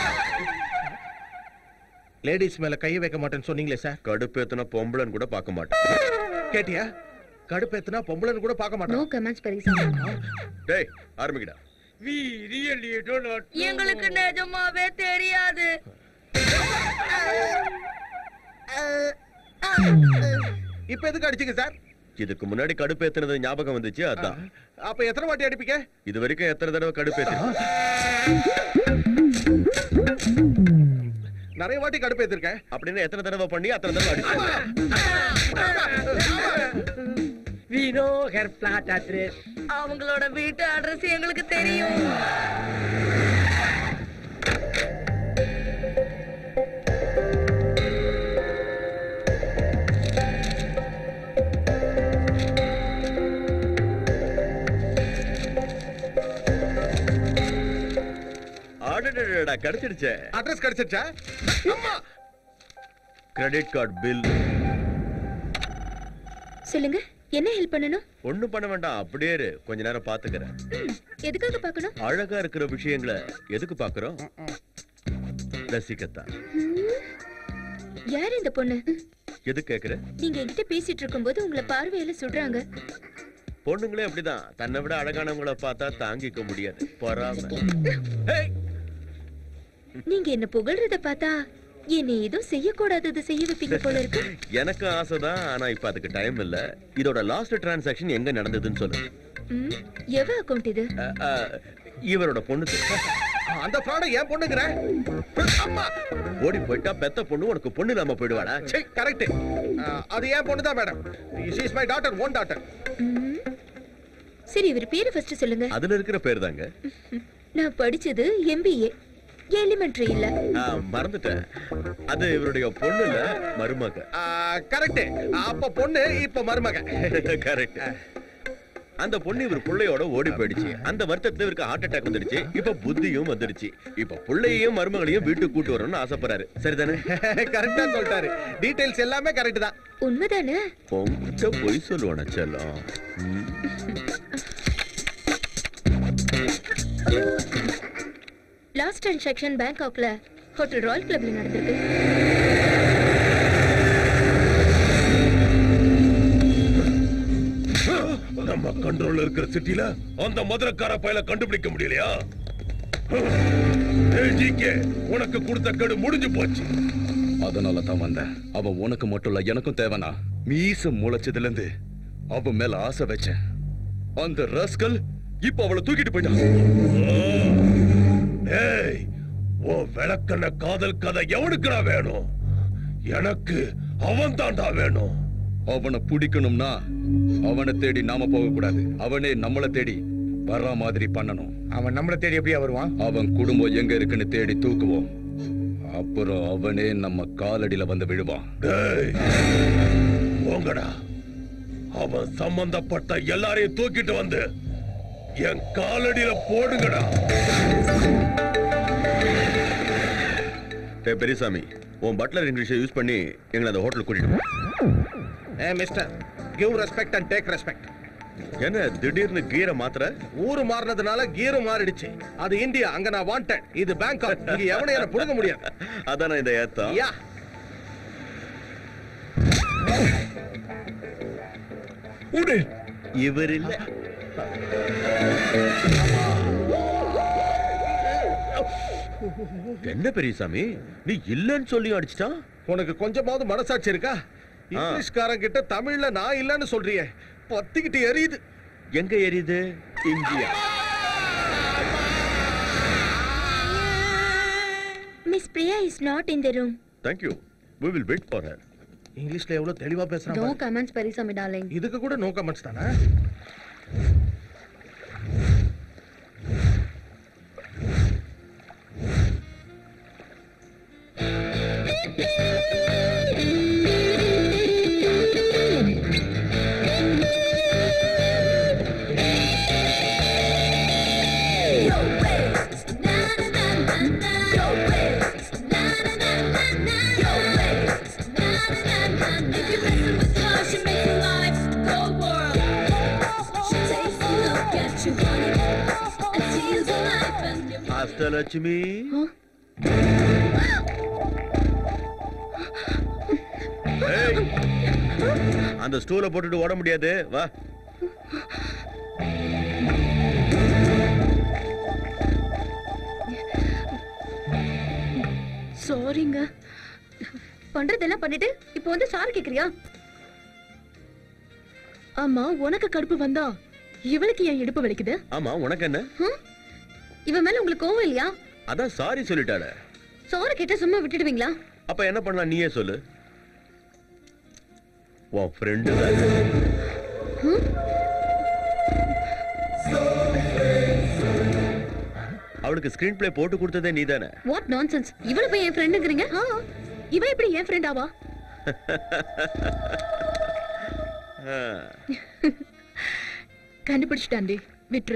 லேடிஸ் மேல கைய வைக்க மாட்டேன்னு சொன்னீங்களே சார் கடுப்பேத்துன பொம்பளைன்னு கூட பார்க்க மாட்டேன் கேட்டியா கடுப்பேத்துனா பொம்பளைன்னு கூட பார்க்க நோ மாட்டேன் கமெண்ட்ஸ் பெரியசாமி டேய் ஆரம்பிக்கடா we really do not know. எங்களுக்கு நிஜமாவே தெரியாது இப்ப எதுக்கு அடிச்சீங்க சார் இதுக்கு முன்னாடி கடுப்பேத்துனது ஞாபகம் வந்துச்சு அதான் அப்ப எத்தனை வாட்டி அடிப்பீங்க இது வரைக்கும் எத்தனை தடவை கடுப்பேத்து நிறைய வாட்டி கடுப்பேத்திருக்கேன் அப்படின்னு எத்தனை தடவை பண்ணி அத்தனை தடவை அடிச்சு we know her flat address அவங்களோட வீட்டு அட்ரஸ் எங்களுக்கு தெரியும் அடடடடா கிடைச்சிடுச்சே அட்ரஸ் கிடைச்சிருச்சா கிரெடிட் கார்டு பில் சொல்லுங்க என்ன ஹெல்ப் பண்ணணும் ஒண்ணும் பண்ண வேண்டாம் அப்படியே இரு. கொஞ்ச நேரம் பாத்துக்கிறேன் எதுக்காக பார்க்கணும் அழகா இருக்கிற விஷயங்களை எதுக்கு பாக்குறோம் ரசிக்கத்தான் யார் இந்த பொண்ணு எது கேக்குற நீங்க என்கிட்ட பேசிட்டு இருக்கும்போது உங்களை பார்வையில சுடுறாங்க பொண்ணுங்களே அப்படிதான் தன்னை விட அழகானவங்கள பார்த்தா தாங்கிக்க முடியாது பொறாம நீங்க என்ன புகழ்றத பார்த்தா என்னை ஏதோ செய்யக்கூடாதது செய்ய வைப்பீங்க போல இருக்கு எனக்கு ஆசைதான் ஆனா இப்ப அதுக்கு டைம் இல்ல இதோட லாஸ்ட் டிரான்சாக்ஷன் எங்க நடந்ததுன்னு சொல்லு ம், எவ அக்கவுண்ட் இது அஹ், அஹ், இவரோட பொண்ணுக்கு அந்த ஃப்ராட ஏன் பொண்ணுங்கிற அம்மா ஓடி போயிட்டா பெத்த பொண்ணு உனக்கு பொண்ணு இல்லாம போயிடுவாடா சே கரெக்ட் அது ஏன் பொண்ணு தான் madam is my daughter one daughter hmm. சரி இவர் பேரு ஃபர்ஸ்ட் சொல்லுங்க அதுல இருக்கிற பேர் தாங்க நான் படிச்சது எம்பிஏ எலிமெண்ட்ரி இல்ல ஆஹ், மறந்துட்டேன் அது இவருடைய பொண்ணு இல்ல மருமக கரெக்ட் அப்ப பொண்ணு இப்ப மருமக கரெக்ட் அந்த பொண்ணு இவர் புள்ளையோட ஓடி போயிடுச்சு அந்த வருத்தத்துல இவருக்கு ஹார்ட் அட்டாக் வந்துடுச்சு இப்ப புத்தியும் வந்துடுச்சு இப்ப புள்ளையையும் மருமகளையும் வீட்டுக்கு கூட்டு வரணும்னு ஆசைப்படுறாரு சரிதானே கரெக்டா சொல்லிட்டாரு டீடைல்ஸ் எல்லாமே கரெக்ட் தான் உண்மைதானே கொஞ்சம் பொய் சொல்லுவான செல்லம் ம். லாஸ்ட் டிரான்சாக்ஷன் பேங்காக்ல ஹோட்டல் ராயல் கிளப்ல நடந்திருக்கு நம்ம கண்ட்ரோல்ல இருக்கிற சிட்டில அந்த மதுரக்கார பயல கண்டுபிடிக்க முடியலையா ஏய், ஜிகே, உனக்கு கொடுத்த கெடு முடிஞ்சு போச்சு அதனால தான் வந்தேன் அவன் உனக்கு மட்டும் இல்ல எனக்கும் தேவனா மீச முளைச்சதுல இருந்து அவன் மேல ஆசை வச்சேன் அந்த ரஸ்கல் இப்ப அவளை தூக்கிட்டு போயிட்டான் ஏய் உன் விளக்கண்ண காதல் கதை எவனுக்குடா வேணும் எனக்கு அவன் தாண்டா வேணும் அவனை பிடிக்கணும்னா அவனை தேடி நாம போக கூடாது அவனே நம்மள தேடி வர்ற மாதிரி பண்ணணும் அவன் நம்மள தேடி எப்படியா வருவான் அவன் குடும்பம் எங்க இருக்குன்னு தேடி தூக்குவோம் அப்புறம் அவனே நம்ம காலடியில வந்து விழுவான் டேய் போங்கடா அவன் சம்பந்தப்பட்ட எல்லாரையும் தூக்கிட்டு வந்து என் காலடியில போடுங்கடா டேய் பெரியசாமி உன் பட்லர் இங்கிலீஷை யூஸ் பண்ணி எங்களை அந்த ஹோட்டலுக்கு கூட்டிட்டு போ ஏ mister give respect and take respect என்ன திடீர்னு கீரை மாத்திர ஊரு மாறினதுனால கீரும் மாறிடுச்சு அது இந்தியா அங்க நான் வாண்டட் இது பேங்காக் இங்க எவனையும் என்ன புடுங்க முடியாது அதானே இந்த ஏத்தம் யா இவர் இல்ல என்ன பெரியசாமி நீ இல்லன்னு சொல்லி அடிச்சிட்டான் உனக்கு கொஞ்சமாவது மனசாட்சி இருக்கா இங்கிலீஷ்காரன் கிட்ட தமிழ்ல நான் இல்லன்னு சொல்றியே பத்திக்கிட்டு எரியுது எங்க எரியுது India miss Priya is not in the room thank you we will wait for her இங்கிலீஷ்ல எவ்வளவு தெளிவா நோ பேசுறான் கமெண்ட்ஸ் பெரியசாமி டார்லிங் இதுக்கு கூட நோ கமெண்ட்ஸ் தானே அஷ்டலட்சுமி ஏய், அந்த ஸ்டூல போட்டுட்டு ஓட முடியாது வா சாரிங்க பண்றதெல்லாம் பண்ணிட்டு இப்போ வந்து சாரி கேக்குறியா ஆமா உனக்கு கடுப்பு வந்தா இவளுக்கு என் இடுப்பு வலிக்குது ஆமா உனக்கு என்ன இவன் மேல உங்களுக்கு கோவம் இல்லையா அதான் சாரி சொல்லிட்டாளே சாரி கேட்டா சும்மா விட்டுடுவீங்களா அப்ப என்ன பண்ணலாம் நீயே சொல்லு உன் ஃப்ரெண்டு அவளுக்கு ஸ்கிரீன் பிளே போட்டு கொடுத்ததே நீதானே வாட் நான்சென்ஸ் இவள போய் என் ஃப்ரெண்டுங்கிறீங்க இவ எப்படி என் ஃப்ரெண்ட் ஆவா ஆ. கண்டுபிடிச்சிட்டாண்டி விட்டுரு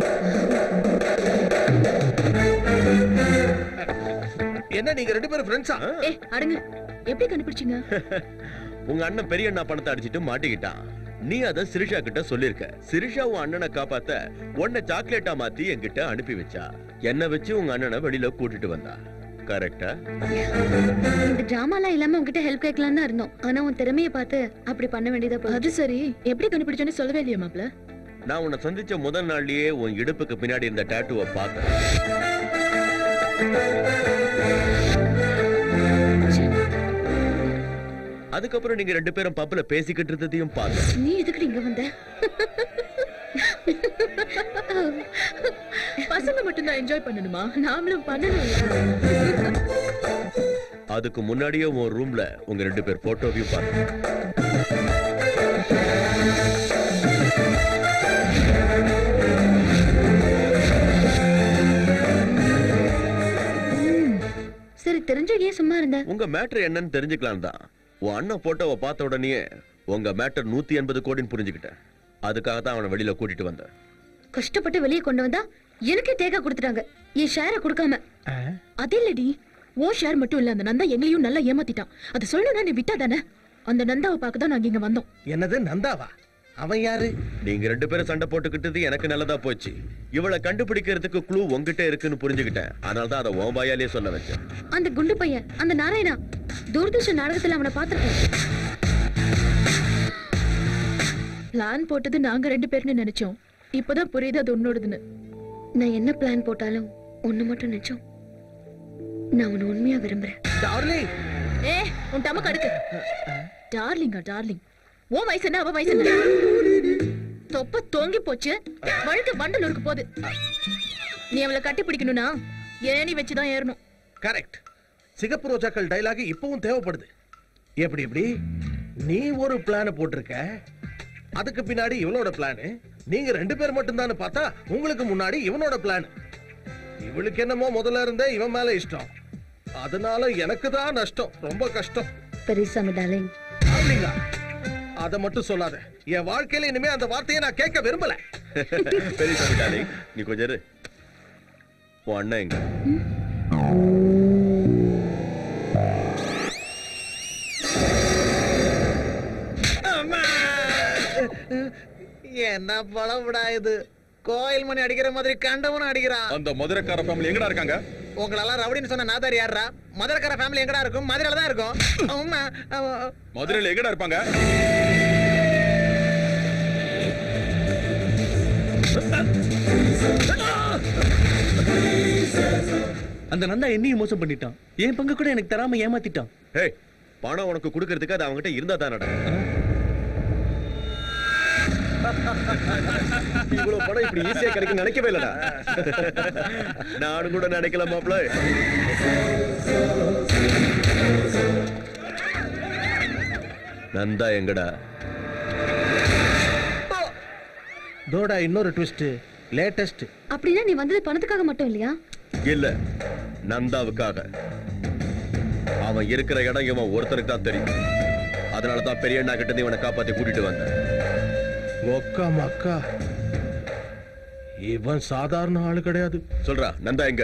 என்ன நீங்க ரெண்டு பேரும் ஃப்ரெண்ட்ஸா ஏ அடங்க எப்படி கண்டுபிடிச்சீங்க உங்க அண்ணன் பெரிய அண்ணா பணத்தை அடிச்சிட்டு மாட்டிக்கிட்டான் நீ அத சிரிஷா கிட்ட சொல்லிருக்க சிரிஷா உன் அண்ணனை காப்பாத்த உன்னை சாக்லேட்டா மாத்தி என்கிட்ட அனுப்பி வச்சா என்ன வச்சு உங்க அண்ணனை வெளியில கூட்டிட்டு வந்தா கரெக்டா இந்த டிராமாலாம் இல்லாம உன்கிட்ட ஹெல்ப் கேட்கலாம் தான் இருந்தோம் ஆனா உன் திறமையை பார்த்து அப்படி பண்ண வேண்டியதா போச்சு அது சரி எப்படி கண்டுபிடிச்சோன்னு சொல்லவே இல்லையா மாப்ள நான் உன்னை சந்திச்ச முதல் நாள்லயே உன் இடுப்புக்கு பின்னாடி இருந்த டாட்டூவை பார்த்தேன் அதுக்கப்புறம் நீங்க ரெண்டு பேரும் பப்ல பேசிக்கிட்டு இருந்ததையும் பார்த்தேன் நீ எதுக்கு இங்க வந்த பசங்க மட்டும் தான் என்ஜாய் பண்ணணுமா நாமளும் பண்ணணும் அதுக்கு முன்னாடியே உன் ரூம்ல உங்க ரெண்டு பேர் போட்டோவையும் பார்த்தேன் சரி தெரிஞ்ச ஏன் சும்மா இருந்த உங்க மேட்டர் என்னன்னு தெரிஞ்சுக்கலாம் தான் உன் அண்ணன் போட்டோவை பார்த்த உடனே உங்க மேட்டர் நூத்தி எண்பது கோடின்னு புரிஞ்சுக்கிட்டேன் அதுக்காக தான் அவனை வெளியில கூட்டிட்டு வந்தேன் கஷ்டப்பட்டு வெளியே கொண்டு வந்தா எனக்கே தேக்க கொடுத்துட்டாங்க என் ஷேரை கொடுக்காம அது இல்லடி ஓ ஷேர் மட்டும் இல்ல அந்த நந்தா எங்களையும் நல்லா ஏமாத்திட்டான் அது சொல்லணும்னா நீ விட்டா தானே அந்த நந்தாவை பார்க்க தான் நாங்க இங்க வந்தோம் என்னது நந்தாவா அவன் யாரு நீங்க ரெண்டு பேரும் சண்டை போட்டுக்கிட்டது எனக்கு நல்லதா போச்சு இவளை கண்டுபிடிக்கிறதுக்கு க்ளூ உங்ககிட்ட இருக்குன்னு புரிஞ்சுக்கிட்டேன் அதனால தான் அதை ஓ வாயாலே சொல்ல வச்சேன் அந்த குண்டு பையன் அந்த நாராயணா தூர்தர்ஷன் நாடகத்துல அவனை பார்த்திருக்கேன் பிளான் போட்டது நாங்க ரெண்டு பேர்னு நினைச்சோம் இப்பதான் புரியுது அது உன்னோடதுன்னு நான் என்ன பிளான் போட்டாலும் ஒண்ணு மட்டும் நிச்சயம் நான் உன்னை உண்மையா விரும்புறேன் டார்லிங் ஏ உன் டம கடுக்கு டார்லிங்கா டார்லிங் ஓ வயசு என்ன அவ வயசு என்ன தொப்ப தொங்கி போச்சு வழுக்க வண்டலூருக்கு போகுது நீ அவளை கட்டி பிடிக்கணும்னா ஏணி வச்சுதான் ஏறணும் கரெக்ட் சிகப்பு ரோஜாக்கள் டைலாக் இப்பவும் தேவைப்படுது எப்படி எப்படி நீ ஒரு பிளான போட்டிருக்க அதுக்கு பின்னாடி இவனோட பிளானு நீங்க ரெண்டு பேர் மட்டும்தான்னு பார்த்தா உங்களுக்கு முன்னாடி இவனோட பிளான் இவளுக்கு என்னமோ முதல்ல இருந்தே இவன் மேல இஷ்டம் அதனால எனக்கு தான் நஷ்டம் ரொம்ப கஷ்டம் பெரியசாமி டார்லிங் அப்படிங்களா அதை மட்டும் சொல்லாத என் வாழ்க்கையில இனிமே அந்த வார்த்தையை நான் கேட்க விரும்பல பெரிய சாமி டார்லிங், நீ கொஞ்சம் இரு. உன் அண்ணன் எங்க என்ன பழம்டா இது கோயில் மணி அடிக்கிற மாதிரி கண்டவனும் அடிக்கிறான் அந்த மதுரைக்கார ஃபேமிலி எங்கடா இருக்காங்க உங்களெல்லாம் ரவுடின்னு சொன்ன நாதாரி யாரா மதுரைக்கார ஃபேமிலி எங்கடா இருக்கும் மதுரையில தான் இருக்கும் ஆமா, ஆமா. மதுரையில எங்கடா இருப்பாங்க அந்த நந்தா என்னையும் மோசம் பண்ணிட்டான் என் பங்கு கூட எனக்கு தராம ஏமாத்திட்டான் ஏய் பணம் உனக்கு கொடுக்கறதுக்கு அது அவங்ககிட்ட இருந்தா தானடா இவ்வளவு பணம் இப்படி ஈஸியா கிடைக்கும் நினைக்கவே இல்லடா நானும் கூட நினைக்கல மாப்ள நந்தா எங்கடா தோடா இன்னொரு ட்விஸ்ட் லேட்டஸ்ட் அப்படின்னா நீ வந்தது பணத்துக்காக மட்டும் இல்லையா இல்ல நந்தாவுக்காக அவன் இருக்கிற இடம் இவன் ஒருத்தருக்கு தான் தெரியும் அதனால தான் பெரிய அண்ணா கிட்ட இருந்து இவனை காப்பாத்தி கூட்டிட்டு வந்தேன் ஒக்கா மக்கா இவன் சாதாரண ஆளு கிடையாது சொல்றா நந்தா எங்க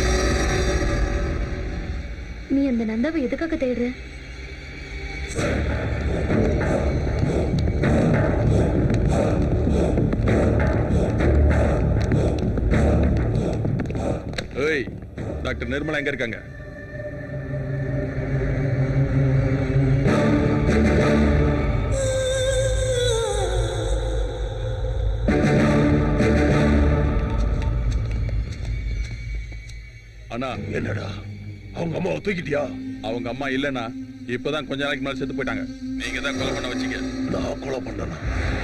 நீ அந்த நந்தாவை எதுக்காக தேடுற டேய் டாக்டர் நிர்மலா எங்க இருக்காங்க அண்ணா என்னடா அவங்க அம்மாவை தூக்கிட்டியா அவங்க அம்மா இல்லைண்ணா இப்பதான் கொஞ்ச நாளைக்கு முன்னாடி செத்து போயிட்டாங்க நீங்க தான் கொலை பண்ண வச்சீங்க நான் கொலை பண்ணனா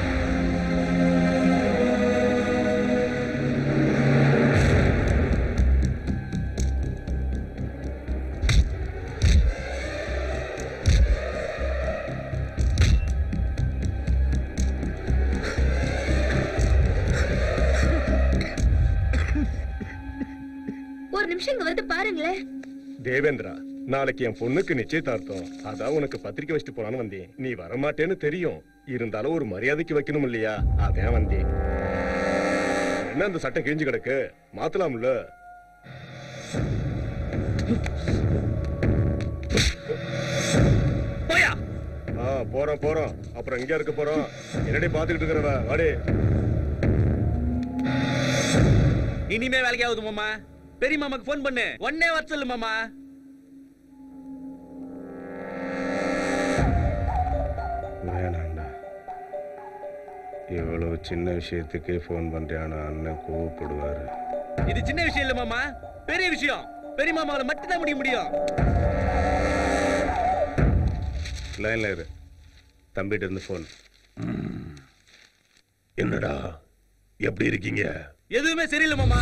ஒரு நிமிஷம் இங்க வந்து பாருங்களேன் தேவேந்திரா நாளைக்கு என் பொண்ணுக்கு நிச்சயதார்த்தம் அதான் உனக்கு பத்திரிக்கை வச்சுட்டு போலான்னு வந்தேன் நீ வரமாட்டேன்னு தெரியும் இருந்தாலும் ஒரு மரியாதைக்கு வைக்கணும் இல்லையா அதான் வந்தேன் என்ன அந்த சட்டம் கிழிஞ்சு கிடக்கு மாத்தலாம்ல போயா ஆ போறோம் போறோம் அப்புறம் எங்க இருக்க போறோம் என்னடி பாத்துக்கிட்டு இருக்கிறவ வாடி இனிமே வேலைக்கு ஆகுது மாமா பெரிய மாமாக்கு ஃபோன் பண்ணு உடனே வர சொல்லு மாமா வேணாண்டா இவ்வளவு சின்ன விஷயத்துக்கே ஃபோன் பண்றியான அண்ணன் கோவப்படுவாரு இது சின்ன விஷயம் இல்ல மாமா பெரிய விஷயம் பெரிய மாமாவால மட்டும்தான் முடிய முடியும் லைன்ல இரு தம்பிட்டு இருந்து ஃபோன் என்னடா எப்படி இருக்கீங்க எதுவுமே சரியில்லை மாமா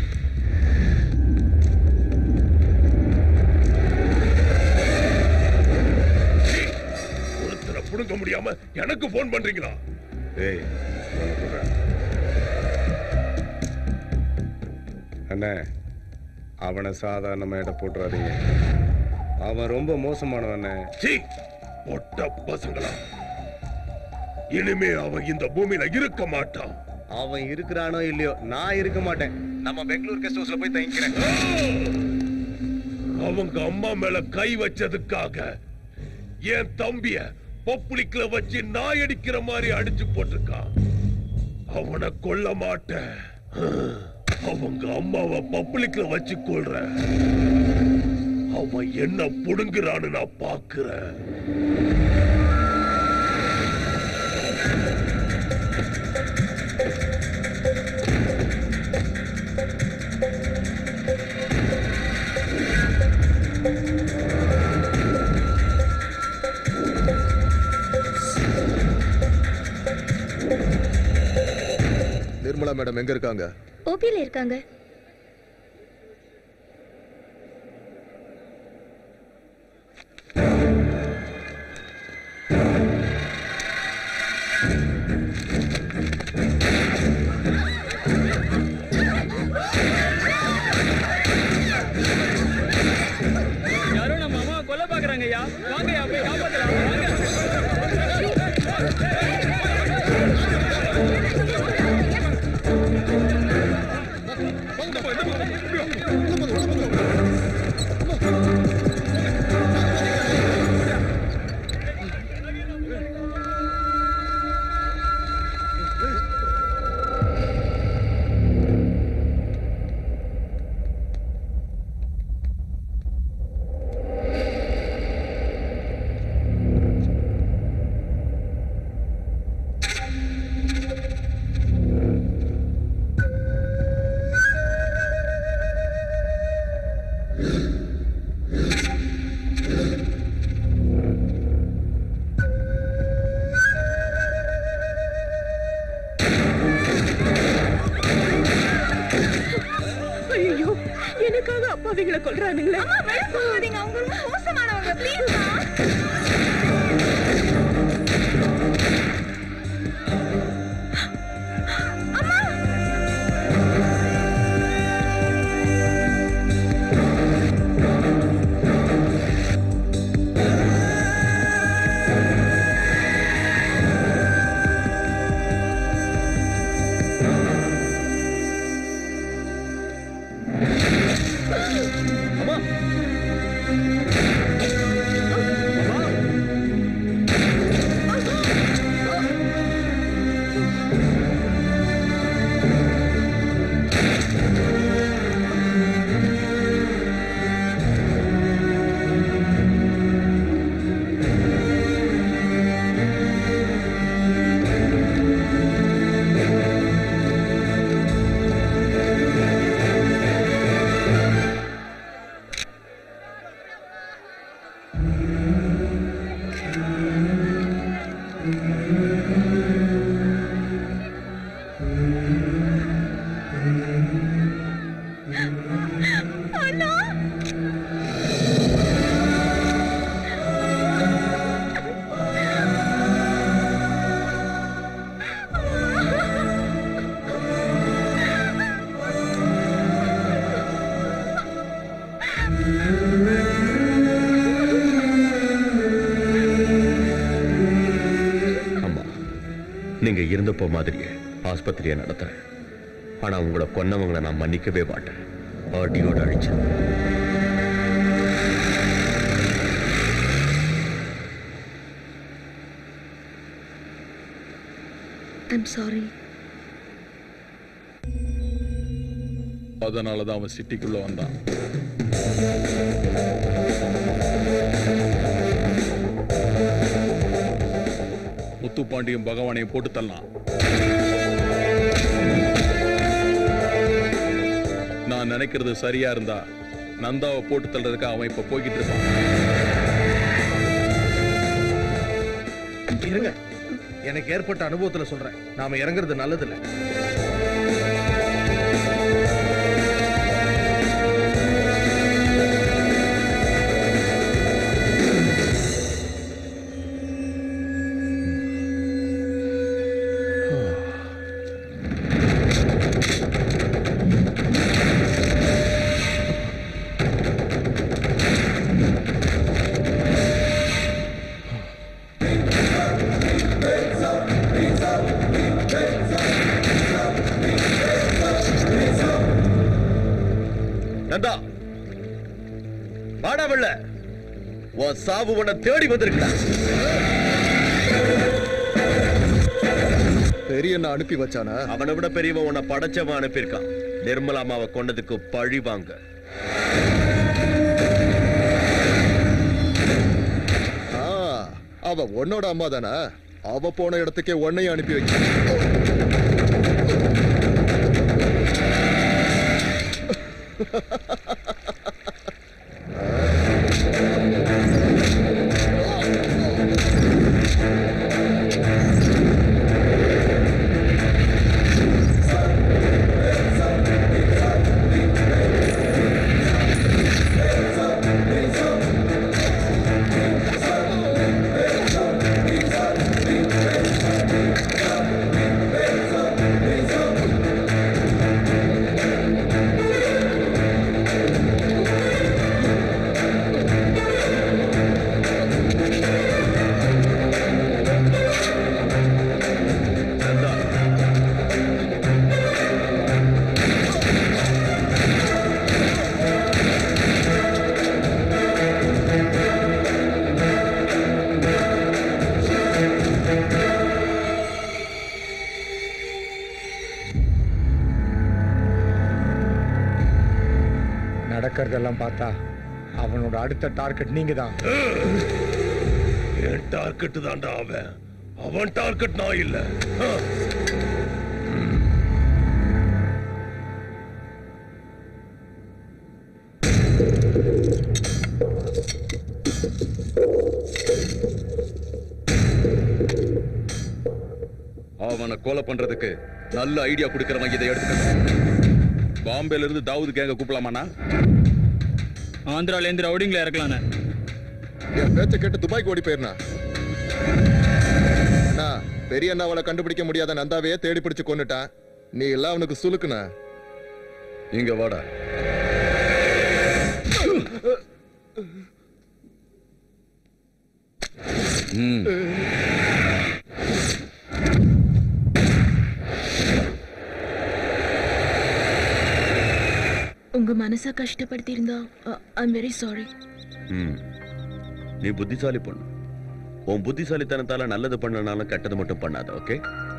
ஒருத்தரை புடுங்க முடியாம எனக்கு போன் பண்றீங்களா ஏய் உனக்கு சொல்றேன். அண்ணே அவனை சாதாரணமா இட போட்டுறாதீங்க அவன் ரொம்ப மோசமானவண்ணே சீ பொட்ட பசங்களா இனிமே அவன் இந்த பூமியில இருக்க மாட்டான் அவன் இருக்கிறானோ இல்லையோ நான் இருக்க மாட்டேன் நம்ம பெங்களூர் கெஸ்ட் ஹவுஸ்ல போய் தங்கிக்கிறேன் அவங்க அம்மா மேல கை வச்சதுக்காக என் தம்பிய பப்ளிக்ல வச்சு நாய் அடிக்கிற மாதிரி அடிச்சு போட்டிருக்கான் அவனை கொல்ல மாட்டேன் அவங்க அம்மாவை பப்ளிக்ல வச்சு கொள்றேன் அவன் என்ன புடுங்குறான்னு நான் பாக்குறேன் நிர்மலா மேடம் எங்க இருக்காங்க ஓபியில இருக்காங்க யாரோ நம்ம அம்மா கொல்ல பாக்குறாங்க ஐயா வாங்க ஐயா போய் காப்பாத்தலாம் வாங்க ஐயோ எனக்காக அப்பாவிங்களை கொல்றானுங்களே அவங்க ரொம்ப மோசமானவங்க ப்ளீஸ் அம்மா அம்மா நீங்க இருந்தப்போ மாதிரியே ஆஸ்பத்திரியை நடத்துறேன் ஆனா உங்களை கொன்னவங்களை நான் மன்னிக்கவே மாட்டேன் அடியோட அழிச்சேன் ஐம் சாரி அதனாலதான் அவன் சிட்டிக்குள்ள வந்தான் முத்துப்பாண்டியும் பகவானையும் போட்டு தள்ளலாம் நான் நினைக்கிறது சரியா இருந்தா நந்தாவை போட்டு தள்ளுறதுக்கு அவன் இப்ப போய்கிட்டு இருப்பான் இருங்க எனக்கு ஏற்பட்ட அனுபவத்துல சொல்றேன் நாம இறங்குறது நல்லது இல்ல நந்தா வாடா வெள்ள உன் சாவு உன்னை தேடி வந்திருக்கா பெரியண்ணா அனுப்பி வச்சானா அவனை விட பெரியவன் உன்னை படைச்சவன் அனுப்பியிருக்கான் நிர்மலா அம்மாவை கொண்டதுக்கு பழி வாங்க ஆ, அவ உன்னோட அம்மா தானே அவ போன இடத்துக்கே உன்னையும் அனுப்பி வச்சு நடக்கிறதெல்லாம் பார்த்தா அவனோட அடுத்த டார்கெட் நீங்க தான் என் டார்கெட் தான்டா அவன் அவன் டார்கெட் நான் இல்ல ஆ. அவனை கொலை பண்றதுக்கு நல்ல ஐடியா கொடுக்கறவன் இதை எடுத்துக்கணும் பாம்பேல இருந்து தாவூது கேங்க கூப்பிடலாமாண்ணா ஆந்திரால இருந்து ரவுடிங்ல இறக்கலானே என் பேச்ச கேட்டு துபாய்க்கு ஓடி போயிருந்தா அண்ணா பெரிய அண்ணாவால கண்டுபிடிக்க முடியாத நந்தாவையே தேடி பிடிச்சு கொண்டுட்டான் நீ எல்லாம் அவனுக்கு சுலுக்குன இங்க வாடா ம் உங்க மனச கஷ்டப்படுத்தி இருந்தா ஐம் வெரி சாரி ம். நீ புத்திசாலி பொண்ணு உன் புத்திசாலித்தனத்தால நல்லது பண்ணனாலும் கெட்டது மட்டும் பண்ணாத ஓகே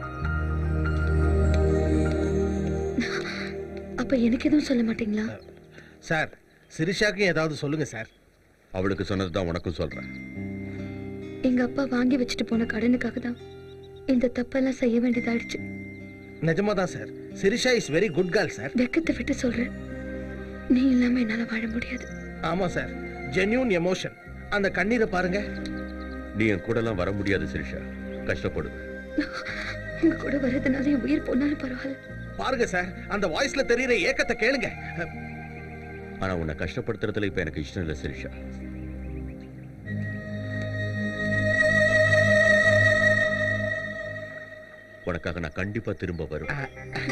அப்ப எனக்கு எதுவும் சொல்ல மாட்டீங்களா சார் சிரிஷாக்கு ஏதாவது சொல்லுங்க சார் அவளுக்கு சொன்னது தான் உனக்கும் சொல்றேன் எங்க அப்பா வாங்கி வச்சுட்டு போன கடனுக்காக தான் இந்த தப்பெல்லாம் செய்ய வேண்டியதாயிடுச்சு நிஜமா தான் sir Sirisha is very good girl sir வெக்கத்தை விட்டு சொல்றேன் நீ இல்லாம என்னால வாழ முடியாது ஆமா சார் ஜென்யூன் எமோஷன் அந்த கண்ணீரை பாருங்க நீ என் கூடலாம் வர முடியாது சிரிஷா கஷ்டப்படுவ உங்க கூட வர்றதுனால என் உயிர் போனாலும் பரவாயில்ல பாருங்க சார் அந்த வாய்ஸ்ல தெரியுற ஏக்கத்தை கேளுங்க ஆனா உன்னை கஷ்டப்படுத்துறதுல இப்ப எனக்கு இஷ்டம் இல்லை சிரிஷா உனக்காக நான் கண்டிப்பா திரும்ப வருவேன்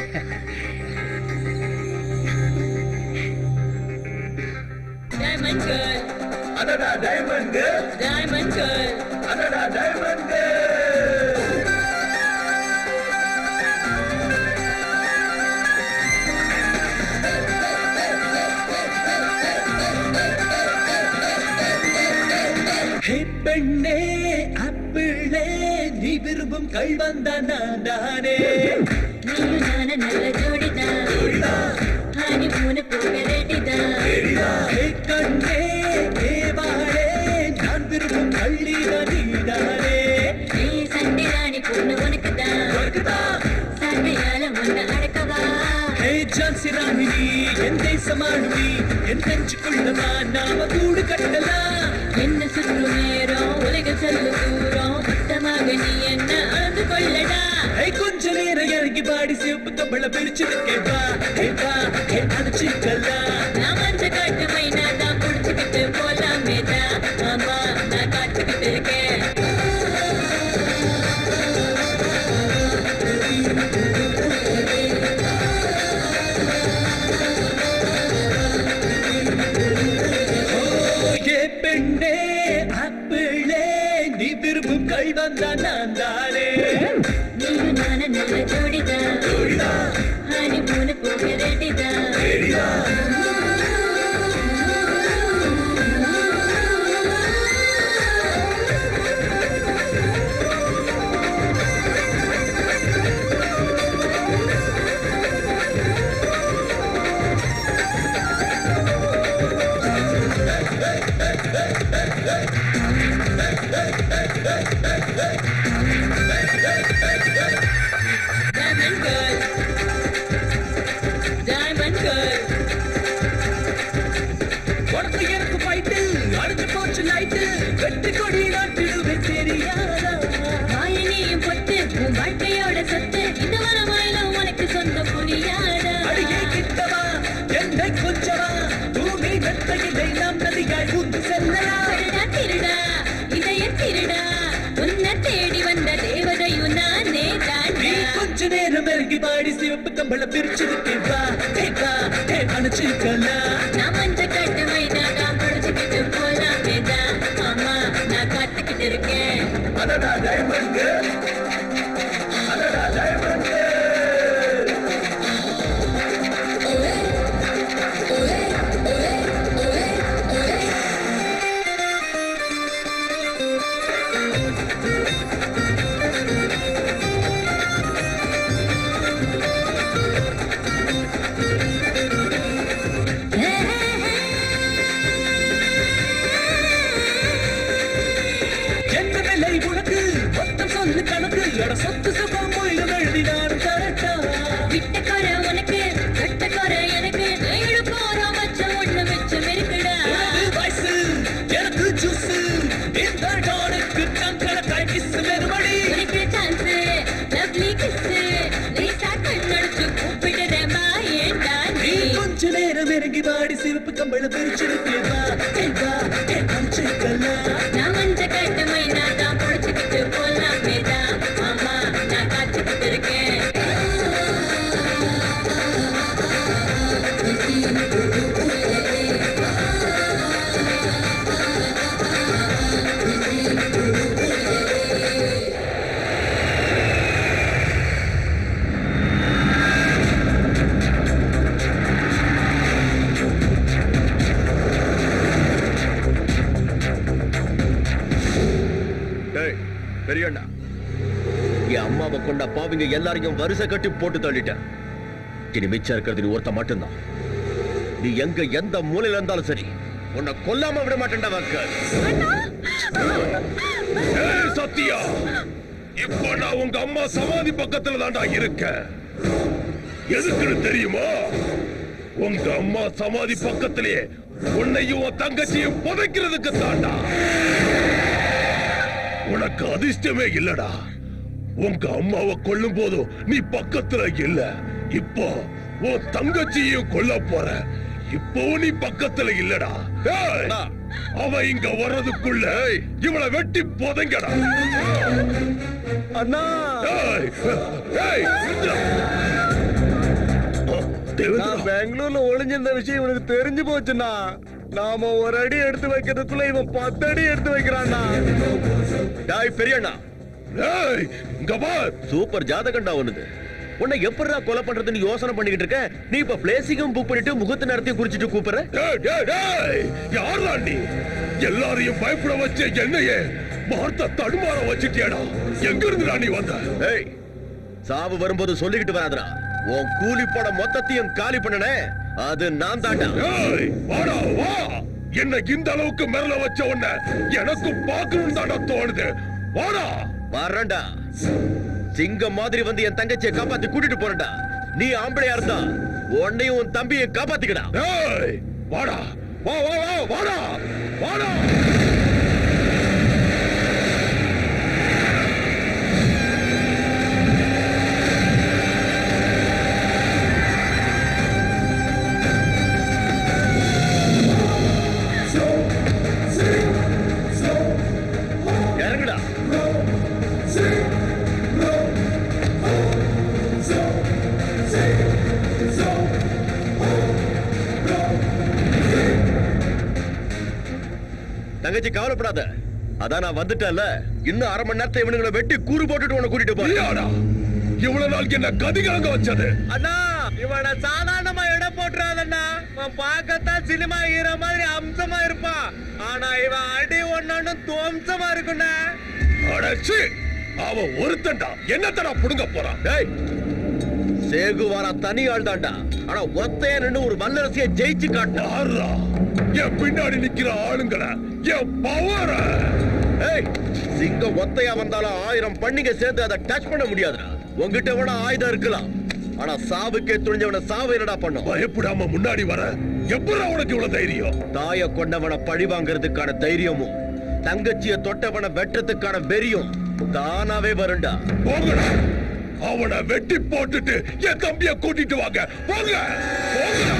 Diamond girl. அடடா diamond girl. Diamond girl. அடடா diamond girl. ஹே பெண்ணே அப்பிளே நீ விரும்பும் கைவந்தான் நான் தானே நீயும் நானும் நல்ல ஜோடிதான் ஹனிமூன் போக ரெடிதான் ஹே கண்ணே தேவாளே நான் விரும்பும் கள்ளிதான் நீதானே நீ சண்டை ராணி பொண்ணு உனக்குதான் சண்டையால முன்ன அடக்கவா ஹே ஜான்சி ராணினி என் தேசமானுவி என் நெஞ்சுக்குள்ளவா நாம கூடு கட்டலாம் என்ன சுற்று நேரம் உலகம் செல்ல தூரம் மொத்தமாக நீ என்ன அளந்து கொள்ளடா ஹே கொஞ்ச நேரம் இறங்கி பாடி சிவப்பு கம்பள பிரிச்சிருக்கேன் வா ஹே வா ஹே அடிச்சுக்கலாம் நான் மஞ்ச காட்டு மைனா தான் புடிச்சுக்கிட்டு போலாமேதா ஆமா நான் காத்துக்கிட்டு இருக்கேன் ஏ பெண்ணே அப்பிளே நீ விரும்பும் கை வந்தா நான் தானே நீயும் நானும் நல்ல ஜோடிதான் ஹனிமூன் போக ரெடிதான் Diamond girl. Diamond girl. உனக்கு எனக்கு ஃபைட்டு அடிச்சு போச்சு லைட்டு வெற்றி கொடி நாட்டிடுவேன் தெரியாதா மாயனியும் பொட்டு உன் வாழ்க்கையோட சொத்து இந்த மனமாயிலும் உனக்கு சொந்தம் புரியாதா அடியே கிட்டவா என்னை கொஞ்சவா பூமி மெத்தையிலே நாம் நதியாய் ஊத்து செல்லலாம் திருடா திருடா இதய திருடா உன்னை தேடி வந்த தேவதையும் நானே நீ தாண்டா கொஞ்ச நேரம் இறங்கி பாடி சிவப்பு கம்பள பிரிச்சிருக்கேன் வா ஹே வா ஹே அணைச்சிருக்கலாம் நான் மஞ்ச காட்டு மைனா தான் புடிச்சுக்கிட்டு போலாமேதா ஆமா நான் காத்துக்கிட்டு இருக்கேன் அடடா டைமண்ட் அடடா டைமண்ட் என்ன விலை உனக்கு மொத்தம் சொல்லு கணக்கு எட சொத்து சுகம் போயிடும் எழுதி நான் தரட்டா விட்ட குறை உனக்கு கட்ட குறை எனக்கு ஏழு போறோம் மச்சம் ஒண்ணு மிச்சம் இருக்குடா உனது வயசு எனக்கு ஜூஸ் இந்த டானுக்கு கண்கணக்காய் கிஸ் வெறுமடி உனக்கு சான்ஸ் லவ்லி கிஸ் லேசா கண்ணடிச்சு கூப்பிடுறேமா ஏண்டா நீ கொஞ்ச நேரம் இறங்கி வாடி சிவப்பு கம்பள பிரிச்சிருக்கேன் வா ஹே வா ஹே அணைச்சிருக்கலாம் நான் மஞ்ச காட்டு மைனா தான் புடிச்சுக்கிட்டு போலாமேதா ஆமா நான் காத்துக்கிட்டு இருக்கேன் டேய் பெரியண்ணா என் அம்மாவை கொண்ட பாவிங்க எல்லாரையும் வரிசை கட்டி போட்டு தள்ளிட்டேன் இனி மிச்சம் இருக்கிறது நீ ஒருத்த மட்டும்தான் நீ எங்க எந்த மூலையில இருந்தாலும் சரி உன்னை கொல்லாம விட மாட்டேன்டா வாக்கு ஏய் சத்யா இப்ப நான் உங்க அம்மா சமாதி பக்கத்துல தான்டா இருக்கேன் எதுக்குன்னு தெரியுமா உங்க அம்மா சமாதி பக்கத்திலேயே உன்னையும் உன் தங்கச்சியும் புதைக்கிறதுக்கு தாண்டா உனக்கு அதிர்ஷ்டமே இல்லடா உங்க அம்மாவை கொல்லும் போதும் நீ பக்கத்துல இல்ல இப்போ உன் தங்கச்சியையும் கொல்ல போற இப்போவும் நீ பக்கத்துல இல்லடா ஏய், அவ இங்க வர்றதுக்குள்ள இவளை வெட்டி போதங்கடா அண்ணா ஏய், ஏய், நிறுத்துடா. நான் பெங்களூர்ல ஒளிஞ்சிருந்த விஷயம் இவனுக்கு தெரிஞ்சு போச்சுண்ணா நாம ஒரு அடி எடுத்து வைக்கிறதுக்குள்ள இவன் பத்து அடி எடுத்து வைக்கிறான்டா டாய் பெரியண்ணா ஏய் இங்க பார் சூப்பர் ஜாதகண்டா உனது உன்னை எப்படிடா கொலை பண்றதுன்னு யோசனை பண்ணிக்கிட்டு இருக்க நீ இப்ப பிளேசிங்கும் புக் பண்ணிட்டு முகத்து நேரத்தையும் குறிச்சிட்டு கூப்பிடுற டேய், டேய், டேய், யார்டா நீ எல்லாரையும் பயப்பட வச்ச என்னையே வார்த்தை தடுமாற வச்சிட்டியாடா எங்க இருந்துடா நீ வந்த ஏய் சாவு வரும்போது சொல்லிக்கிட்டு வராதடா உன் கூலி போட மொத்தத்தையும் காலி பண்ணனே அது நான் தாண்டா ஏய் வாடா வா என்ன இந்த அளவுக்கு மிரள வச்ச உன்னை எனக்கு பார்க்கணும் தாண்டா தோணுது வாடா வரேன்டா சிங்கம் மாதிரி வந்து என் தங்கச்சியை காப்பாத்தி கூட்டிட்டு போறேன்டா நீ ஆம்பளையா இருந்தா உன்னையும் உன் தம்பியை காப்பாத்திக்கடா ஏய் வாடா வா வா வா வாடா வாடா இறங்குடா தங்கச்சி கவலைப்படாத அதான் நான் வந்துட்டேன்ல இன்னும் அரை மணி நேரத்தை இவனுங்களை வெட்டி கூறு போட்டுட்டு உன்னை கூட்டிட்டு நீயாடா? போறேன் இவ்வளவு நாள் என்ன கதி கலங்க வச்சது அண்ணா இவனை சாதாரணமா இடம் போட்டுறாதண்ணா இவன் பார்க்கத்தான் சினிமா ஹீரோ மாதிரி அம்சமா இருப்பான் ஆனா இவன் அடி ஒன்னொன்னு துவம்சமா இருக்குண்ணா அடச்சி அவன் ஒருத்தன்டா என்னத்தடா புடுங்க போறான் டேய் சேகுவாரா தனி ஆள் தான்டா ஆனா ஒத்தைய நின்னு ஒரு வல்லரசியை ஜெயிச்சு காட்டினா ஆறா என் பின்னாடி நிக்கிற ஆளுங்களை என் பவர ஏய் சிங்கம் ஒத்தையா வந்தாலும் ஆயிரம் பண்ணிங்க சேர்த்து அதை டச் பண்ண முடியாதுடா உங்ககிட்ட விட ஆயுதம் இருக்கலாம் ஆனா சாவுக்கே துணிஞ்சவன சாவு என்னடா பண்ணும் பயப்படாம முன்னாடி வர எப்படா உனக்கு இவ்வளவு தைரியம் தாய கொண்டவன பழி வாங்குறதுக்கான தைரியமும் தங்கச்சிய தொட்டவன வெட்டுறதுக்கான வெறியும் தானாவே வரும்டா போங்கடா அவனை வெட்டி போட்டுட்டு என் தம்பிய கூட்டிட்டு வாங்க போங்க போங்கடா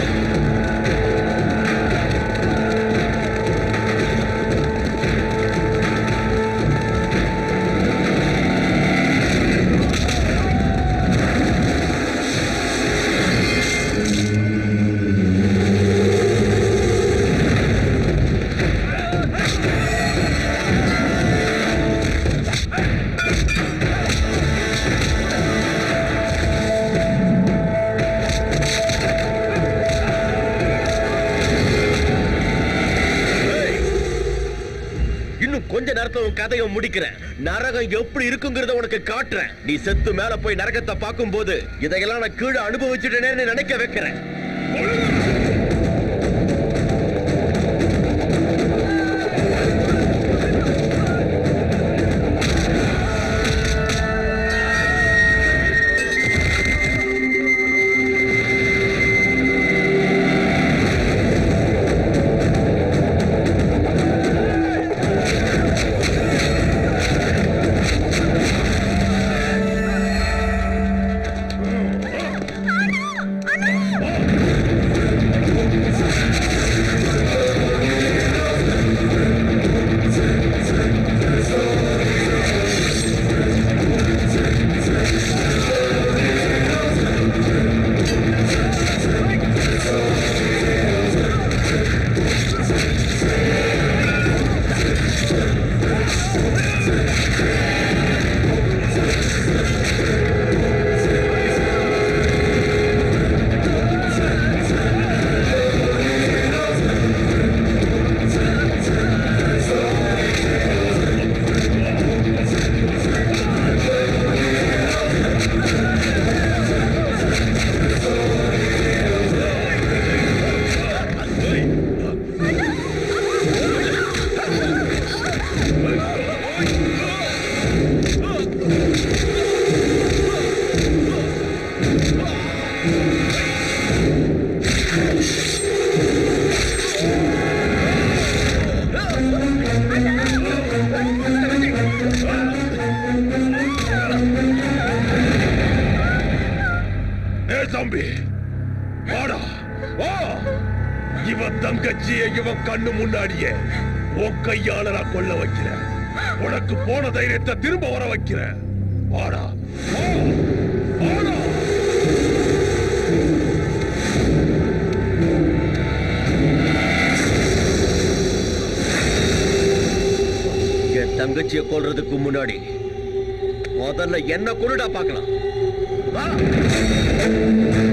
இன்னும் கொஞ்ச நேரத்துல உன் கதையை முடிக்கிறேன் நரகம் எப்படி இருக்குங்கிறத உனக்கு காட்டுறேன் நீ செத்து மேல போய் நரகத்தை பார்க்கும்போது இதையெல்லாம் நான் கீழே அனுபவிச்சுட்டேனேன்னு நினைக்க வைக்கிறேன் ஆ ஏ தம்பி வாடா வா இவன் தங்கச்சிய இவன் கண்ணு முன்னாடியே உன் கையால நான் கொல்ல வைக்கிறேன் உனக்கு போன தைரியத்தை திரும்ப வர வைக்கிறேன் வாடா வா. வாடா என் தங்கச்சிய கொல்றதுக்கு முன்னாடி முதல்ல என்ன கொண்டுடா பார்க்கலாம் வா